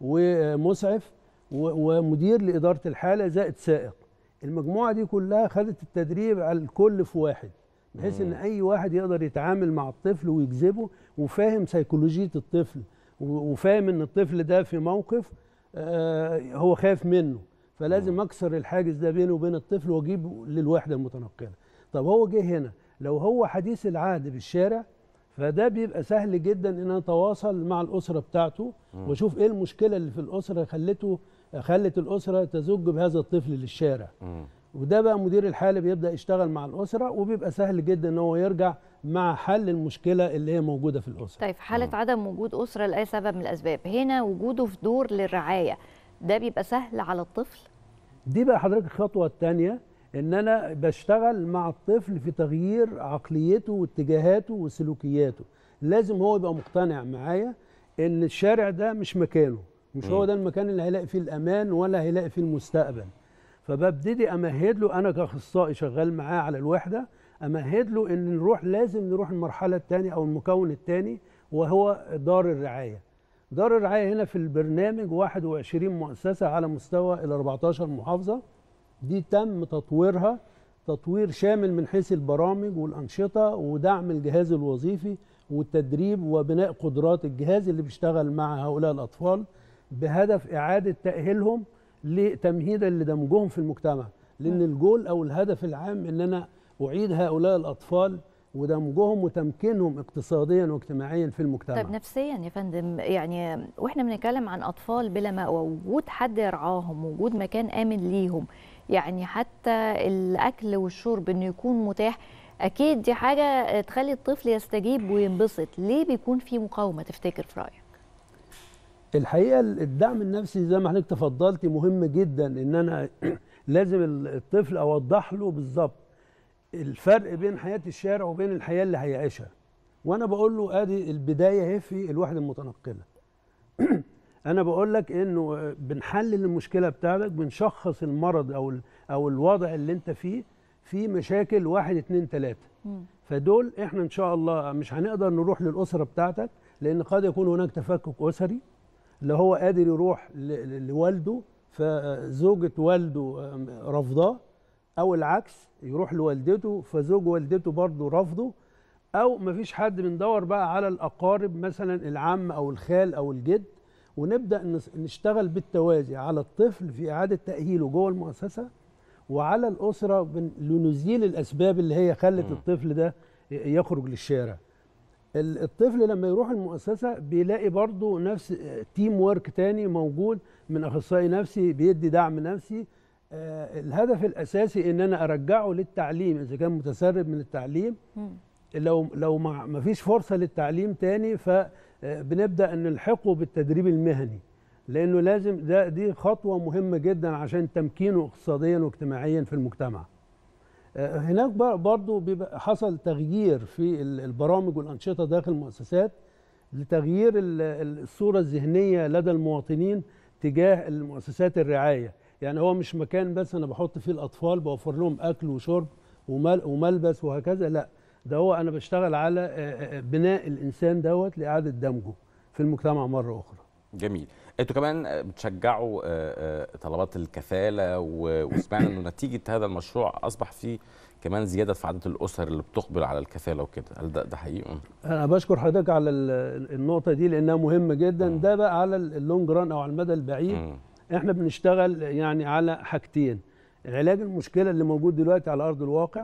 ومسعف و- ومدير لاداره الحاله زائد سائق المجموعه دي كلها خدت التدريب على الكل في واحد بحيث ان اي واحد يقدر يتعامل مع الطفل ويجذبه وفاهم سيكولوجيه الطفل و- وفاهم ان الطفل ده في موقف آه، هو خايف منه فلازم اكسر الحاجز ده بينه وبين الطفل واجيبه للوحده المتنقله طب هو جه هنا لو هو حديث العهد بالشارع فده بيبقى سهل جدا ان انا اتواصل مع الاسره بتاعته مم. واشوف ايه المشكله اللي في الاسره خلته خلت الاسره تزج بهذا الطفل للشارع مم. وده بقى مدير الحاله بيبدا يشتغل مع الاسره وبيبقى سهل جدا ان هو يرجع مع حل المشكله اللي هي موجوده في الاسره طيب في حالة عدم وجود أسرة لأي سبب من الأسباب هنا وجوده في دور للرعاية ده بيبقى سهل على الطفل دي بقى حضرتك الخطوه الثانيه ان انا بشتغل مع الطفل في تغيير عقليته واتجاهاته وسلوكياته لازم هو يبقى مقتنع معايا ان الشارع ده مش مكانه مش هو مم. ده المكان اللي هيلاقي فيه الامان ولا هيلاقي فيه المستقبل فببتدي امهد له انا كاخصائي شغال معاه على الوحده امهد له ان نروح لازم نروح المرحله الثانيه او المكون الثاني وهو دار الرعايه دار الرعايه هنا في البرنامج 21 مؤسسه على مستوى ال 14 محافظه دي تم تطويرها تطوير شامل من حيث البرامج والانشطه ودعم الجهاز الوظيفي والتدريب وبناء قدرات الجهاز اللي بيشتغل مع هؤلاء الاطفال بهدف اعاده تاهيلهم لتمهيدا لدمجهم في المجتمع لان الجول او الهدف العام ان انا اعيد هؤلاء الاطفال ودمجهم وتمكينهم اقتصاديا واجتماعيا في المجتمع طيب نفسيا يا فندم يعني واحنا بنتكلم عن اطفال بلا مأوى وجود حد يرعاهم وجود مكان امن ليهم يعني حتى الاكل والشرب انه يكون متاح اكيد دي حاجه تخلي الطفل يستجيب وينبسط ليه بيكون في مقاومه تفتكر في رايك الحقيقه الدعم النفسي زي ما حضرتك تفضلتي مهم جدا ان انا لازم الطفل اوضح له بالظبط الفرق بين حياه الشارع وبين الحياه اللي هيعيشها وانا بقول له ادي البدايه اهي في الوحده المتنقله انا بقول لك انه بنحلل المشكله بتاعتك بنشخص المرض او ال- او الوضع اللي انت فيه في مشاكل واحد اتنين تلاته فدول احنا ان شاء الله مش هنقدر نروح للاسره بتاعتك لان قد يكون هناك تفكك اسري اللي هو قادر يروح ل- ل- لوالده فزوجة والده آم، رفضاه او العكس يروح لوالدته فزوج والدته برضه رفضه او مفيش حد بندور بقى على الاقارب مثلا العم او الخال او الجد ونبدا نس- نشتغل بالتوازي على الطفل في اعاده تاهيله جوه المؤسسه وعلى الاسره بن- لنزيل الاسباب اللي هي خلت الطفل ده ي- يخرج للشارع ال- الطفل لما يروح المؤسسه بيلاقي برضه نفس تيم ورك تاني موجود من اخصائي نفسي بيدي دعم نفسي آه، الهدف الاساسي ان انا ارجعه للتعليم اذا كان متسرب من التعليم لو لو ما ما فيش فرصه للتعليم تاني فبنبدا ان نلحقه بالتدريب المهني لانه لازم ده دي خطوه مهمه جدا عشان تمكينه اقتصاديا واجتماعيا في المجتمع آه، هناك بر- برضو بيبقى حصل تغيير في ال- البرامج والانشطه داخل المؤسسات لتغيير ال- ال- الصوره الذهنيه لدى المواطنين تجاه المؤسسات الرعايه يعني هو مش مكان بس انا بحط فيه الاطفال بوفر لهم اكل وشرب ومل وملبس وهكذا لا ده هو انا بشتغل على آه، آه، بناء الانسان دوت لاعاده دمجه في المجتمع مره اخرى جميل انتوا كمان بتشجعوا آه، آه، طلبات الكفاله و- وسمعنا انه نتيجه هذا المشروع اصبح في كمان زياده في عدد الاسر اللي بتقبل على الكفاله وكده هل ده, ده حقيقي؟ انا بشكر حضرتك على ال- النقطه دي لانها مهمه جدا ده بقى على ال- اللونج ران او على المدى البعيد احنا بنشتغل يعني على حاجتين علاج المشكله اللي موجود دلوقتي على ارض الواقع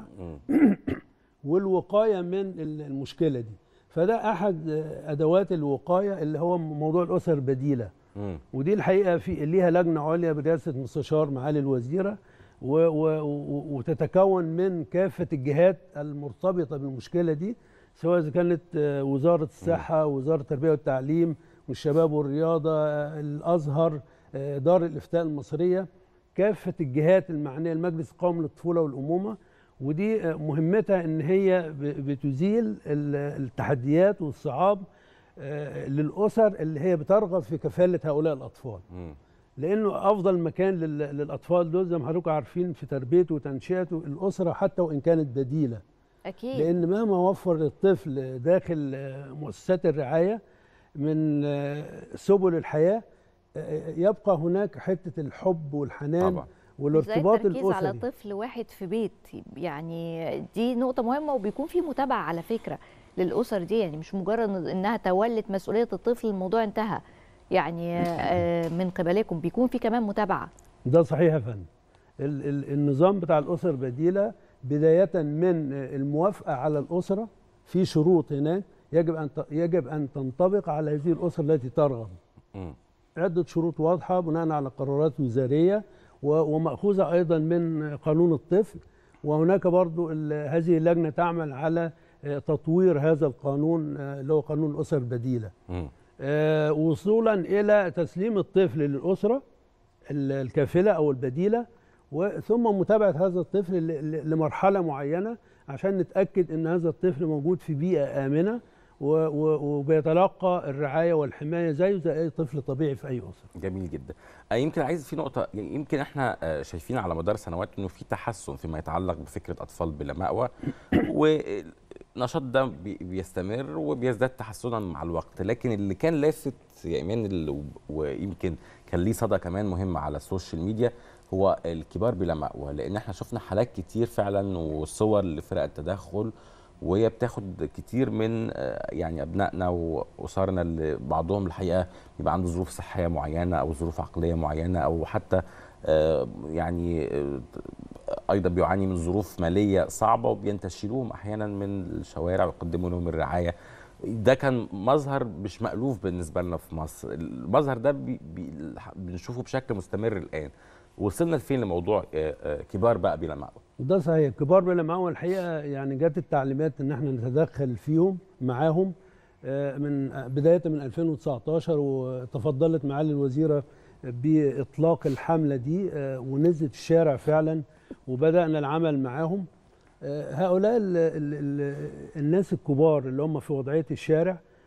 والوقايه من ال- المشكله دي فده احد آه، ادوات الوقايه اللي هو موضوع الاسر البديله ودي الحقيقه في ليها لجنه عليا برئاسه مستشار معالي الوزيره و و و وتتكون من كافه الجهات المرتبطه بالمشكله دي سواء اذا كانت آه، وزاره الصحه وزاره التربيه والتعليم والشباب والرياضه آه، الازهر آه، دار الافتاء المصريه كافه الجهات المعنيه المجلس القومي للطفوله والامومه ودي آه، مهمتها ان هي ب- بتزيل ال- التحديات والصعاب آه، للاسر اللي هي بترغب في كفاله هؤلاء الاطفال لانه افضل مكان لل- للاطفال دول زي ما حضراتكم عارفين في تربيته وتنشئته الاسره حتى وان كانت بديله اكيد لان مهما وفر الطفل داخل آه، مؤسسات الرعايه من آه، سبل الحياه آه، يبقى هناك حته الحب والحنان طبعا. والارتباط زي التركيز على الاسري طفل واحد في بيت يعني دي نقطة مهمة وبيكون في متابعة على فكرة للأسر دي يعني مش مجرد إنها تولت مسؤولية الطفل الموضوع انتهى يعني آه، من قبلكم بيكون في كمان متابعة ده صحيح يا فندم ال- ال- النظام بتاع الاسر بديله بدايه من الموافقه على الاسره في شروط هناك يجب ان ت- يجب ان تنطبق على هذه الاسر التي ترغب عده شروط واضحه بناء على قرارات وزاريه و- وماخوذه ايضا من قانون الطفل وهناك برضو ال- هذه اللجنه تعمل على آه، تطوير هذا القانون آه، اللي هو قانون الاسر البديله آه، وصولا الى تسليم الطفل للاسره ال- الكافله او البديله وثم متابعه هذا الطفل ل- ل- لمرحله معينه عشان نتاكد ان هذا الطفل موجود في بيئه امنه و- و- وبيتلقى الرعايه والحمايه زيه زي اي طفل طبيعي في اي اسره. جميل جدا آه، يمكن عايز في نقطه يعني يمكن احنا آه، شايفين على مدار سنوات انه في تحسن فيما يتعلق بفكره اطفال بلا ماوى والنشاط ده بي- بيستمر وبيزداد تحسنا مع الوقت لكن اللي كان لافت يا ايمان ال- ويمكن كان ليه صدى كمان مهم على السوشيال ميديا هو الكبار بلا مأوى لان احنا شفنا حالات كتير فعلا وصور لفرق التدخل وهي بتاخد كتير من آه، يعني ابنائنا واسرنا اللي بعضهم الحقيقه بيبقى عنده ظروف صحيه معينه او ظروف عقليه معينه او حتى آه، يعني آه، ايضا بيعاني من ظروف ماليه صعبه وبينتشلوهم احيانا من الشوارع ويقدموا لهم الرعايه ده كان مظهر مش مألوف بالنسبه لنا في مصر المظهر ده بي بي بنشوفه بشكل مستمر الان وصلنا لفين لموضوع آه، آه، كبار بقى بلا مأوى ده صحيح كبار بلا مأوى الحقيقه يعني جت التعليمات ان احنا نتدخل فيهم معاهم آه، من آه، بدايه من 2019 وتفضلت معالي الوزيره باطلاق الحمله دي آه، ونزلت الشارع فعلا وبدانا العمل معاهم آه، هؤلاء ال ال ال الناس الكبار اللي هم في وضعيه الشارع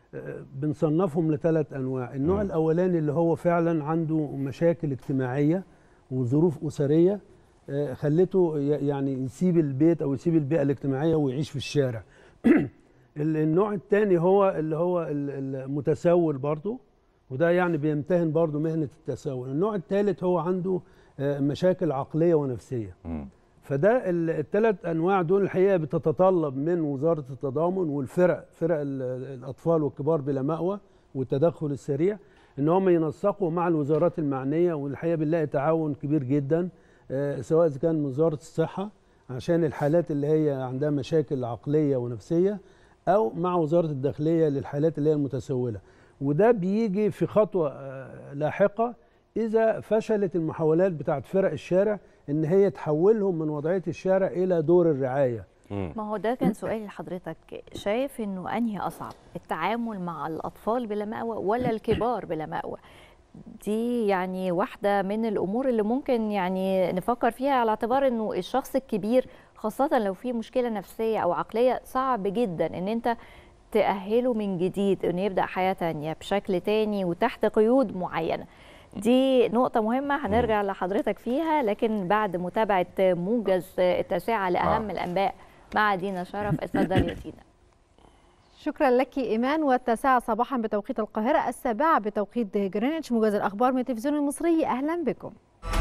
آه، بنصنفهم لثلاث انواع النوع الاولاني اللي هو فعلا عنده مشاكل اجتماعيه وظروف اسريه آه، خلته ي- يعني يسيب البيت او يسيب البيئه الاجتماعيه ويعيش في الشارع ال- النوع الثاني هو اللي هو ال- المتسول برضه وده يعني بيمتهن برضه مهنه التسول النوع الثالث هو عنده آه، مشاكل عقليه ونفسيه فده الثلاث انواع دول الحقيقه بتتطلب من وزاره التضامن والفرق فرق ال- الاطفال والكبار بلا مأوى والتدخل السريع ان هم ينسقوا مع الوزارات المعنيه والحقيقه بنلاقي تعاون كبير جدا آه، سواء اذا كان من وزاره الصحه عشان الحالات اللي هي عندها مشاكل عقليه ونفسيه او مع وزاره الداخليه للحالات اللي هي المتسوله وده بيجي في خطوه آه، لاحقه اذا فشلت المحاولات بتاعت فرق الشارع ان هي تحولهم من وضعيه الشارع الى دور الرعايه ما هو ده كان سؤالي لحضرتك شايف انه انهي اصعب التعامل مع الاطفال بلا مأوى ولا الكبار بلا مأوى دي يعني واحدة من الأمور اللي ممكن يعني نفكر فيها على اعتبار أنه الشخص الكبير خاصة لو في مشكلة نفسية أو عقلية صعب جدا أن أنت تأهله من جديد أنه يبدأ حياة تانية بشكل تاني وتحت قيود معينة دي نقطة مهمة هنرجع لحضرتك فيها لكن بعد متابعة موجز التاسعة لأهم آه. الأنباء مع دينا شرف اتفضلي يا دينا شكرا لك إيمان والتاسعة صباحا بتوقيت القاهرة السابعة بتوقيت جرينتش موجز الأخبار من التلفزيون المصري أهلا بكم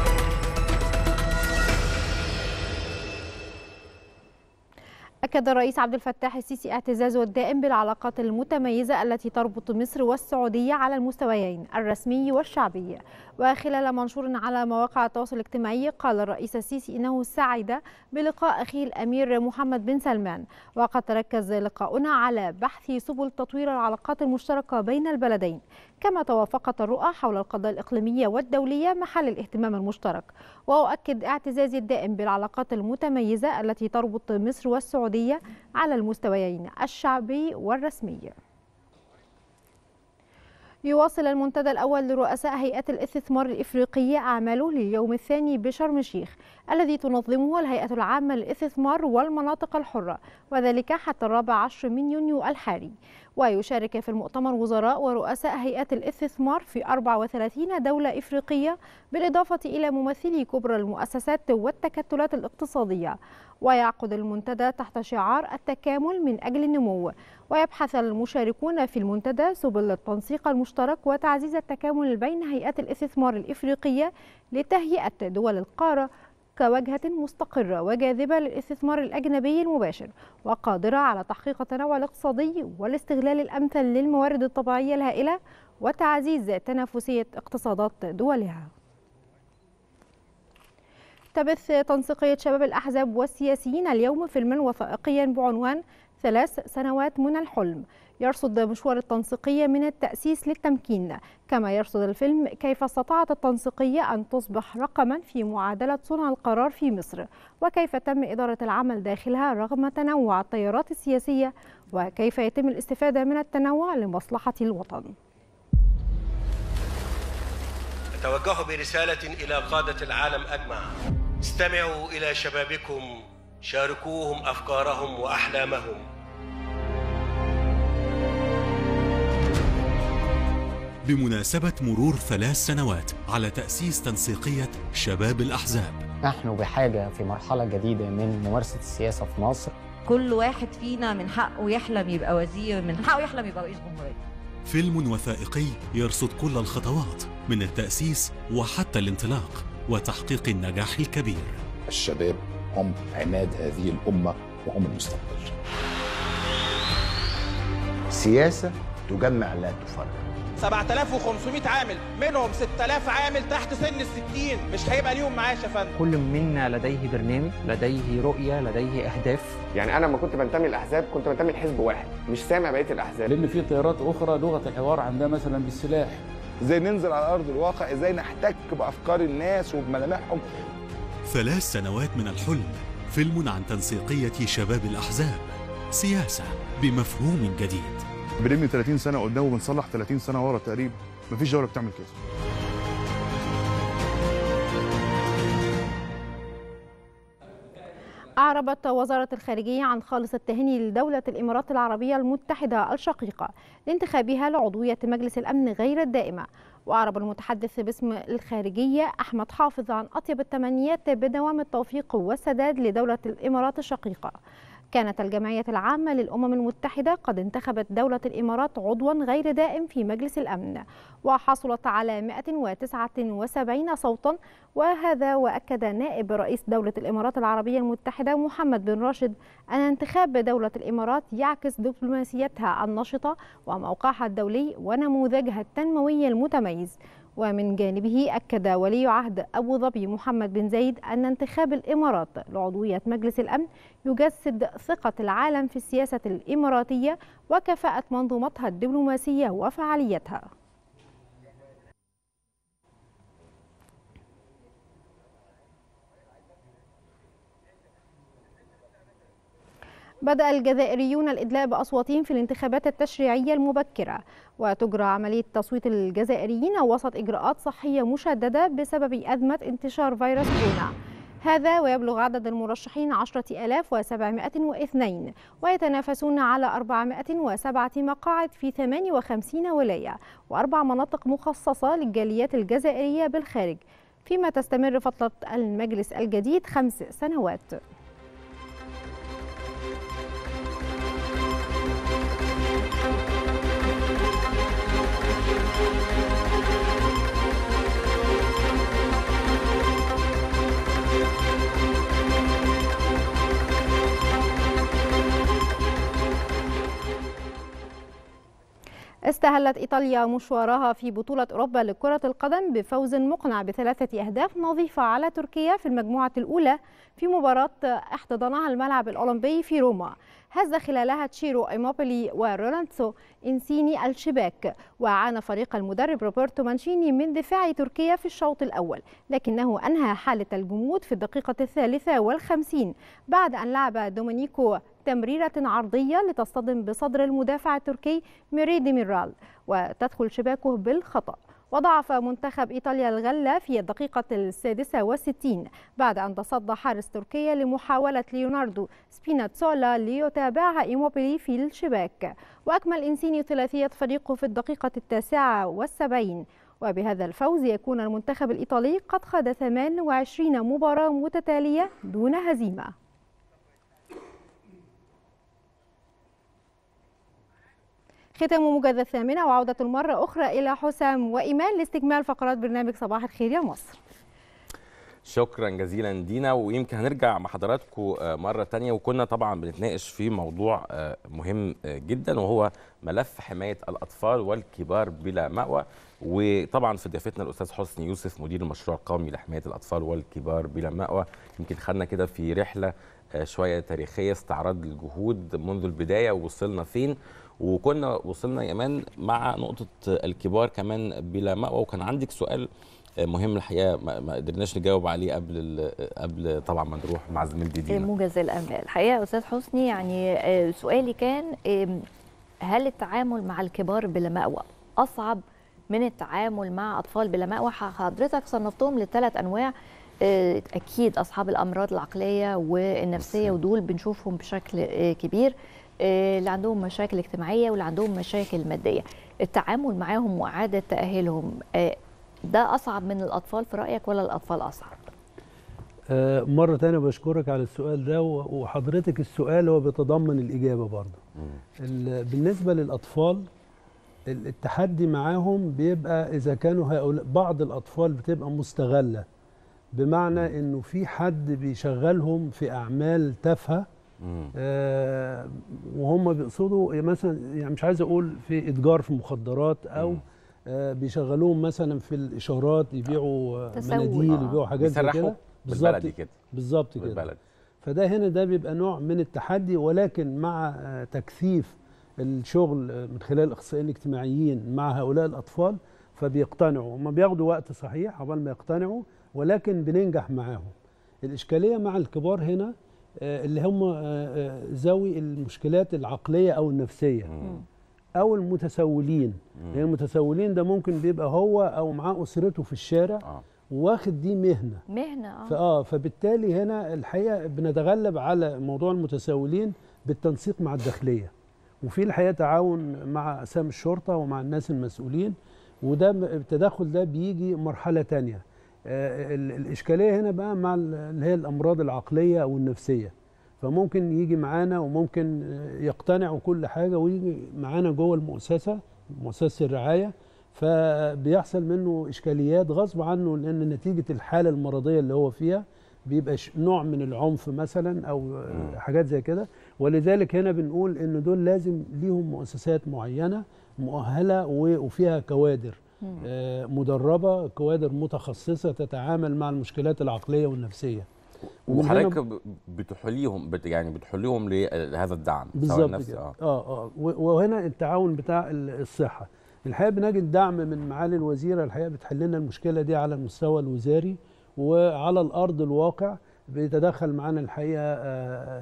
أكد الرئيس عبد الفتاح السيسي اعتزازه الدائم بالعلاقات المتميزة التي تربط مصر والسعودية على المستويين الرسمي والشعبي وخلال منشور على مواقع التواصل الاجتماعي قال الرئيس السيسي إنه سعد بلقاء أخيه الأمير محمد بن سلمان وقد تركز لقاؤنا على بحث سبل تطوير العلاقات المشتركة بين البلدين كما توافقت الرؤى حول القضايا الإقليمية والدولية محل الاهتمام المشترك وأؤكد اعتزازي الدائم بالعلاقات المتميزة التي تربط مصر والسعودية على المستويين الشعبي والرسمي يواصل المنتدى الأول لرؤساء هيئات الاستثمار الإفريقية أعماله لليوم الثاني بشرم الشيخ الذي تنظمه الهيئة العامة للاستثمار والمناطق الحرة وذلك حتى الرابع عشر من يونيو الحالي ويشارك في المؤتمر وزراء ورؤساء هيئات الاستثمار في 34 دولة إفريقية بالإضافة إلى ممثلي كبرى المؤسسات والتكتلات الاقتصادية ويعقد المنتدى تحت شعار التكامل من أجل النمو ويبحث المشاركون في المنتدى سبل التنسيق المشترك وتعزيز التكامل بين هيئات الاستثمار الإفريقية لتهيئة دول القارة كوجهة مستقرة وجاذبة للاستثمار الأجنبي المباشر وقادرة على تحقيق التنوع الاقتصادي والاستغلال الأمثل للموارد الطبيعية الهائلة وتعزيز تنافسية اقتصادات دولها تبث تنسيقية شباب الأحزاب والسياسيين اليوم فيلما وثائقيا بعنوان ثلاث سنوات من الحلم يرصد مشوار التنسيقية من التأسيس للتمكين كما يرصد الفيلم كيف استطاعت التنسيقية أن تصبح رقما في معادلة صنع القرار في مصر وكيف تم إدارة العمل داخلها رغم تنوع التيارات السياسية وكيف يتم الاستفادة من التنوع لمصلحة الوطن أتوجه برسالة إلى قادة العالم أجمع استمعوا إلى شبابكم شاركوهم أفكارهم وأحلامهم بمناسبة مرور ثلاث سنوات على تأسيس تنسيقية شباب الأحزاب نحن بحاجة في مرحلة جديدة من ممارسة السياسة في مصر كل واحد فينا من حقه يحلم يبقى وزير من حقه يحلم يبقى رئيس جمهورية فيلم وثائقي يرصد كل الخطوات من التأسيس وحتى الانطلاق وتحقيق النجاح الكبير الشباب هم عماد هذه الأمة وهم المستقبل سياسة تجمع لا تفرق 7500 عامل منهم 6000 عامل تحت سن ال 60 مش هيبقى ليهم معاش يا فندم كل منا لديه برنامج لديه رؤية لديه أهداف يعني انا لما كنت بنتمي الاحزاب كنت بنتمي لحزب واحد مش سامع بقيه الاحزاب لان في تيارات اخرى لغه الحوار عندها مثلا بالسلاح ازاي ننزل على ارض الواقع ازاي نحتك بافكار الناس وبملامحهم ثلاث سنوات من الحلم فيلم عن تنسيقية شباب الأحزاب سياسة بمفهوم جديد بنبني 30 سنه قدام وبنصلح 30 سنه ورا تقريبا مفيش دوله بتعمل كده أعربت وزارة الخارجية عن خالص التهاني لدولة الإمارات العربية المتحدة الشقيقة لانتخابها لعضوية مجلس الأمن غير الدائمة وأعرب المتحدث باسم الخارجية أحمد حافظ عن أطيب التمنيات بدوام التوفيق والسداد لدولة الإمارات الشقيقة كانت الجمعية العامة للأمم المتحدة قد انتخبت دولة الإمارات عضوا غير دائم في مجلس الأمن وحصلت على 179 صوتا وهذا وأكد نائب رئيس دولة الإمارات العربية المتحدة محمد بن راشد أن انتخاب دولة الإمارات يعكس دبلوماسيتها النشطة وموقعها الدولي ونموذجها التنموي المتميز ومن جانبه أكد ولي عهد أبو ظبي محمد بن زايد أن انتخاب الإمارات لعضوية مجلس الأمن يجسد ثقة العالم في السياسة الإماراتية وكفاءة منظومتها الدبلوماسية وفعاليتها بدأ الجزائريون الإدلاء بأصواتهم في الانتخابات التشريعية المبكرة وتجرى عملية تصويت الجزائريين وسط إجراءات صحية مشددة بسبب أزمة انتشار فيروس كورونا هذا ويبلغ عدد المرشحين 10702 ويتنافسون على 407 مقاعد في 58 ولاية وأربع مناطق مخصصة للجاليات الجزائرية بالخارج فيما تستمر فترة المجلس الجديد خمس سنوات استهلت إيطاليا مشوارها في بطولة أوروبا لكرة القدم بفوز مقنع بثلاثة أهداف نظيفة على تركيا في المجموعة الأولى في مباراة احتضنها الملعب الأولمبي في روما هز خلالها تشيرو إيموبيلي ورولانسو إنسيني الشباك وعانى فريق المدرب روبرتو مانشيني من دفاع تركيا في الشوط الأول لكنه أنهى حالة الجمود في الدقيقة الثالثة والخمسين بعد أن لعب دومينيكو تمريرة عرضية لتصطدم بصدر المدافع التركي ميري ديميرال وتدخل شباكه بالخطأ وضعف منتخب إيطاليا الغلة في الدقيقة السادسة والستين بعد أن تصدى حارس تركيا لمحاولة ليوناردو سبيناتسولا ليتابعها إيموبيلي في الشباك وأكمل إنسيني ثلاثية فريقه في الدقيقة التاسعة والسبعين وبهذا الفوز يكون المنتخب الإيطالي قد خاض 28 مباراة متتالية دون هزيمة ختام موجز الثامنة وعودة مرة أخرى إلى حسام وإيمان لاستكمال فقرات برنامج صباح الخير يا مصر شكرا جزيلا دينا ويمكن هنرجع مع حضراتكم مرة تانية وكنا طبعا بنتناقش في موضوع مهم جدا وهو ملف حماية الأطفال والكبار بلا مأوى وطبعا في ضيافتنا الأستاذ حسني يوسف مدير المشروع القومي لحماية الأطفال والكبار بلا مأوى يمكن خدنا كده في رحلة شوية تاريخية استعراض الجهود منذ البداية ووصلنا فين وكنا وصلنا يا امان مع نقطه الكبار كمان بلا مأوى وكان عندك سؤال مهم الحقيقه ما قدرناش نجاوب عليه قبل قبل طبعا ما نروح مع زميلتي دينا موجز الامال الحقيقه استاذ حسني يعني سؤالي كان هل التعامل مع الكبار بلا مأوى اصعب من التعامل مع اطفال بلا مأوى حضرتك صنفتهم لثلاث انواع اكيد اصحاب الامراض العقليه والنفسيه ودول بنشوفهم بشكل كبير اللي عندهم مشاكل اجتماعيه واللي عندهم مشاكل ماديه التعامل معاهم واعاده تاهيلهم ده اصعب من الاطفال في رايك ولا الاطفال اصعب آه مرة تانية بشكرك على السؤال ده وحضرتك السؤال هو بيتضمن الإجابة برضه بالنسبة للأطفال التحدي معاهم بيبقى إذا كانوا هؤلاء بعض الأطفال بتبقى مستغلة بمعنى إنه في حد بيشغلهم في أعمال تافهة آه وهم بيقصدوا مثلا يعني مش عايز اقول في اتجار في مخدرات او آه بيشغلوهم مثلا في الاشارات يبيعوا مناديل آه. يبيعوا حاجات زي كده بالظبط كده بالظبط كده فده هنا ده بيبقى نوع من التحدي ولكن مع آه تكثيف الشغل من خلال الاخصائيين الاجتماعيين مع هؤلاء الاطفال فبيقتنعوا هم بياخدوا وقت صحيح عقبال ما يقتنعوا ولكن بننجح معاهم الاشكاليه مع الكبار هنا اللي هم ذوي المشكلات العقليه او النفسيه مم. او المتسولين يعني المتسولين ده ممكن بيبقى هو او معاه اسرته في الشارع آه. واخد دي مهنه مهنه اه فاه فبالتالي هنا الحقيقه بنتغلب على موضوع المتسولين بالتنسيق مع الداخليه وفي الحقيقه تعاون مع اقسام الشرطه ومع الناس المسؤولين وده م- التدخل ده بيجي مرحله تانية آه، ال- الاشكاليه هنا بقى مع ال- اللي هي الامراض العقليه او النفسيه فممكن يجي معانا وممكن آه، يقتنع وكل حاجه ويجي معانا جوه المؤسسه مؤسسه الرعايه فبيحصل منه اشكاليات غصب عنه لان نتيجه الحاله المرضيه اللي هو فيها بيبقى ش- نوع من العنف مثلا او آه، حاجات زي كده ولذلك هنا بنقول ان دول لازم ليهم مؤسسات معينه مؤهله و- وفيها كوادر آه، مدربه كوادر متخصصه تتعامل مع المشكلات العقليه والنفسيه ومن هنا وحضرتك ب- بتحليهم بت يعني بتحليهم لهذا الدعم سواء بالظبط النفسي كده اه اه اه و- وهنا التعاون بتاع ال- الصحه الحقيقه بنجد دعم من معالي الوزيره الحقيقه بتحل لنا المشكله دي على المستوى الوزاري وعلى الارض الواقع بيتدخل معانا الحقيقه آه،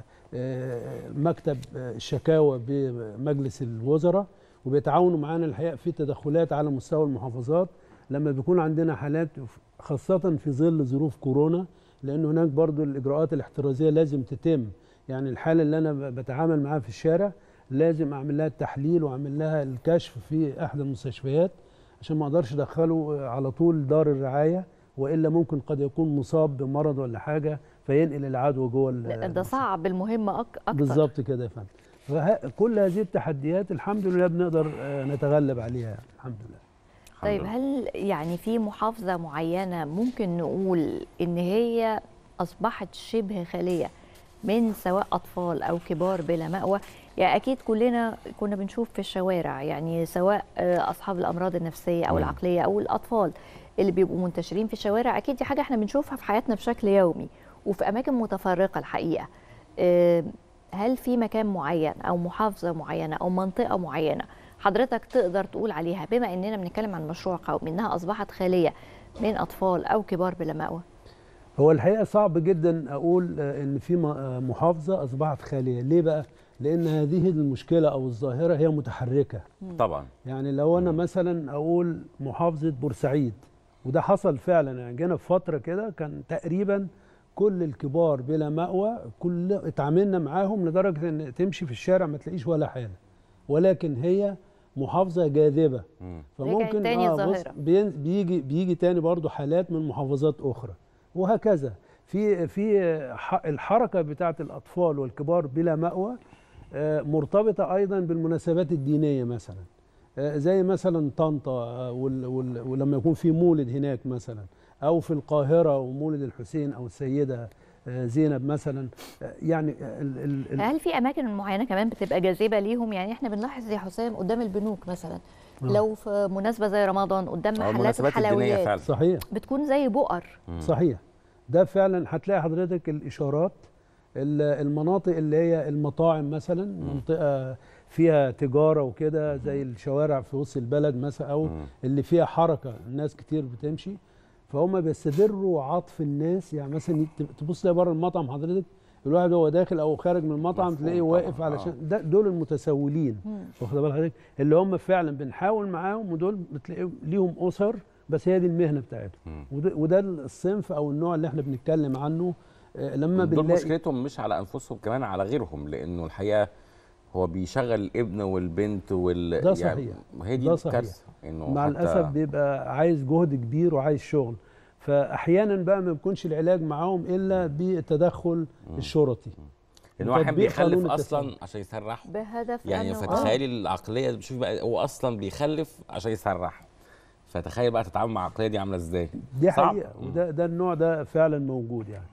آه، مكتب آه، الشكاوى بمجلس الوزراء وبيتعاونوا معانا الحقيقه في تدخلات على مستوى المحافظات لما بيكون عندنا حالات خاصه في ظل ظروف كورونا لان هناك برضو الاجراءات الاحترازيه لازم تتم يعني الحاله اللي انا ب- بتعامل معاها في الشارع لازم اعمل لها التحليل واعمل لها الكشف في احدى المستشفيات عشان ما اقدرش ادخله على طول دار الرعايه والا ممكن قد يكون مصاب بمرض ولا حاجه فينقل العدوى جوه ال- ده صعب المهمه أك... اكتر بالظبط كده يا فندم فه- كل هذه التحديات الحمد لله بنقدر آه، نتغلب عليها يعني. الحمد لله طيب هل يعني في محافظة معينة ممكن نقول إن هي أصبحت شبه خالية من سواء أطفال أو كبار بلا مأوى يعني أكيد كلنا كنا بنشوف في الشوارع يعني سواء آه، أصحاب الأمراض النفسية أو مم. العقلية أو الأطفال اللي بيبقوا منتشرين في الشوارع أكيد دي حاجة احنا بنشوفها في حياتنا بشكل يومي وفي أماكن متفرقة الحقيقة آه، هل في مكان معين أو محافظة معينة أو منطقة معينة حضرتك تقدر تقول عليها بما اننا بنتكلم عن مشروع قومي انها اصبحت خاليه من اطفال او كبار بلا مأوى هو الحقيقه صعب جدا اقول آه، ان في م- آه، محافظه اصبحت خاليه ليه بقى لان هذه المشكله او الظاهره هي متحركه طبعا يعني لو انا مثلا اقول محافظه بورسعيد وده حصل فعلا يعني جينا في فتره كده كان تقريبا كل الكبار بلا مأوى كل اتعاملنا معاهم لدرجه ان تمشي في الشارع ما تلاقيش ولا حاله ولكن هي محافظه جاذبه فممكن تاني آه بص الظاهرة. بين- بيجي بيجي تاني برضو حالات من محافظات اخرى وهكذا في في ح- الحركه بتاعه الاطفال والكبار بلا مأوى آه، مرتبطه ايضا بالمناسبات الدينيه مثلا آه، زي مثلا طنطا آه، وال- وال- ولما يكون في مولد هناك مثلا او في القاهره ومولد الحسين او السيده آه، زينب مثلا آه، يعني آه، ال- ال- ال- هل في اماكن معينه كمان بتبقى جاذبه ليهم يعني احنا بنلاحظ يا حسام قدام البنوك مثلا لو في مناسبه زي رمضان قدام أو محلات المناسبات الدينية الحلويات فعلا. صحيح. بتكون زي بؤر صحيح ده فعلا هتلاقي حضرتك الاشارات ال- المناطق اللي هي المطاعم مثلا منطقه فيها تجاره وكده زي الشوارع في وسط البلد مثلا او اللي فيها حركه الناس كتير بتمشي فهم بيستدروا عطف الناس يعني مثلا يت- تبص تلاقي بره المطعم حضرتك الواحد وهو داخل او خارج من المطعم مفهوم تلاقيه طبعاً، واقف آه. علشان ده دول المتسولين مم. واخد بال حضرتك اللي هم فعلا بنحاول معاهم ودول بتلاقيهم ليهم اسر بس هي دي المهنه بتاعتهم وده, وده الصنف او النوع اللي احنا بنتكلم عنه آه، لما دول بنلاقي مشكلتهم مش على انفسهم كمان على غيرهم لانه الحقيقه هو بيشغل الابن والبنت وال ده صحيح هي دي ده صحيح. الكارثه انه مع حتى- الاسف بيبقى عايز جهد كبير وعايز شغل فاحيانا بقى ما بيكونش العلاج معاهم الا بالتدخل الشرطي لان هو احيانا وتطبيق بيخلف قانون اصلا التسلل. عشان يسرحه بهدف يعني أنه- فتخيلي العقليه بشوف بقى هو اصلا بيخلف عشان يسرح فتخيل بقى تتعامل مع العقليه دي عامله ازاي دي صعب. حقيقه وده ده النوع ده فعلا موجود يعني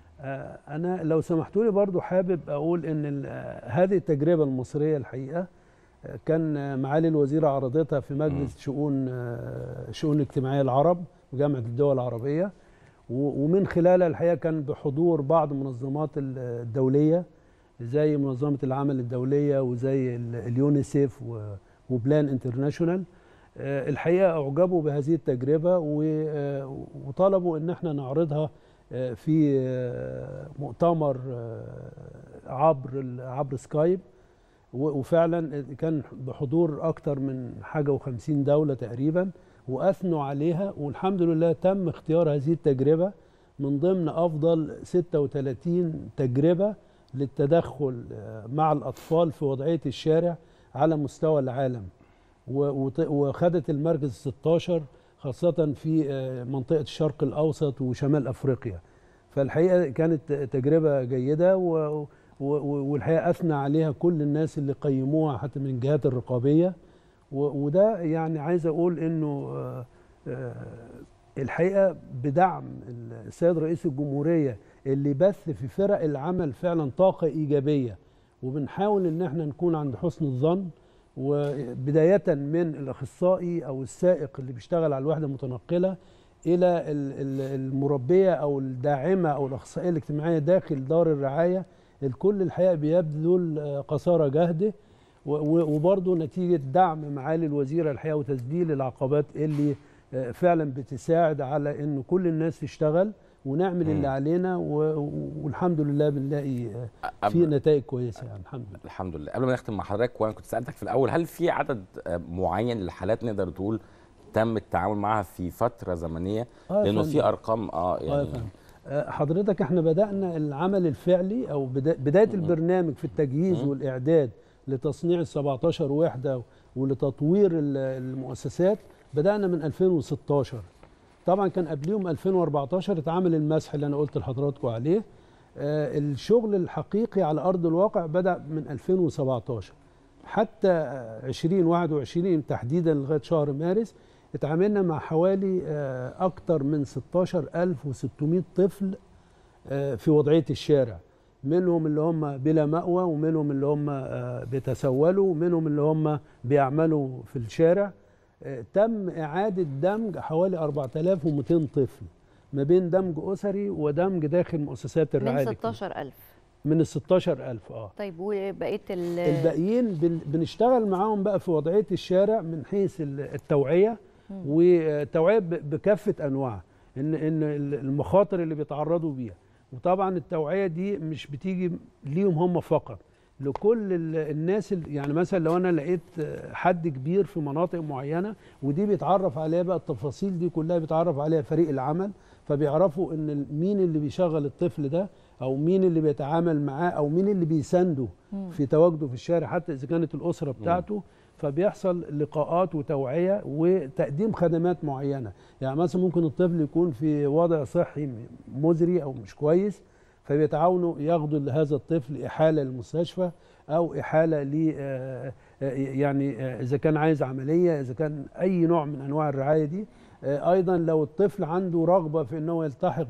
آه انا لو سمحتوا لي برضو حابب اقول ان ال- آه، هذه التجربه المصريه الحقيقه آه، كان آه، معالي الوزيره عرضتها في مجلس شؤون آه، شؤون الاجتماعيه العرب وجامعه الدول العربيه و- ومن خلالها الحقيقه كان بحضور بعض المنظمات ال- الدوليه زي منظمه العمل الدوليه وزي ال- اليونيسيف و- وبلان انترناشونال آه، الحقيقه اعجبوا بهذه التجربه و- آه، وطلبوا ان احنا نعرضها آه، في آه، مؤتمر آه، عبر ال- عبر سكايب و- وفعلا كان بحضور اكتر من حاجه و50 دوله تقريبا واثنوا عليها والحمد لله تم اختيار هذه التجربه من ضمن افضل 36 تجربه للتدخل آه، مع الاطفال في وضعيه الشارع على مستوى العالم و- وط- وخدت المركز 16 خاصه في آه، منطقه الشرق الاوسط وشمال افريقيا فالحقيقه كانت تجربه جيده و و- والحقيقه اثنى عليها كل الناس اللي قيموها حتى من الجهات الرقابيه و- وده يعني عايز اقول انه آه، آه، الحقيقه بدعم السيد رئيس الجمهوريه اللي بث في فرق العمل فعلا طاقه ايجابيه وبنحاول ان احنا نكون عند حسن الظن وبدايه من الاخصائي او السائق اللي بيشتغل على الوحده المتنقله الى ال- ال- المربيه او الداعمه او الاخصائيه الاجتماعيه داخل دار الرعايه الكل الحقيقه بيبذل آه، قصارى جهده و- و- وبرضه نتيجه دعم معالي الوزيره الحقيقه وتسجيل العقبات اللي آه، فعلا بتساعد على ان كل الناس تشتغل ونعمل اللي علينا و- والحمد لله بنلاقي آه، في نتائج كويسه يعني الحمد لله الحمد لله قبل ما نختم مع حضرتك وانا كنت سالتك في الاول هل في عدد آه، معين للحالات نقدر تقول تم التعامل معها في فتره زمنيه آه يا لانه فندم. في ارقام اه آه يا يعني فندم. آه، حضرتك احنا بدأنا العمل الفعلي أو بدا- بداية البرنامج في التجهيز والإعداد لتصنيع ال 17 وحدة ولتطوير ال- المؤسسات بدأنا من 2016 طبعا كان قبليهم 2014 اتعمل المسح اللي أنا قلت لحضراتكم عليه آه، الشغل الحقيقي على أرض الواقع بدأ من 2017 حتى آه، 2021 تحديدا لغاية شهر مارس اتعاملنا مع حوالي آه، أكتر من 16600 طفل آه، في وضعية الشارع منهم اللي هم بلا مأوى ومنهم اللي هم آه، بيتسولوا ومنهم اللي هم بيعملوا في الشارع آه، تم إعادة دمج حوالي 4200 طفل ما بين دمج أسري ودمج داخل مؤسسات من الرعاية 16000 من ال 16000 اه طيب وبقيه ال- الباقيين بن- بنشتغل معاهم بقى في وضعيه الشارع من حيث ال- التوعيه مم. والتوعيه ب- بكافه انواعها ان ان ال- المخاطر اللي بيتعرضوا بيها وطبعا التوعيه دي مش بتيجي ليهم هم فقط لكل ال- الناس ال- يعني مثلا لو انا لقيت حد كبير في مناطق معينه ودي بيتعرف عليها بقى التفاصيل دي كلها بيتعرف عليها فريق العمل فبيعرفوا ان ال- مين اللي بيشغل الطفل ده او مين اللي بيتعامل معاه او مين اللي بيسانده مم. في تواجده في الشارع حتى اذا كانت الاسره بتاعته فبيحصل لقاءات وتوعيه وتقديم خدمات معينه يعني مثلا ممكن الطفل يكون في وضع صحي مزري او مش كويس فبيتعاونوا ياخدوا لهذا الطفل احاله للمستشفى او احاله ل آه، آه، يعني آه، اذا كان عايز عمليه اذا كان اي نوع من انواع الرعايه دي آه، ايضا لو الطفل عنده رغبه في ان هو يلتحق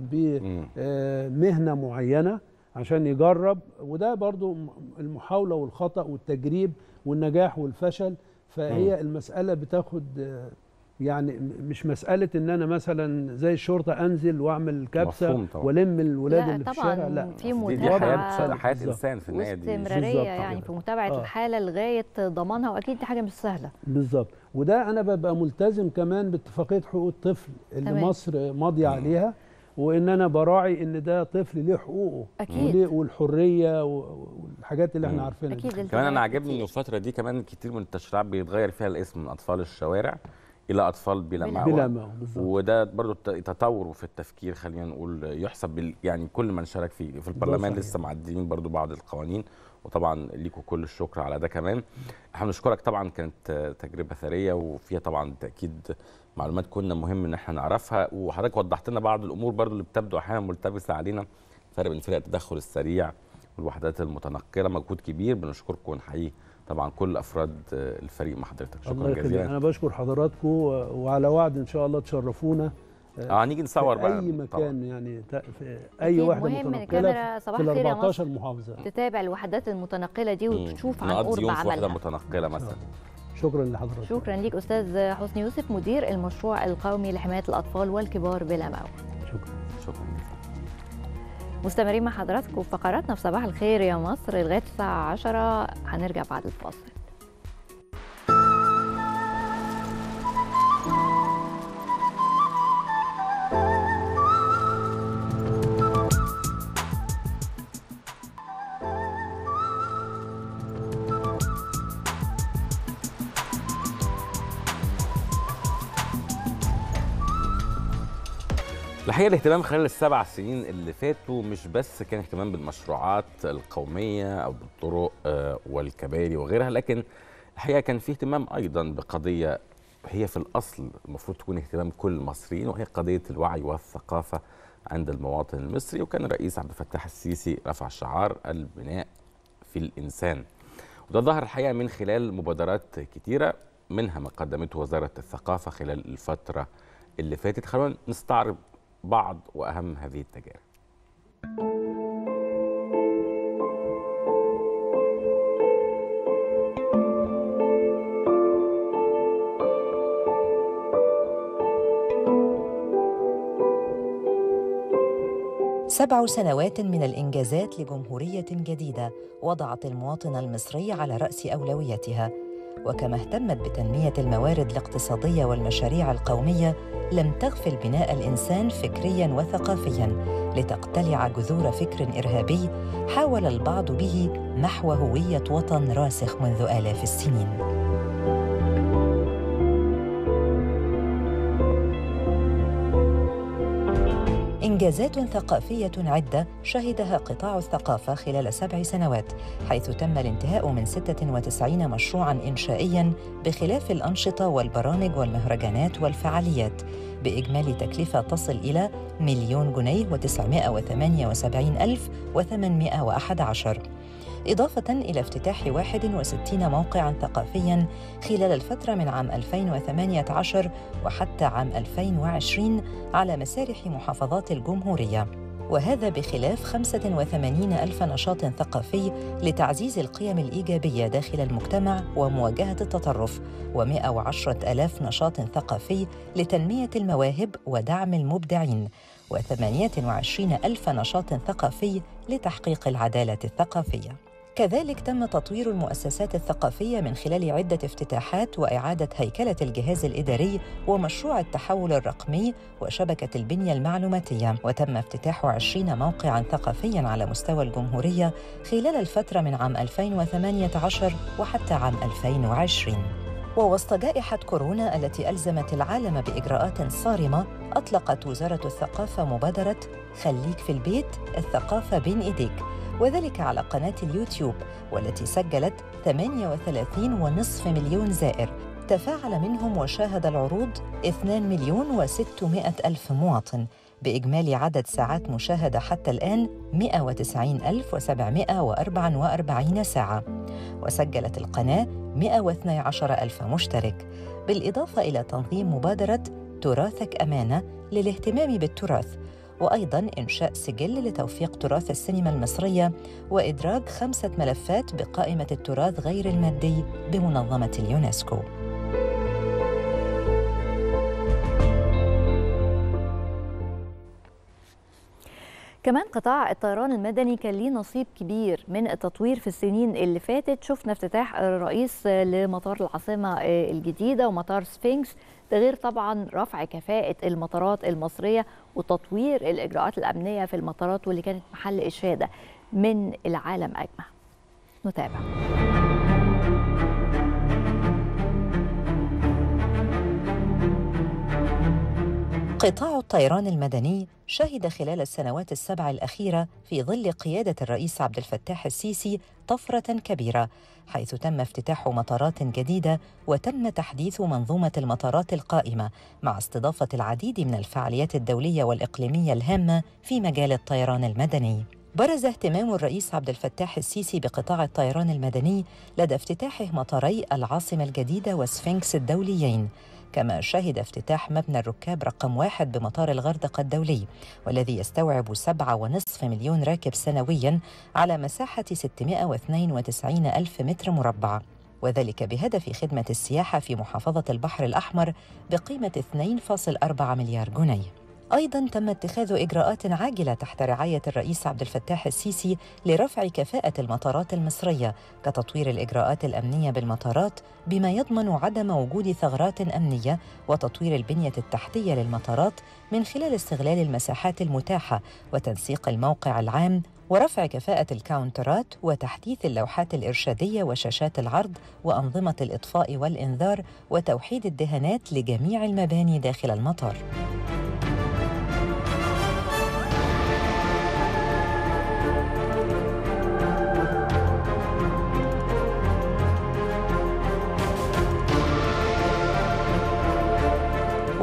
بمهنه معينه عشان يجرب وده برضو م- المحاوله والخطا والتجريب والنجاح والفشل فهي مم. المساله بتاخد آه، يعني م- مش مساله ان انا مثلا زي الشرطه انزل واعمل كبسه مفهوم طبعا. والم الولاد لا اللي في طبعاً الشارع لا في دي, دي متابعة حياه حياه بالظبط. انسان في النهايه دي واستمراريه بالظبط يعني كده. في متابعه آه. الحاله لغايه ضمانها واكيد دي حاجه مش سهله بالظبط وده انا ببقى ملتزم كمان باتفاقيه حقوق الطفل اللي تمام. مصر ماضيه عليها وان انا براعي ان ده طفل ليه حقوقه أكيد. وليه- والحريه و- والحاجات اللي احنا مم. عارفينها دي. كمان انا عاجبني انه الفتره دي كمان كتير من التشريعات بيتغير فيها الاسم من اطفال الشوارع الى اطفال بلا بلا- مأوى بلا مأوى، بالظبط. وده برضو الت- تطور في التفكير خلينا نقول يحسب بال يعني كل من شارك فيه في البرلمان صحيح. لسه معدلين برضو بعض القوانين وطبعا ليكوا كل الشكر على ده كمان احنا بنشكرك طبعا كانت آه، تجربه ثريه وفيها طبعا بالتاكيد معلومات كنا مهم ان احنا نعرفها وحضرتك وضحت لنا بعض الامور برضو اللي بتبدو احيانا ملتبسه علينا فرق بين فرق التدخل السريع والوحدات المتنقله مجهود كبير بنشكركم ونحيي طبعا كل افراد آه، الفريق مع حضرتك الله شكرا يخليك جزيلا انا بشكر حضراتكم و- وعلى وعد ان شاء الله تشرفونا اه هنيجي نصور في بقى اي طبعاً. مكان يعني ت- في اي أكيد واحده مهم متنقله الكاميرا في صباح ال الخير يا 14 مصر. محافظه تتابع الوحدات المتنقله دي وتشوف عن نقضي قرب يوم في وحده عملها متنقله مثلا شكرا لحضرتك شكرا ليك استاذ حسني يوسف مدير المشروع القومي لحمايه الاطفال والكبار بلا مأوى شكرا شكرا مستمرين مع حضراتكم في فقراتنا في صباح الخير يا مصر لغايه الساعه 10 هنرجع بعد الفاصل الحقيقه الاهتمام خلال السبع سنين اللي فاتوا مش بس كان اهتمام بالمشروعات القوميه او بالطرق آه، والكباري وغيرها لكن الحقيقه كان في اهتمام ايضا بقضيه هي في الاصل المفروض تكون اهتمام كل المصريين وهي قضيه الوعي والثقافه عند المواطن المصري وكان الرئيس عبد الفتاح السيسي رفع شعار البناء في الانسان وده ظهر الحقيقه من خلال مبادرات كتيره منها ما قدمته وزاره الثقافه خلال الفتره اللي فاتت خلونا نستعرض بعض واهم هذه التجارب سبع سنوات من الإنجازات لجمهورية جديدة وضعت المواطن المصري على رأس أولوياتها وكما اهتمت بتنمية الموارد الاقتصادية والمشاريع القومية لم تغفل بناء الإنسان فكرياً وثقافياً لتقتلع جذور فكر إرهابي حاول البعض به محو هوية وطن راسخ منذ آلاف السنين إنجازات ثقافية عدة شهدها قطاع الثقافة خلال سبع سنوات حيث تم الانتهاء من 96 مشروعاً إنشائياً بخلاف الأنشطة والبرامج والمهرجانات والفعاليات بإجمالي تكلفة تصل إلى مليون جنيه وتسعمائة وثمانية وسبعين ألف وثمانمائة وأحد عشر إضافة إلى افتتاح 61 موقعاً ثقافياً خلال الفترة من عام 2018 وحتى عام 2020 على مسارح محافظات الجمهورية وهذا بخلاف 85 ألف نشاط ثقافي لتعزيز القيم الإيجابية داخل المجتمع ومواجهة التطرف و110 ألاف نشاط ثقافي لتنمية المواهب ودعم المبدعين و28 ألف نشاط ثقافي لتحقيق العدالة الثقافية كذلك تم تطوير المؤسسات الثقافية من خلال عدة افتتاحات وإعادة هيكلة الجهاز الإداري ومشروع التحول الرقمي وشبكة البنية المعلوماتية وتم افتتاح 20 موقعاً ثقافياً على مستوى الجمهورية خلال الفترة من عام 2018 وحتى عام 2020 ووسط جائحة كورونا التي ألزمت العالم بإجراءات صارمة أطلقت وزارة الثقافة مبادرة خليك في البيت الثقافة بين إيديك وذلك على قناة اليوتيوب والتي سجلت 38.5 مليون زائر تفاعل منهم وشاهد العروض 2 مليون و600 ألف مواطن بإجمالي عدد ساعات مشاهدة حتى الآن 190744 ساعة وسجلت القناة 112 ألف مشترك بالإضافة إلى تنظيم مبادرة تراثك أمانة للاهتمام بالتراث وأيضاً إنشاء سجل لتوثيق تراث السينما المصرية وإدراج خمسة ملفات بقائمة التراث غير المادي بمنظمة اليونسكو كمان قطاع الطيران المدني كان ليه نصيب كبير من التطوير في السنين اللي فاتت شفنا افتتاح الرئيس لمطار العاصمة الجديدة ومطار سفنكس ده غير طبعا رفع كفاءة المطارات المصرية وتطوير الإجراءات الأمنية في المطارات واللي كانت محل إشادة من العالم أجمع نتابع قطاع الطيران المدني شهد خلال السنوات السبع الأخيرة في ظل قيادة الرئيس عبد الفتاح السيسي طفرة كبيرة حيث تم افتتاح مطارات جديدة وتم تحديث منظومة المطارات القائمة مع استضافة العديد من الفعاليات الدولية والإقليمية الهامة في مجال الطيران المدني برز اهتمام الرئيس عبد الفتاح السيسي بقطاع الطيران المدني لدى افتتاحه مطاري العاصمة الجديدة وسفنكس الدوليين كما شهد افتتاح مبنى الركاب رقم واحد بمطار الغردقة الدولي والذي يستوعب سبعة ونصف مليون راكب سنوياً على مساحة 692 ألف متر مربع وذلك بهدف خدمة السياحة في محافظة البحر الأحمر بقيمة 2.4 مليار جنيه أيضا تم اتخاذ إجراءات عاجلة تحت رعاية الرئيس عبد الفتاح السيسي لرفع كفاءة المطارات المصرية كتطوير الإجراءات الأمنية بالمطارات بما يضمن عدم وجود ثغرات أمنية وتطوير البنية التحتية للمطارات من خلال استغلال المساحات المتاحة وتنسيق الموقع العام ورفع كفاءة الكاونترات وتحديث اللوحات الإرشادية وشاشات العرض وأنظمة الإطفاء والإنذار وتوحيد الدهانات لجميع المباني داخل المطار.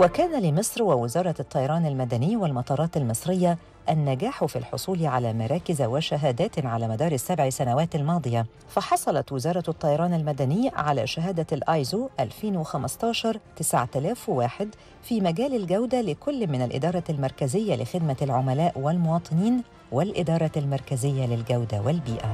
وكان لمصر ووزارة الطيران المدني والمطارات المصرية النجاح في الحصول على مراكز وشهادات على مدار السبع سنوات الماضية فحصلت وزارة الطيران المدني على شهادة الآيزو 2015 9001 في مجال الجودة لكل من الإدارة المركزية لخدمة العملاء والمواطنين والإدارة المركزية للجودة والبيئة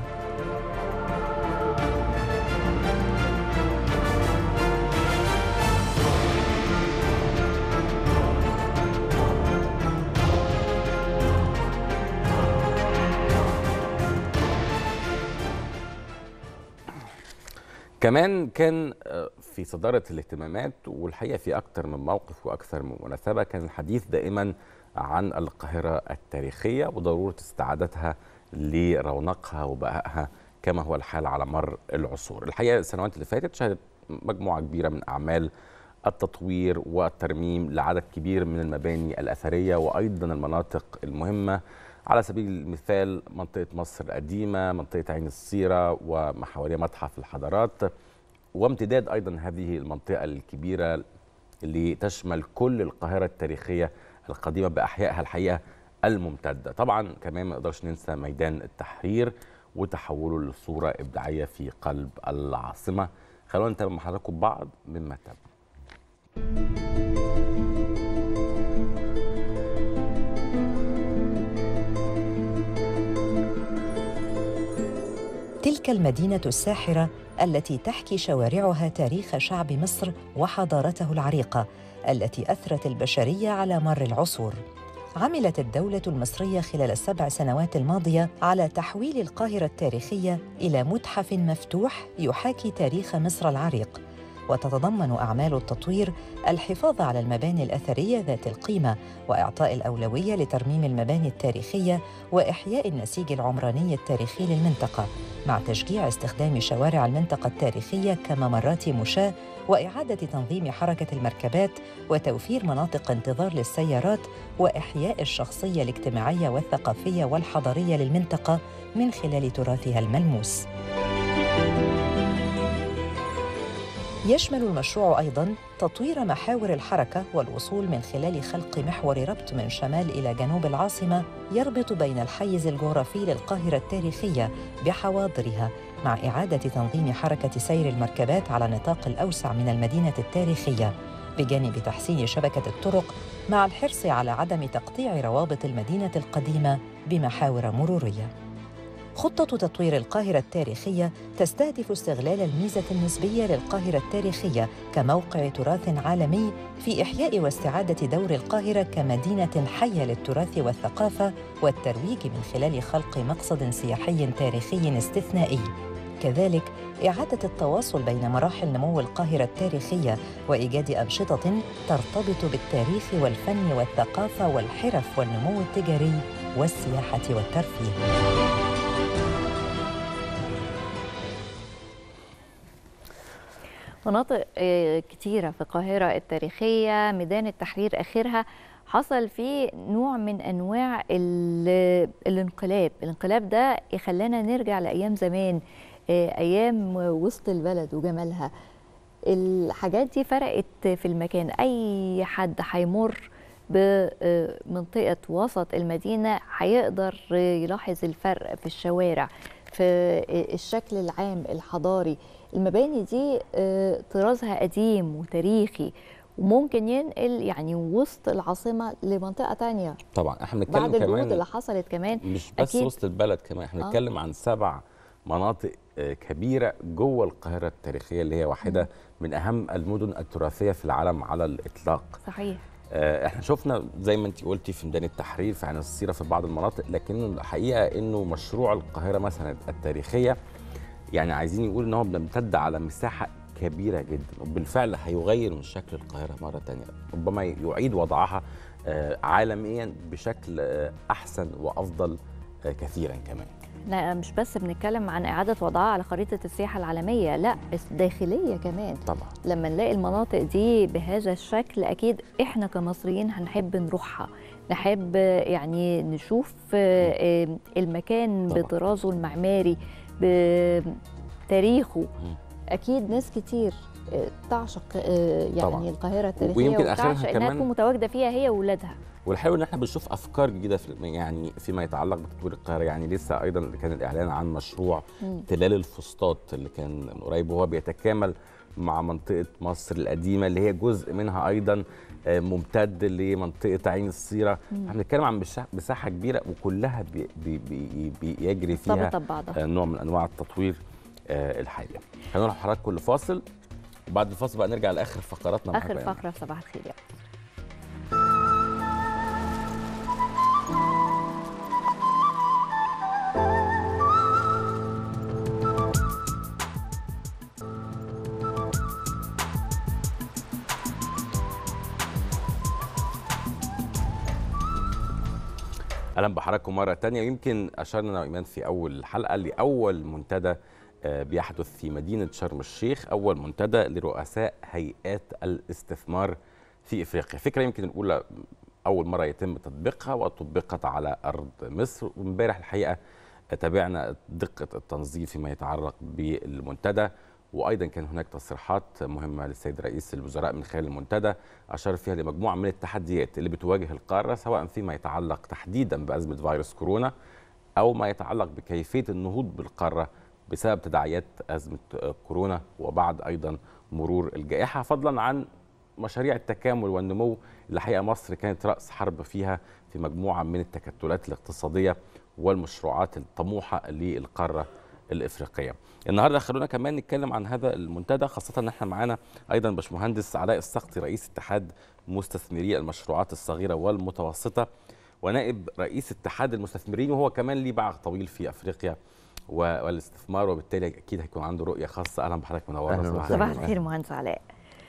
كمان كان آه، في صدارة الاهتمامات والحقيقة في أكثر من موقف وأكثر من مناسبة كان الحديث دائما عن القاهرة التاريخية وضرورة استعادتها لرونقها وبهائها كما هو الحال على مر العصور الحقيقة السنوات اللي فاتت شهدت مجموعة كبيرة من أعمال التطوير والترميم لعدد كبير من المباني الأثرية وأيضا المناطق المهمة على سبيل المثال منطقة مصر القديمة منطقة عين السيرة وما حواليها متحف الحضارات وامتداد أيضا هذه المنطقة الكبيرة اللي تشمل كل القاهرة التاريخية القديمة بأحيائها الحقيقة الممتدة طبعا كمان ما نقدرش ننسى ميدان التحرير وتحوله لصورة إبداعية في قلب العاصمة خلونا نتابع مع حضراتكم بعض مما تم تلك المدينة الساحرة التي تحكي شوارعها تاريخ شعب مصر وحضارته العريقة التي أثرت البشرية على مر العصور. عملت الدولة المصرية خلال السبع سنوات الماضية على تحويل القاهرة التاريخية إلى متحف مفتوح يحاكي تاريخ مصر العريق. وتتضمن أعمال التطوير الحفاظ على المباني الأثرية ذات القيمة وإعطاء الأولوية لترميم المباني التاريخية وإحياء النسيج العمراني التاريخي للمنطقة مع تشجيع استخدام شوارع المنطقة التاريخية كممرات مشاة وإعادة تنظيم حركة المركبات وتوفير مناطق انتظار للسيارات وإحياء الشخصية الاجتماعية والثقافية والحضارية للمنطقة من خلال تراثها الملموس. يشمل المشروع أيضاً تطوير محاور الحركة والوصول من خلال خلق محور ربط من شمال إلى جنوب العاصمة يربط بين الحيز الجغرافي للقاهرة التاريخية بحواضرها مع إعادة تنظيم حركة سير المركبات على نطاق الأوسع من المدينة التاريخية بجانب تحسين شبكة الطرق مع الحرص على عدم تقطيع روابط المدينة القديمة بمحاور مرورية. خطة تطوير القاهرة التاريخية تستهدف استغلال الميزة النسبية للقاهرة التاريخية كموقع تراث عالمي في إحياء واستعادة دور القاهرة كمدينة حية للتراث والثقافة والترويج من خلال خلق مقصد سياحي تاريخي استثنائي. كذلك إعادة التواصل بين مراحل نمو القاهرة التاريخية وإيجاد أنشطة ترتبط بالتاريخ والفن والثقافة والحرف والنمو التجاري والسياحة والترفيه. مناطق آه، كتيرة في القاهرة التاريخية ميدان التحرير آخرها حصل فيه نوع من أنواع ال- الانقلاب الانقلاب ده يخلانا نرجع لأيام زمان آه، أيام وسط البلد وجمالها الحاجات دي فرقت في المكان أي حد هيمر بمنطقة وسط المدينة هيقدر يلاحظ الفرق في الشوارع في الشكل العام الحضاري المباني دي آه، طرازها قديم وتاريخي وممكن ينقل يعني وسط العاصمة لمنطقة تانية طبعا احنا بنتكلم بعد الجهود كمان اللي حصلت كمان مش بس أكيد وسط البلد كمان احنا آه. بنتكلم عن سبع مناطق آه، كبيره جوه القاهره التاريخيه اللي هي واحده من اهم المدن التراثيه في العالم على الاطلاق صحيح آه، احنا شفنا زي ما انت قلتي في ميدان التحرير في عين السيره في بعض المناطق لكن الحقيقه انه مشروع القاهره مثلا التاريخيه يعني عايزين يقول ان هو بيمتد على مساحه كبيره جدا وبالفعل هيغير من شكل القاهره مره تانية ربما يعيد وضعها آه، عالميا بشكل آه، احسن وافضل آه، كثيرا كمان لا مش بس بنتكلم عن إعادة وضعها على خريطة السياحة العالمية لا داخلية كمان طبعا لما نلاقي المناطق دي بهذا الشكل أكيد إحنا كمصريين هنحب نروحها نحب يعني نشوف آه، آه، المكان طبعاً. بطرازه المعماري بتاريخه أكيد ناس كتير آه، تعشق آه، يعني طبعاً. القاهره التاريخيه ويمكن وتعشق آخرها انها كمان- تكون متواجده فيها هي واولادها والحلو ان احنا بنشوف افكار جديده في يعني فيما يتعلق بتطوير القاهره يعني لسه ايضا كان الاعلان عن مشروع مم. تلال الفسطاط اللي كان من قريب وهو بيتكامل مع منطقه مصر القديمه اللي هي جزء منها ايضا آه، ممتد لمنطقه عين السيره مم. احنا بنتكلم عن مساحة- مساحه كبيره وكلها بي بي بي بيجري فيها مرتبطة ببعضها. آه، نوع من انواع التطوير آه، الحقيقه خلينا نروح حضرتك كل فاصل وبعد الفاصل بقى نرجع لاخر فقراتنا مع اخر بيان. فقره في صباح الخير يعني. اهلا بحضراتكم مره تانية يمكن اشرنا انا وايمان في اول حلقه لاول منتدى آه، بيحدث في مدينه شرم الشيخ اول منتدى لرؤساء هيئات الاستثمار في افريقيا فكره يمكن الاولى اول مره يتم تطبيقها وطبقت على ارض مصر وامبارح الحقيقه تابعنا دقه التنظيم فيما يتعلق بالمنتدى وايضا كان هناك تصريحات مهمه للسيد رئيس الوزراء من خلال المنتدى اشار فيها لمجموعه من التحديات اللي بتواجه القاره سواء فيما يتعلق تحديدا بازمه فيروس كورونا او ما يتعلق بكيفيه النهوض بالقاره بسبب تداعيات ازمه كورونا وبعد ايضا مرور الجائحه فضلا عن مشاريع التكامل والنمو اللي حقيقه مصر كانت راس حرب فيها في مجموعه من التكتلات الاقتصاديه والمشروعات الطموحه للقاره الافريقيه. النهارده خلونا كمان نتكلم عن هذا المنتدى خاصه ان احنا معانا ايضا باشمهندس علاء السقطي رئيس اتحاد مستثمري المشروعات الصغيره والمتوسطه ونائب رئيس اتحاد المستثمرين وهو كمان ليه باع طويل في افريقيا و- والاستثمار وبالتالي اكيد هيكون عنده رؤيه خاصه اهلا بحضرتك منورنا صباح الخير مهندس علاء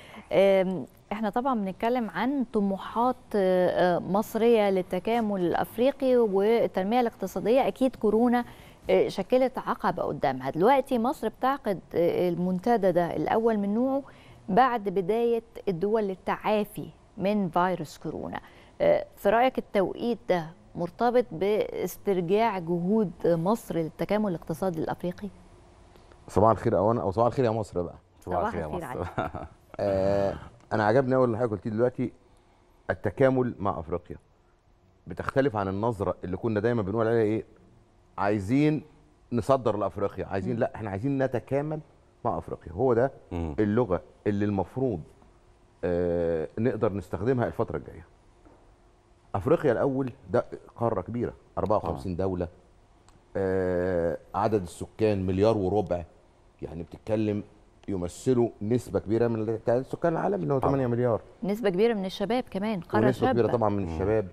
أم، احنا طبعا بنتكلم عن طموحات آه، آه، مصريه للتكامل الافريقي والتنميه الاقتصاديه اكيد كورونا آه، شكلت عقبه قدامها دلوقتي مصر بتعقد آه، المنتدى ده الاول من نوعه بعد بدايه الدول للتعافي من فيروس كورونا آه، في رايك التوقيت ده مرتبط باسترجاع جهود مصر للتكامل الاقتصادي الافريقي صباح الخير اولا او صباح الخير يا مصر بقى صباح الخير يا الخير مصر. آه انا عجبني اول حاجه قلتيه دلوقتي التكامل مع افريقيا بتختلف عن النظره اللي كنا دايما بنقول عليها ايه عايزين نصدر لافريقيا عايزين لا احنا عايزين نتكامل مع افريقيا هو ده اللغه اللي المفروض آه نقدر نستخدمها الفتره الجايه افريقيا الاول ده قاره كبيره 54 دوله آه عدد السكان مليار وربع يعني بتتكلم يمثلوا نسبه كبيره من تعداد سكان العالم اللي هو 8 مليار نسبه كبيره من الشباب كمان قاره ونسبه شابه كبيره طبعا من الشباب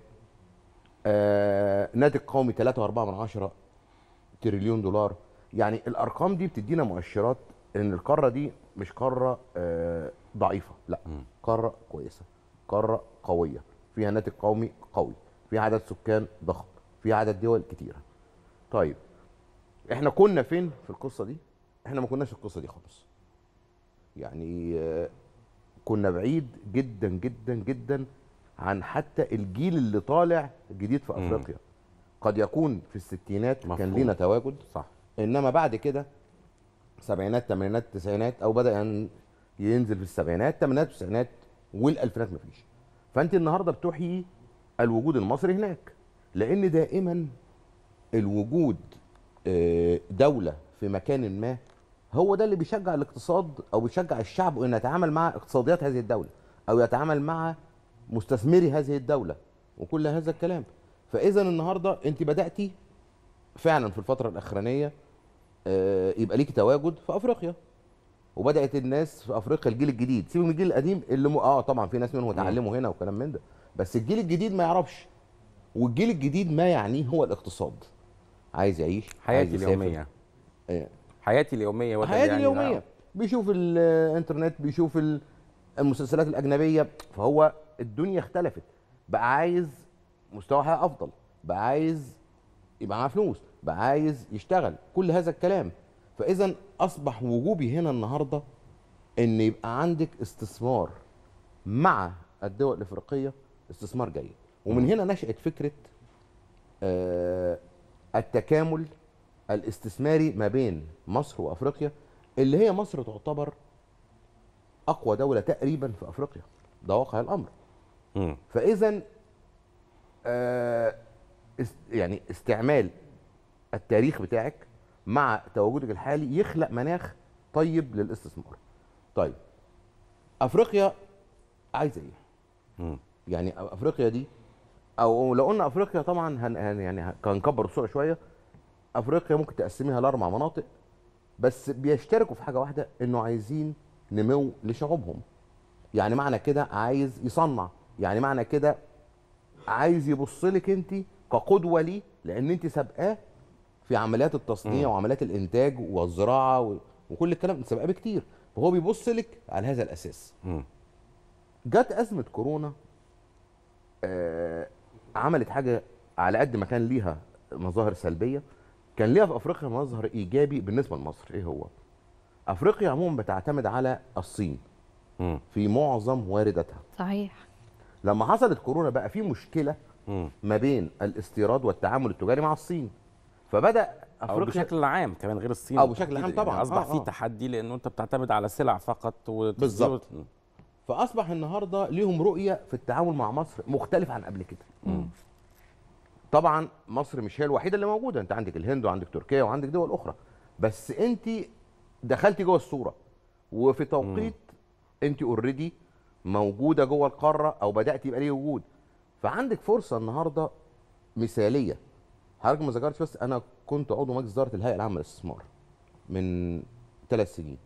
آه ناتج قومي 3.4 من عشرة تريليون دولار يعني الارقام دي بتدينا مؤشرات ان القاره دي مش قاره آه ضعيفه لا قاره كويسه قاره قويه فيها ناتج قومي قوي فيها عدد سكان ضخم فيها عدد دول كتيره طيب احنا كنا فين في القصه دي احنا ما كناش في القصه دي خالص يعني آه، كنا بعيد جدا جدا جدا عن حتى الجيل اللي طالع جديد في مم. افريقيا قد يكون في الستينات كان مفهوم. لينا تواجد صح انما بعد كده سبعينات ثمانينات تسعينات او بدا ين- ينزل في السبعينات ثمانينات تسعينات والالفينات مفيش فانت النهارده بتحيي الوجود المصري هناك لان دائما الوجود آه، دوله في مكان ما هو ده اللي بيشجع الاقتصاد او بيشجع الشعب انه يتعامل مع اقتصاديات هذه الدوله او يتعامل مع مستثمري هذه الدوله وكل هذا الكلام فاذا النهارده انت بداتي فعلا في الفتره الاخرانيه آه، يبقى ليك تواجد في افريقيا وبدات الناس في افريقيا الجيل الجديد سيبك من الجيل القديم اللي م... اه طبعا في ناس منهم اتعلموا هنا وكلام من ده بس الجيل الجديد ما يعرفش والجيل الجديد ما يعنيه هو الاقتصاد عايز يعيش حياتي عايز يسافر. اليوميه آه. حياتي اليوميه وده حياتي يعني اليوميه آه. بيشوف الانترنت بيشوف ال- المسلسلات الاجنبيه فهو الدنيا اختلفت بقى عايز مستوى حياه افضل بقى عايز يبقى معاه فلوس بقى عايز يشتغل كل هذا الكلام فاذا اصبح وجوبي هنا النهارده ان يبقى عندك استثمار مع الدول الافريقيه استثمار جيد ومن هنا نشات فكره آه، التكامل الاستثماري ما بين مصر وافريقيا اللي هي مصر تعتبر اقوى دوله تقريبا في افريقيا ده واقع الامر مم. فاذا آه است يعني استعمال التاريخ بتاعك مع تواجدك الحالي يخلق مناخ طيب للاستثمار طيب افريقيا عايزه ايه مم. يعني افريقيا دي او لو قلنا افريقيا طبعا هن هن- يعني هنكبر الصوره شويه افريقيا ممكن تقسميها لاربع مناطق بس بيشتركوا في حاجه واحده انه عايزين نمو لشعوبهم يعني معنى كده عايز يصنع يعني معنى كده عايز يبص لك انت كقدوه ليه لان انت سابقاه في عمليات التصنيع مم. وعمليات الانتاج والزراعه و... وكل الكلام انت سابقاه بكتير فهو بيبص لك على هذا الاساس مم. جت ازمه كورونا آه عملت حاجه على قد ما كان ليها مظاهر سلبيه كان ليها في افريقيا مظهر ايجابي بالنسبه لمصر ايه هو افريقيا عموما بتعتمد على الصين مم. في معظم وارداتها صحيح لما حصلت كورونا بقى في مشكله مم. ما بين الاستيراد والتعامل التجاري مع الصين فبدا او افريقيا بشكل عام كمان غير الصين أو بشكل عام بالتحديد. طبعاً. يعني اصبح آه، في آه. تحدي لانه انت بتعتمد على سلع فقط وتصدير بالظبط. وت- فاصبح النهارده ليهم رؤيه في التعامل مع مصر مختلف عن قبل كده طبعا مصر مش هي الوحيده اللي موجوده انت عندك الهند وعندك تركيا وعندك دول اخرى بس انت دخلتي جوه الصوره وفي توقيت انت اوريدي موجوده جوه القاره او بدات يبقى ليه وجود فعندك فرصه النهارده مثاليه حضرتك ما ذكرتش بس انا كنت عضو مجلس اداره الهيئه العامه للاستثمار من ثلاث سنين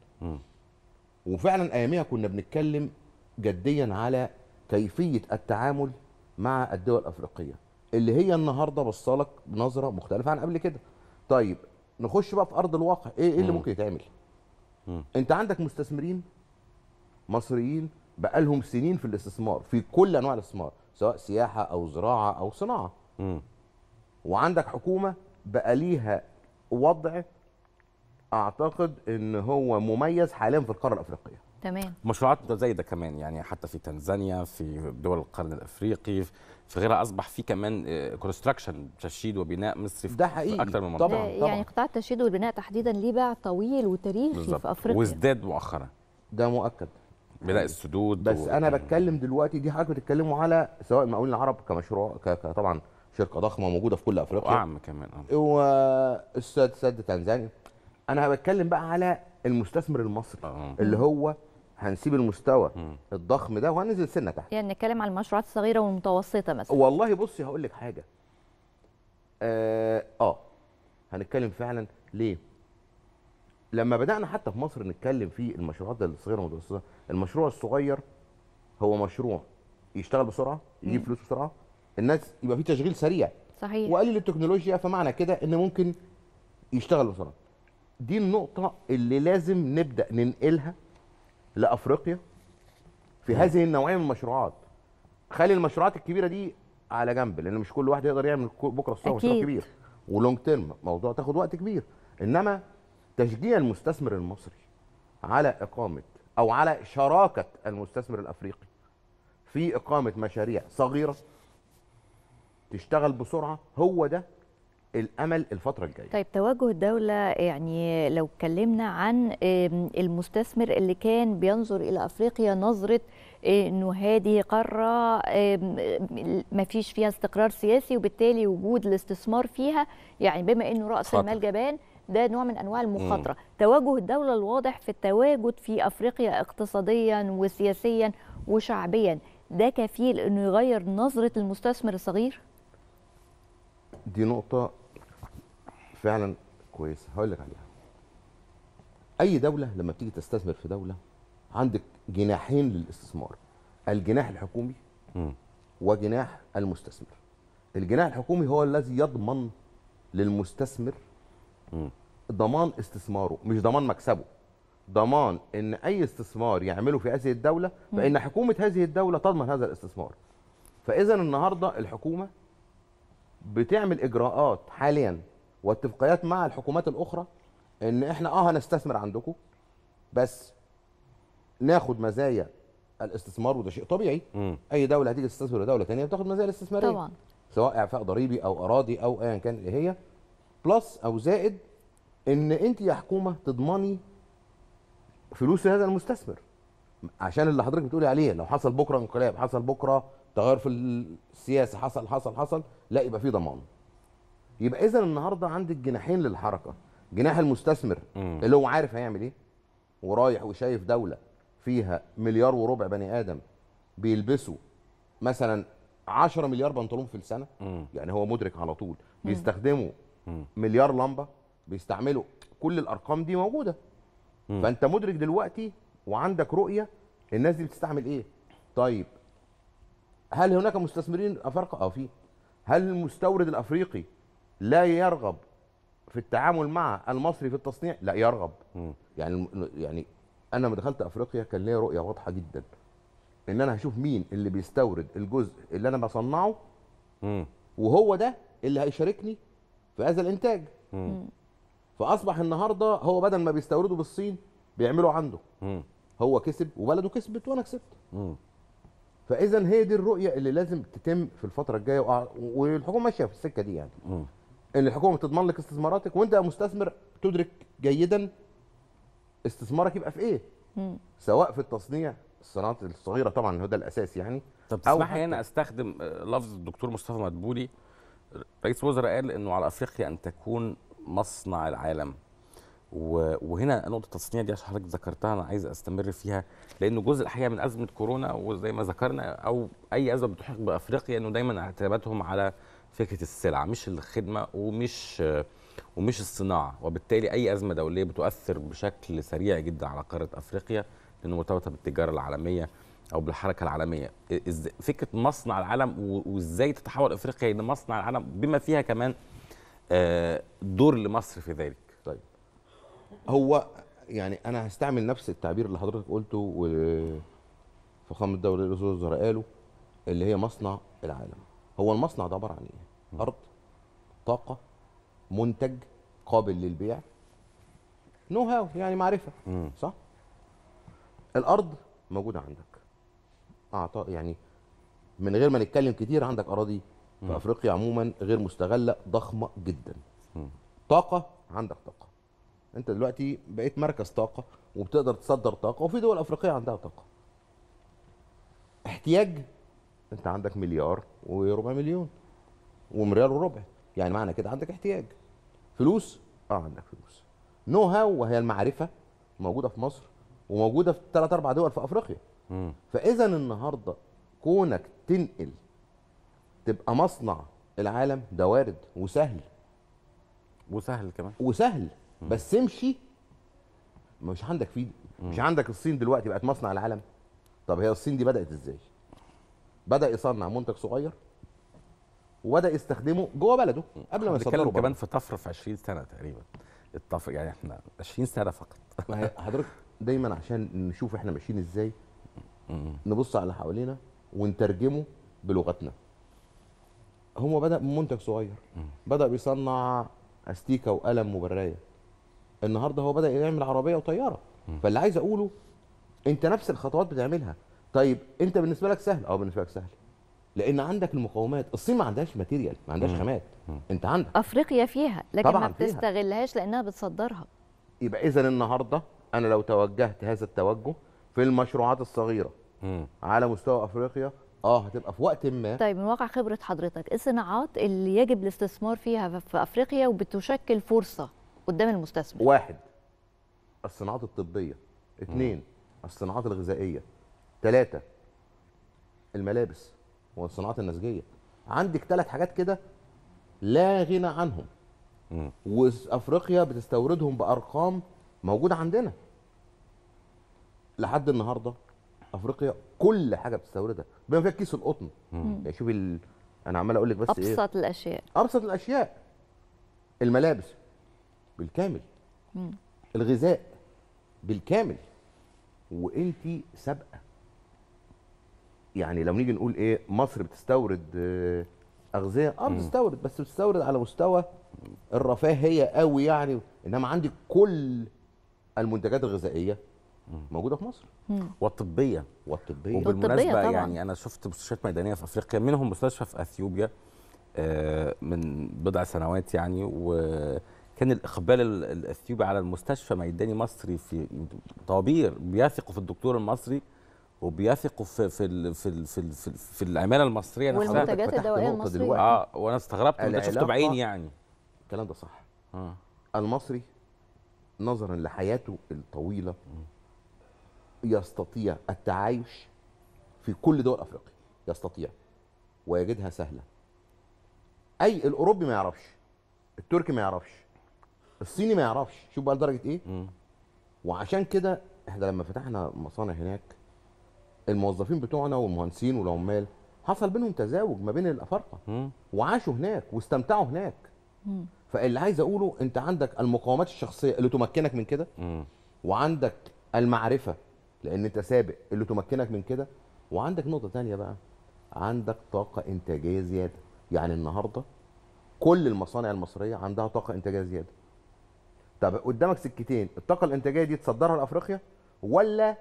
وفعلا اياميها كنا بنتكلم جديا على كيفيه التعامل مع الدول الافريقيه اللي هي النهارده بصلك بنظره مختلفه عن قبل كده طيب نخش بقى في ارض الواقع ايه ايه اللي مم. ممكن يتعمل مم. انت عندك مستثمرين مصريين بقالهم سنين في الاستثمار في كل انواع الاستثمار سواء سياحه او زراعه او صناعه مم. وعندك حكومه بقى ليها وضع اعتقد ان هو مميز حاليا في القاره الافريقيه تمام مشروعات متزايده كمان يعني حتى في تنزانيا في دول القرن الافريقي في غيرها اصبح في كمان كونستراكشن تشييد وبناء مصري في ده في حقيقي. اكثر من ده منطقه يعني قطاع التشييد والبناء تحديدا ليه باع طويل وتاريخي بالظبط. في افريقيا وازداد مؤخرا ده مؤكد بناء السدود بس انا بتكلم دلوقتي دي حضرتك بتتكلموا على سواء المقاولين العرب كمشروع ك... ك- طبعا شركه ضخمه موجوده في كل افريقيا واعم كمان اه والسد سد تنزانيا انا بتكلم بقى على المستثمر المصري آه. اللي هو هنسيب المستوى الضخم ده وهننزل سنه تحت يعني نتكلم عن المشروعات الصغيره والمتوسطه مثلا والله بصي هقول لك حاجه اه, اه هنتكلم فعلا ليه لما بدانا حتى في مصر نتكلم في المشروعات الصغيره والمتوسطه المشروع الصغير هو مشروع يشتغل بسرعه يجيب مم. فلوس بسرعه الناس يبقى في تشغيل سريع صحيح وقليل التكنولوجيا فمعنى كده ان ممكن يشتغل بسرعه دي النقطه اللي لازم نبدا ننقلها لافريقيا في هذه النوعيه من المشروعات خلي المشروعات الكبيره دي على جنب لان مش كل واحد يقدر يعمل كو- بكره الصبح مشروع أكيد. كبير ولونج تيرم موضوع تاخد وقت كبير انما تشجيع المستثمر المصري على اقامه او على شراكه المستثمر الافريقي في اقامه مشاريع صغيره تشتغل بسرعه هو ده الامل الفتره الجايه طيب توجه الدولة يعني لو اتكلمنا عن آم، المستثمر اللي كان بينظر إلى أفريقيا نظرة آه، إنه هذه قارة آم، ما فيش فيها استقرار سياسي وبالتالي وجود الاستثمار فيها يعني بما إنه رأس خطر. المال جبان ده نوع من أنواع المخاطرة توجه الدولة الواضح في التواجد في أفريقيا اقتصاديا وسياسيا وشعبيا ده كفيل إنه يغير نظرة المستثمر الصغير دي نقطة فعلا كويسة هقول لك عليها. أي دولة لما بتيجي تستثمر في دولة عندك جناحين للاستثمار الجناح الحكومي مم. وجناح المستثمر. الجناح الحكومي هو الذي يضمن للمستثمر مم. ضمان استثماره مش ضمان مكسبه ضمان ان اي استثمار يعمله في هذه الدوله فان حكومه هذه الدوله تضمن هذا الاستثمار فاذا النهارده الحكومه بتعمل اجراءات حاليا واتفاقيات مع الحكومات الاخرى ان احنا اه هنستثمر عندكم بس ناخد مزايا الاستثمار وده شيء طبيعي مم. اي دوله هتيجي تستثمر في دوله ثانيه بتاخد مزايا الاستثماريه طبعا سواء اعفاء ضريبي او اراضي او ايا كان اللي هي بلس او زائد ان انت يا حكومه تضمني فلوس هذا المستثمر عشان اللي حضرتك بتقولي عليه لو حصل بكره انقلاب حصل بكره تغير في السياسه حصل حصل حصل لا يبقى في ضمان يبقى اذا النهارده عندك جناحين للحركه جناح المستثمر مم. اللي هو عارف هيعمل ايه ورايح وشايف دوله فيها مليار وربع بني ادم بيلبسوا مثلا 10 مليار بنطلون في السنه مم. يعني هو مدرك على طول مم. بيستخدموا مم. مليار لمبه بيستعملوا كل الارقام دي موجوده مم. فانت مدرك دلوقتي وعندك رؤيه الناس دي بتستعمل ايه طيب هل هناك مستثمرين افارقه اه في هل المستورد الافريقي لا يرغب في التعامل مع المصري في التصنيع لا يرغب مم. يعني الم- يعني انا لما دخلت افريقيا كان ليا رؤيه واضحه جدا ان انا هشوف مين اللي بيستورد الجزء اللي انا بصنعه مم. وهو ده اللي هيشاركني في هذا الانتاج مم. فاصبح النهارده هو بدل ما بيستوردوا بالصين بيعملوا عنده مم. هو كسب وبلده كسبت وانا كسبت مم. فاذا هي دي الرؤيه اللي لازم تتم في الفتره الجايه وأع- والحكومه ماشيه في السكه دي يعني مم. ان الحكومه تضمن لك استثماراتك وانت يا مستثمر تدرك جيدا استثمارك يبقى في ايه سواء في التصنيع الصناعات الصغيره طبعا هو ده الاساس يعني طب أو تسمح لي حتى- هنا استخدم آه، لفظ الدكتور مصطفى مدبولي رئيس الوزراء قال انه على افريقيا ان تكون مصنع العالم و- وهنا نقطه التصنيع دي عشان حضرتك ذكرتها انا عايز استمر فيها لانه جزء الحقيقه من ازمه كورونا وزي ما ذكرنا او اي ازمه بتحيق بافريقيا انه دايما اعتمادهم على فكره السلع مش الخدمه ومش آه، ومش الصناعه وبالتالي اي ازمه دوليه بتؤثر بشكل سريع جدا على قاره افريقيا لانه مرتبطه بالتجاره العالميه او بالحركه العالميه إز- فكره مصنع العالم و- وازاي تتحول افريقيا الى مصنع العالم بما فيها كمان آه، دور لمصر في ذلك طيب هو يعني انا هستعمل نفس التعبير اللي حضرتك قلته وفخامه الدوله رئيس الوزراء قاله اللي هي مصنع العالم هو المصنع ده عباره عن ايه ارض طاقه منتج قابل للبيع نو هاو يعني معرفه صح الارض موجوده عندك اعطى يعني من غير ما نتكلم كتير عندك اراضي في مم. افريقيا عموما غير مستغله ضخمه جدا طاقه عندك طاقه انت دلوقتي بقيت مركز طاقه وبتقدر تصدر طاقه وفي دول افريقيه عندها طاقه احتياج انت عندك مليار وربع مليون ومليار وربع يعني معنى كده عندك احتياج فلوس اه عندك فلوس نو هاو وهي المعرفه موجوده في مصر وموجوده في ثلاث اربع دول في افريقيا مم. فاذا النهارده كونك تنقل تبقى مصنع العالم ده وارد وسهل وسهل كمان وسهل بس امشي مش عندك فيه مش عندك الصين دلوقتي بقت مصنع العالم طب هي الصين دي بدات ازاي بدا يصنع منتج صغير وبدا يستخدمه جوه بلده قبل ما يصدره بنتكلم بره. كمان في طفره في 20 سنه تقريبا الطفره يعني احنا 20 سنه فقط ما هي حضرتك دايما عشان نشوف احنا ماشيين ازاي نبص على اللي حوالينا ونترجمه بلغتنا هو بدا بمنتج صغير بدا بيصنع استيكه وقلم وبرايه النهارده هو بدا يعمل عربيه وطياره فاللي عايز اقوله انت نفس الخطوات بتعملها طيب انت بالنسبه لك سهل اه بالنسبه لك سهل لان عندك المقومات الصين ما عندهاش ماتيريال ما عندهاش مم. خامات انت عندك افريقيا فيها لكن طبعاً ما فيها. بتستغلهاش لانها بتصدرها يبقى اذا النهارده انا لو توجهت هذا التوجه في المشروعات الصغيره على مستوى افريقيا اه هتبقى في وقت ما طيب من واقع خبره حضرتك إيه الصناعات اللي يجب الاستثمار فيها في افريقيا وبتشكل فرصه قدام المستثمر واحد الصناعات الطبيه اثنين الصناعات الغذائيه ثلاثة الملابس والصناعات النسجيه عندك ثلاث حاجات كده لا غنى عنهم وافريقيا بتستوردهم بارقام موجوده عندنا لحد النهارده افريقيا كل حاجه بتستوردها بما فيها كيس القطن يعني شوفي ال... انا عمال اقول لك بس ايه ابسط الاشياء ابسط الاشياء الملابس بالكامل مم. الغذاء بالكامل وانت سابقه يعني لو نيجي نقول ايه مصر بتستورد آه، اغذيه اه بتستورد بس بتستورد على مستوى الرفاهيه قوي يعني انما عندي كل المنتجات الغذائيه موجوده في مصر والطبيه والطبيه وبالمناسبه طبعاً. يعني انا شفت مستشفيات ميدانيه في افريقيا منهم مستشفى في اثيوبيا آه، من بضع سنوات يعني وكان كان الاقبال ال- الاثيوبي على المستشفى ميداني مصري في طوابير بيثقوا في الدكتور المصري وبيثقوا في في ال في ال في, ال في, ال في العماله المصريه نفسها والمنتجات فتحت الدوائيه نقطة المصريه دلوقتي. اه وانا استغربت وانت شفته العلاقة- بعيني يعني الكلام ده صح اه المصري نظرا لحياته الطويله يستطيع التعايش في كل دول افريقيا يستطيع ويجدها سهله اي الاوروبي ما يعرفش التركي ما يعرفش الصيني ما يعرفش شوف بقى لدرجه ايه وعشان كده احنا لما فتحنا مصانع هناك الموظفين بتوعنا والمهندسين والعمال حصل بينهم تزاوج ما بين الافارقه وعاشوا هناك واستمتعوا هناك فاللي عايز اقوله انت عندك المقاومات الشخصيه اللي تمكنك من كده وعندك المعرفه لان انت سابق اللي تمكنك من كده وعندك نقطه تانية بقى عندك طاقه انتاجيه زياده يعني النهارده كل المصانع المصريه عندها طاقه انتاجيه زياده طب قدامك سكتين الطاقه الانتاجيه دي تصدرها لافريقيا ولا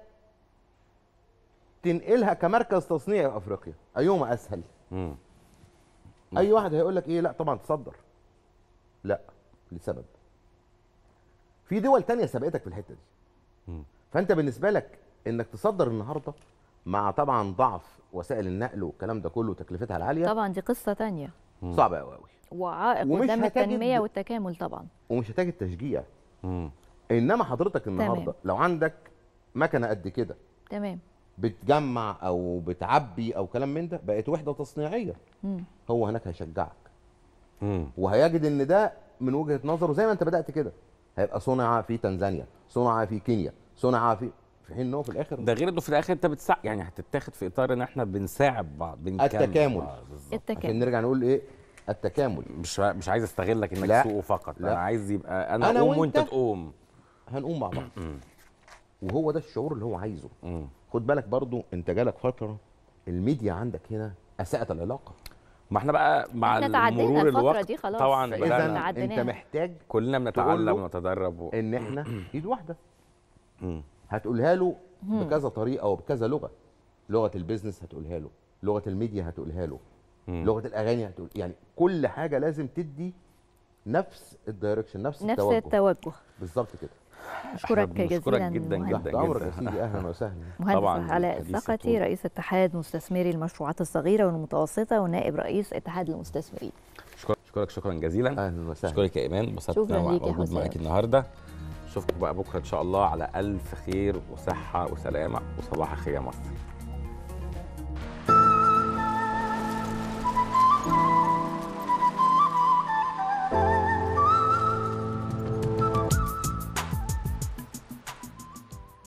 تنقلها كمركز تصنيع افريقيا ايهما اسهل مم. اي واحد هيقول لك ايه لا طبعا تصدر لا لسبب في دول تانية سبقتك في الحته دي مم. فانت بالنسبه لك انك تصدر النهارده مع طبعا ضعف وسائل النقل والكلام ده كله وتكلفتها العاليه طبعا دي قصه تانية صعب قوي قوي وعائق ومش قدام هتجد- التنميه والتكامل طبعا ومش هتجد تشجيع انما حضرتك النهارده تمام. لو عندك مكنه قد كده تمام بتجمع او بتعبي او كلام من ده بقت وحده تصنيعيه مم. هو هناك هيشجعك وهيجد ان ده من وجهه نظره زي ما انت بدات كده هيبقى صنع في تنزانيا صنع في كينيا صنع في في حين ان هو في الاخر ده غير انه في الاخر انت بتساعد يعني هتتاخد في اطار ان احنا بنساعد بعض بنكمل التكامل بعض بالظبط. التكامل. عشان نرجع نقول ايه التكامل مش مش عايز استغلك انك لا. تسوقه فقط لا. انا عايز يبقى انا, أنا اقوم وانت وأنت تقوم هنقوم مع بعض وهو ده الشعور اللي هو عايزه خد بالك برضو انت جالك فتره الميديا عندك هنا اساءت العلاقه ما احنا بقى مع إحنا تعدينا مرور الفترة الوقت دي خلاص. طبعا فإذا بدأنا انت تعديناها. محتاج كلنا تقول بنتعلم له ونتدرب و... ان احنا ايد واحده مم. هتقولها له مم. بكذا طريقه وبكذا لغه لغه البيزنس هتقولها له لغه الميديا هتقولها له مم. لغه الاغاني هتقول يعني كل حاجه لازم تدي نفس الدايركشن نفس, نفس التوجه التوجه بالظبط كده اشكرك بنشكرك جزيلا جدا مهندس. جدا عمرك جدا يا سيدي اهلا وسهلا مهندس علاء الحديث الثقتي يطول. رئيس اتحاد مستثمري المشروعات الصغيره والمتوسطه ونائب رئيس اتحاد المستثمرين اشكرك اشكرك شكرا جزيلا اهلا وسهلا اشكرك يا ايمان انبسطت شكراً إن أنا ليك يا موجود حسام. معاك النهارده اشوفك بقى بكره ان شاء الله على الف خير وصحه وسلامه وصباح الخير يا مصر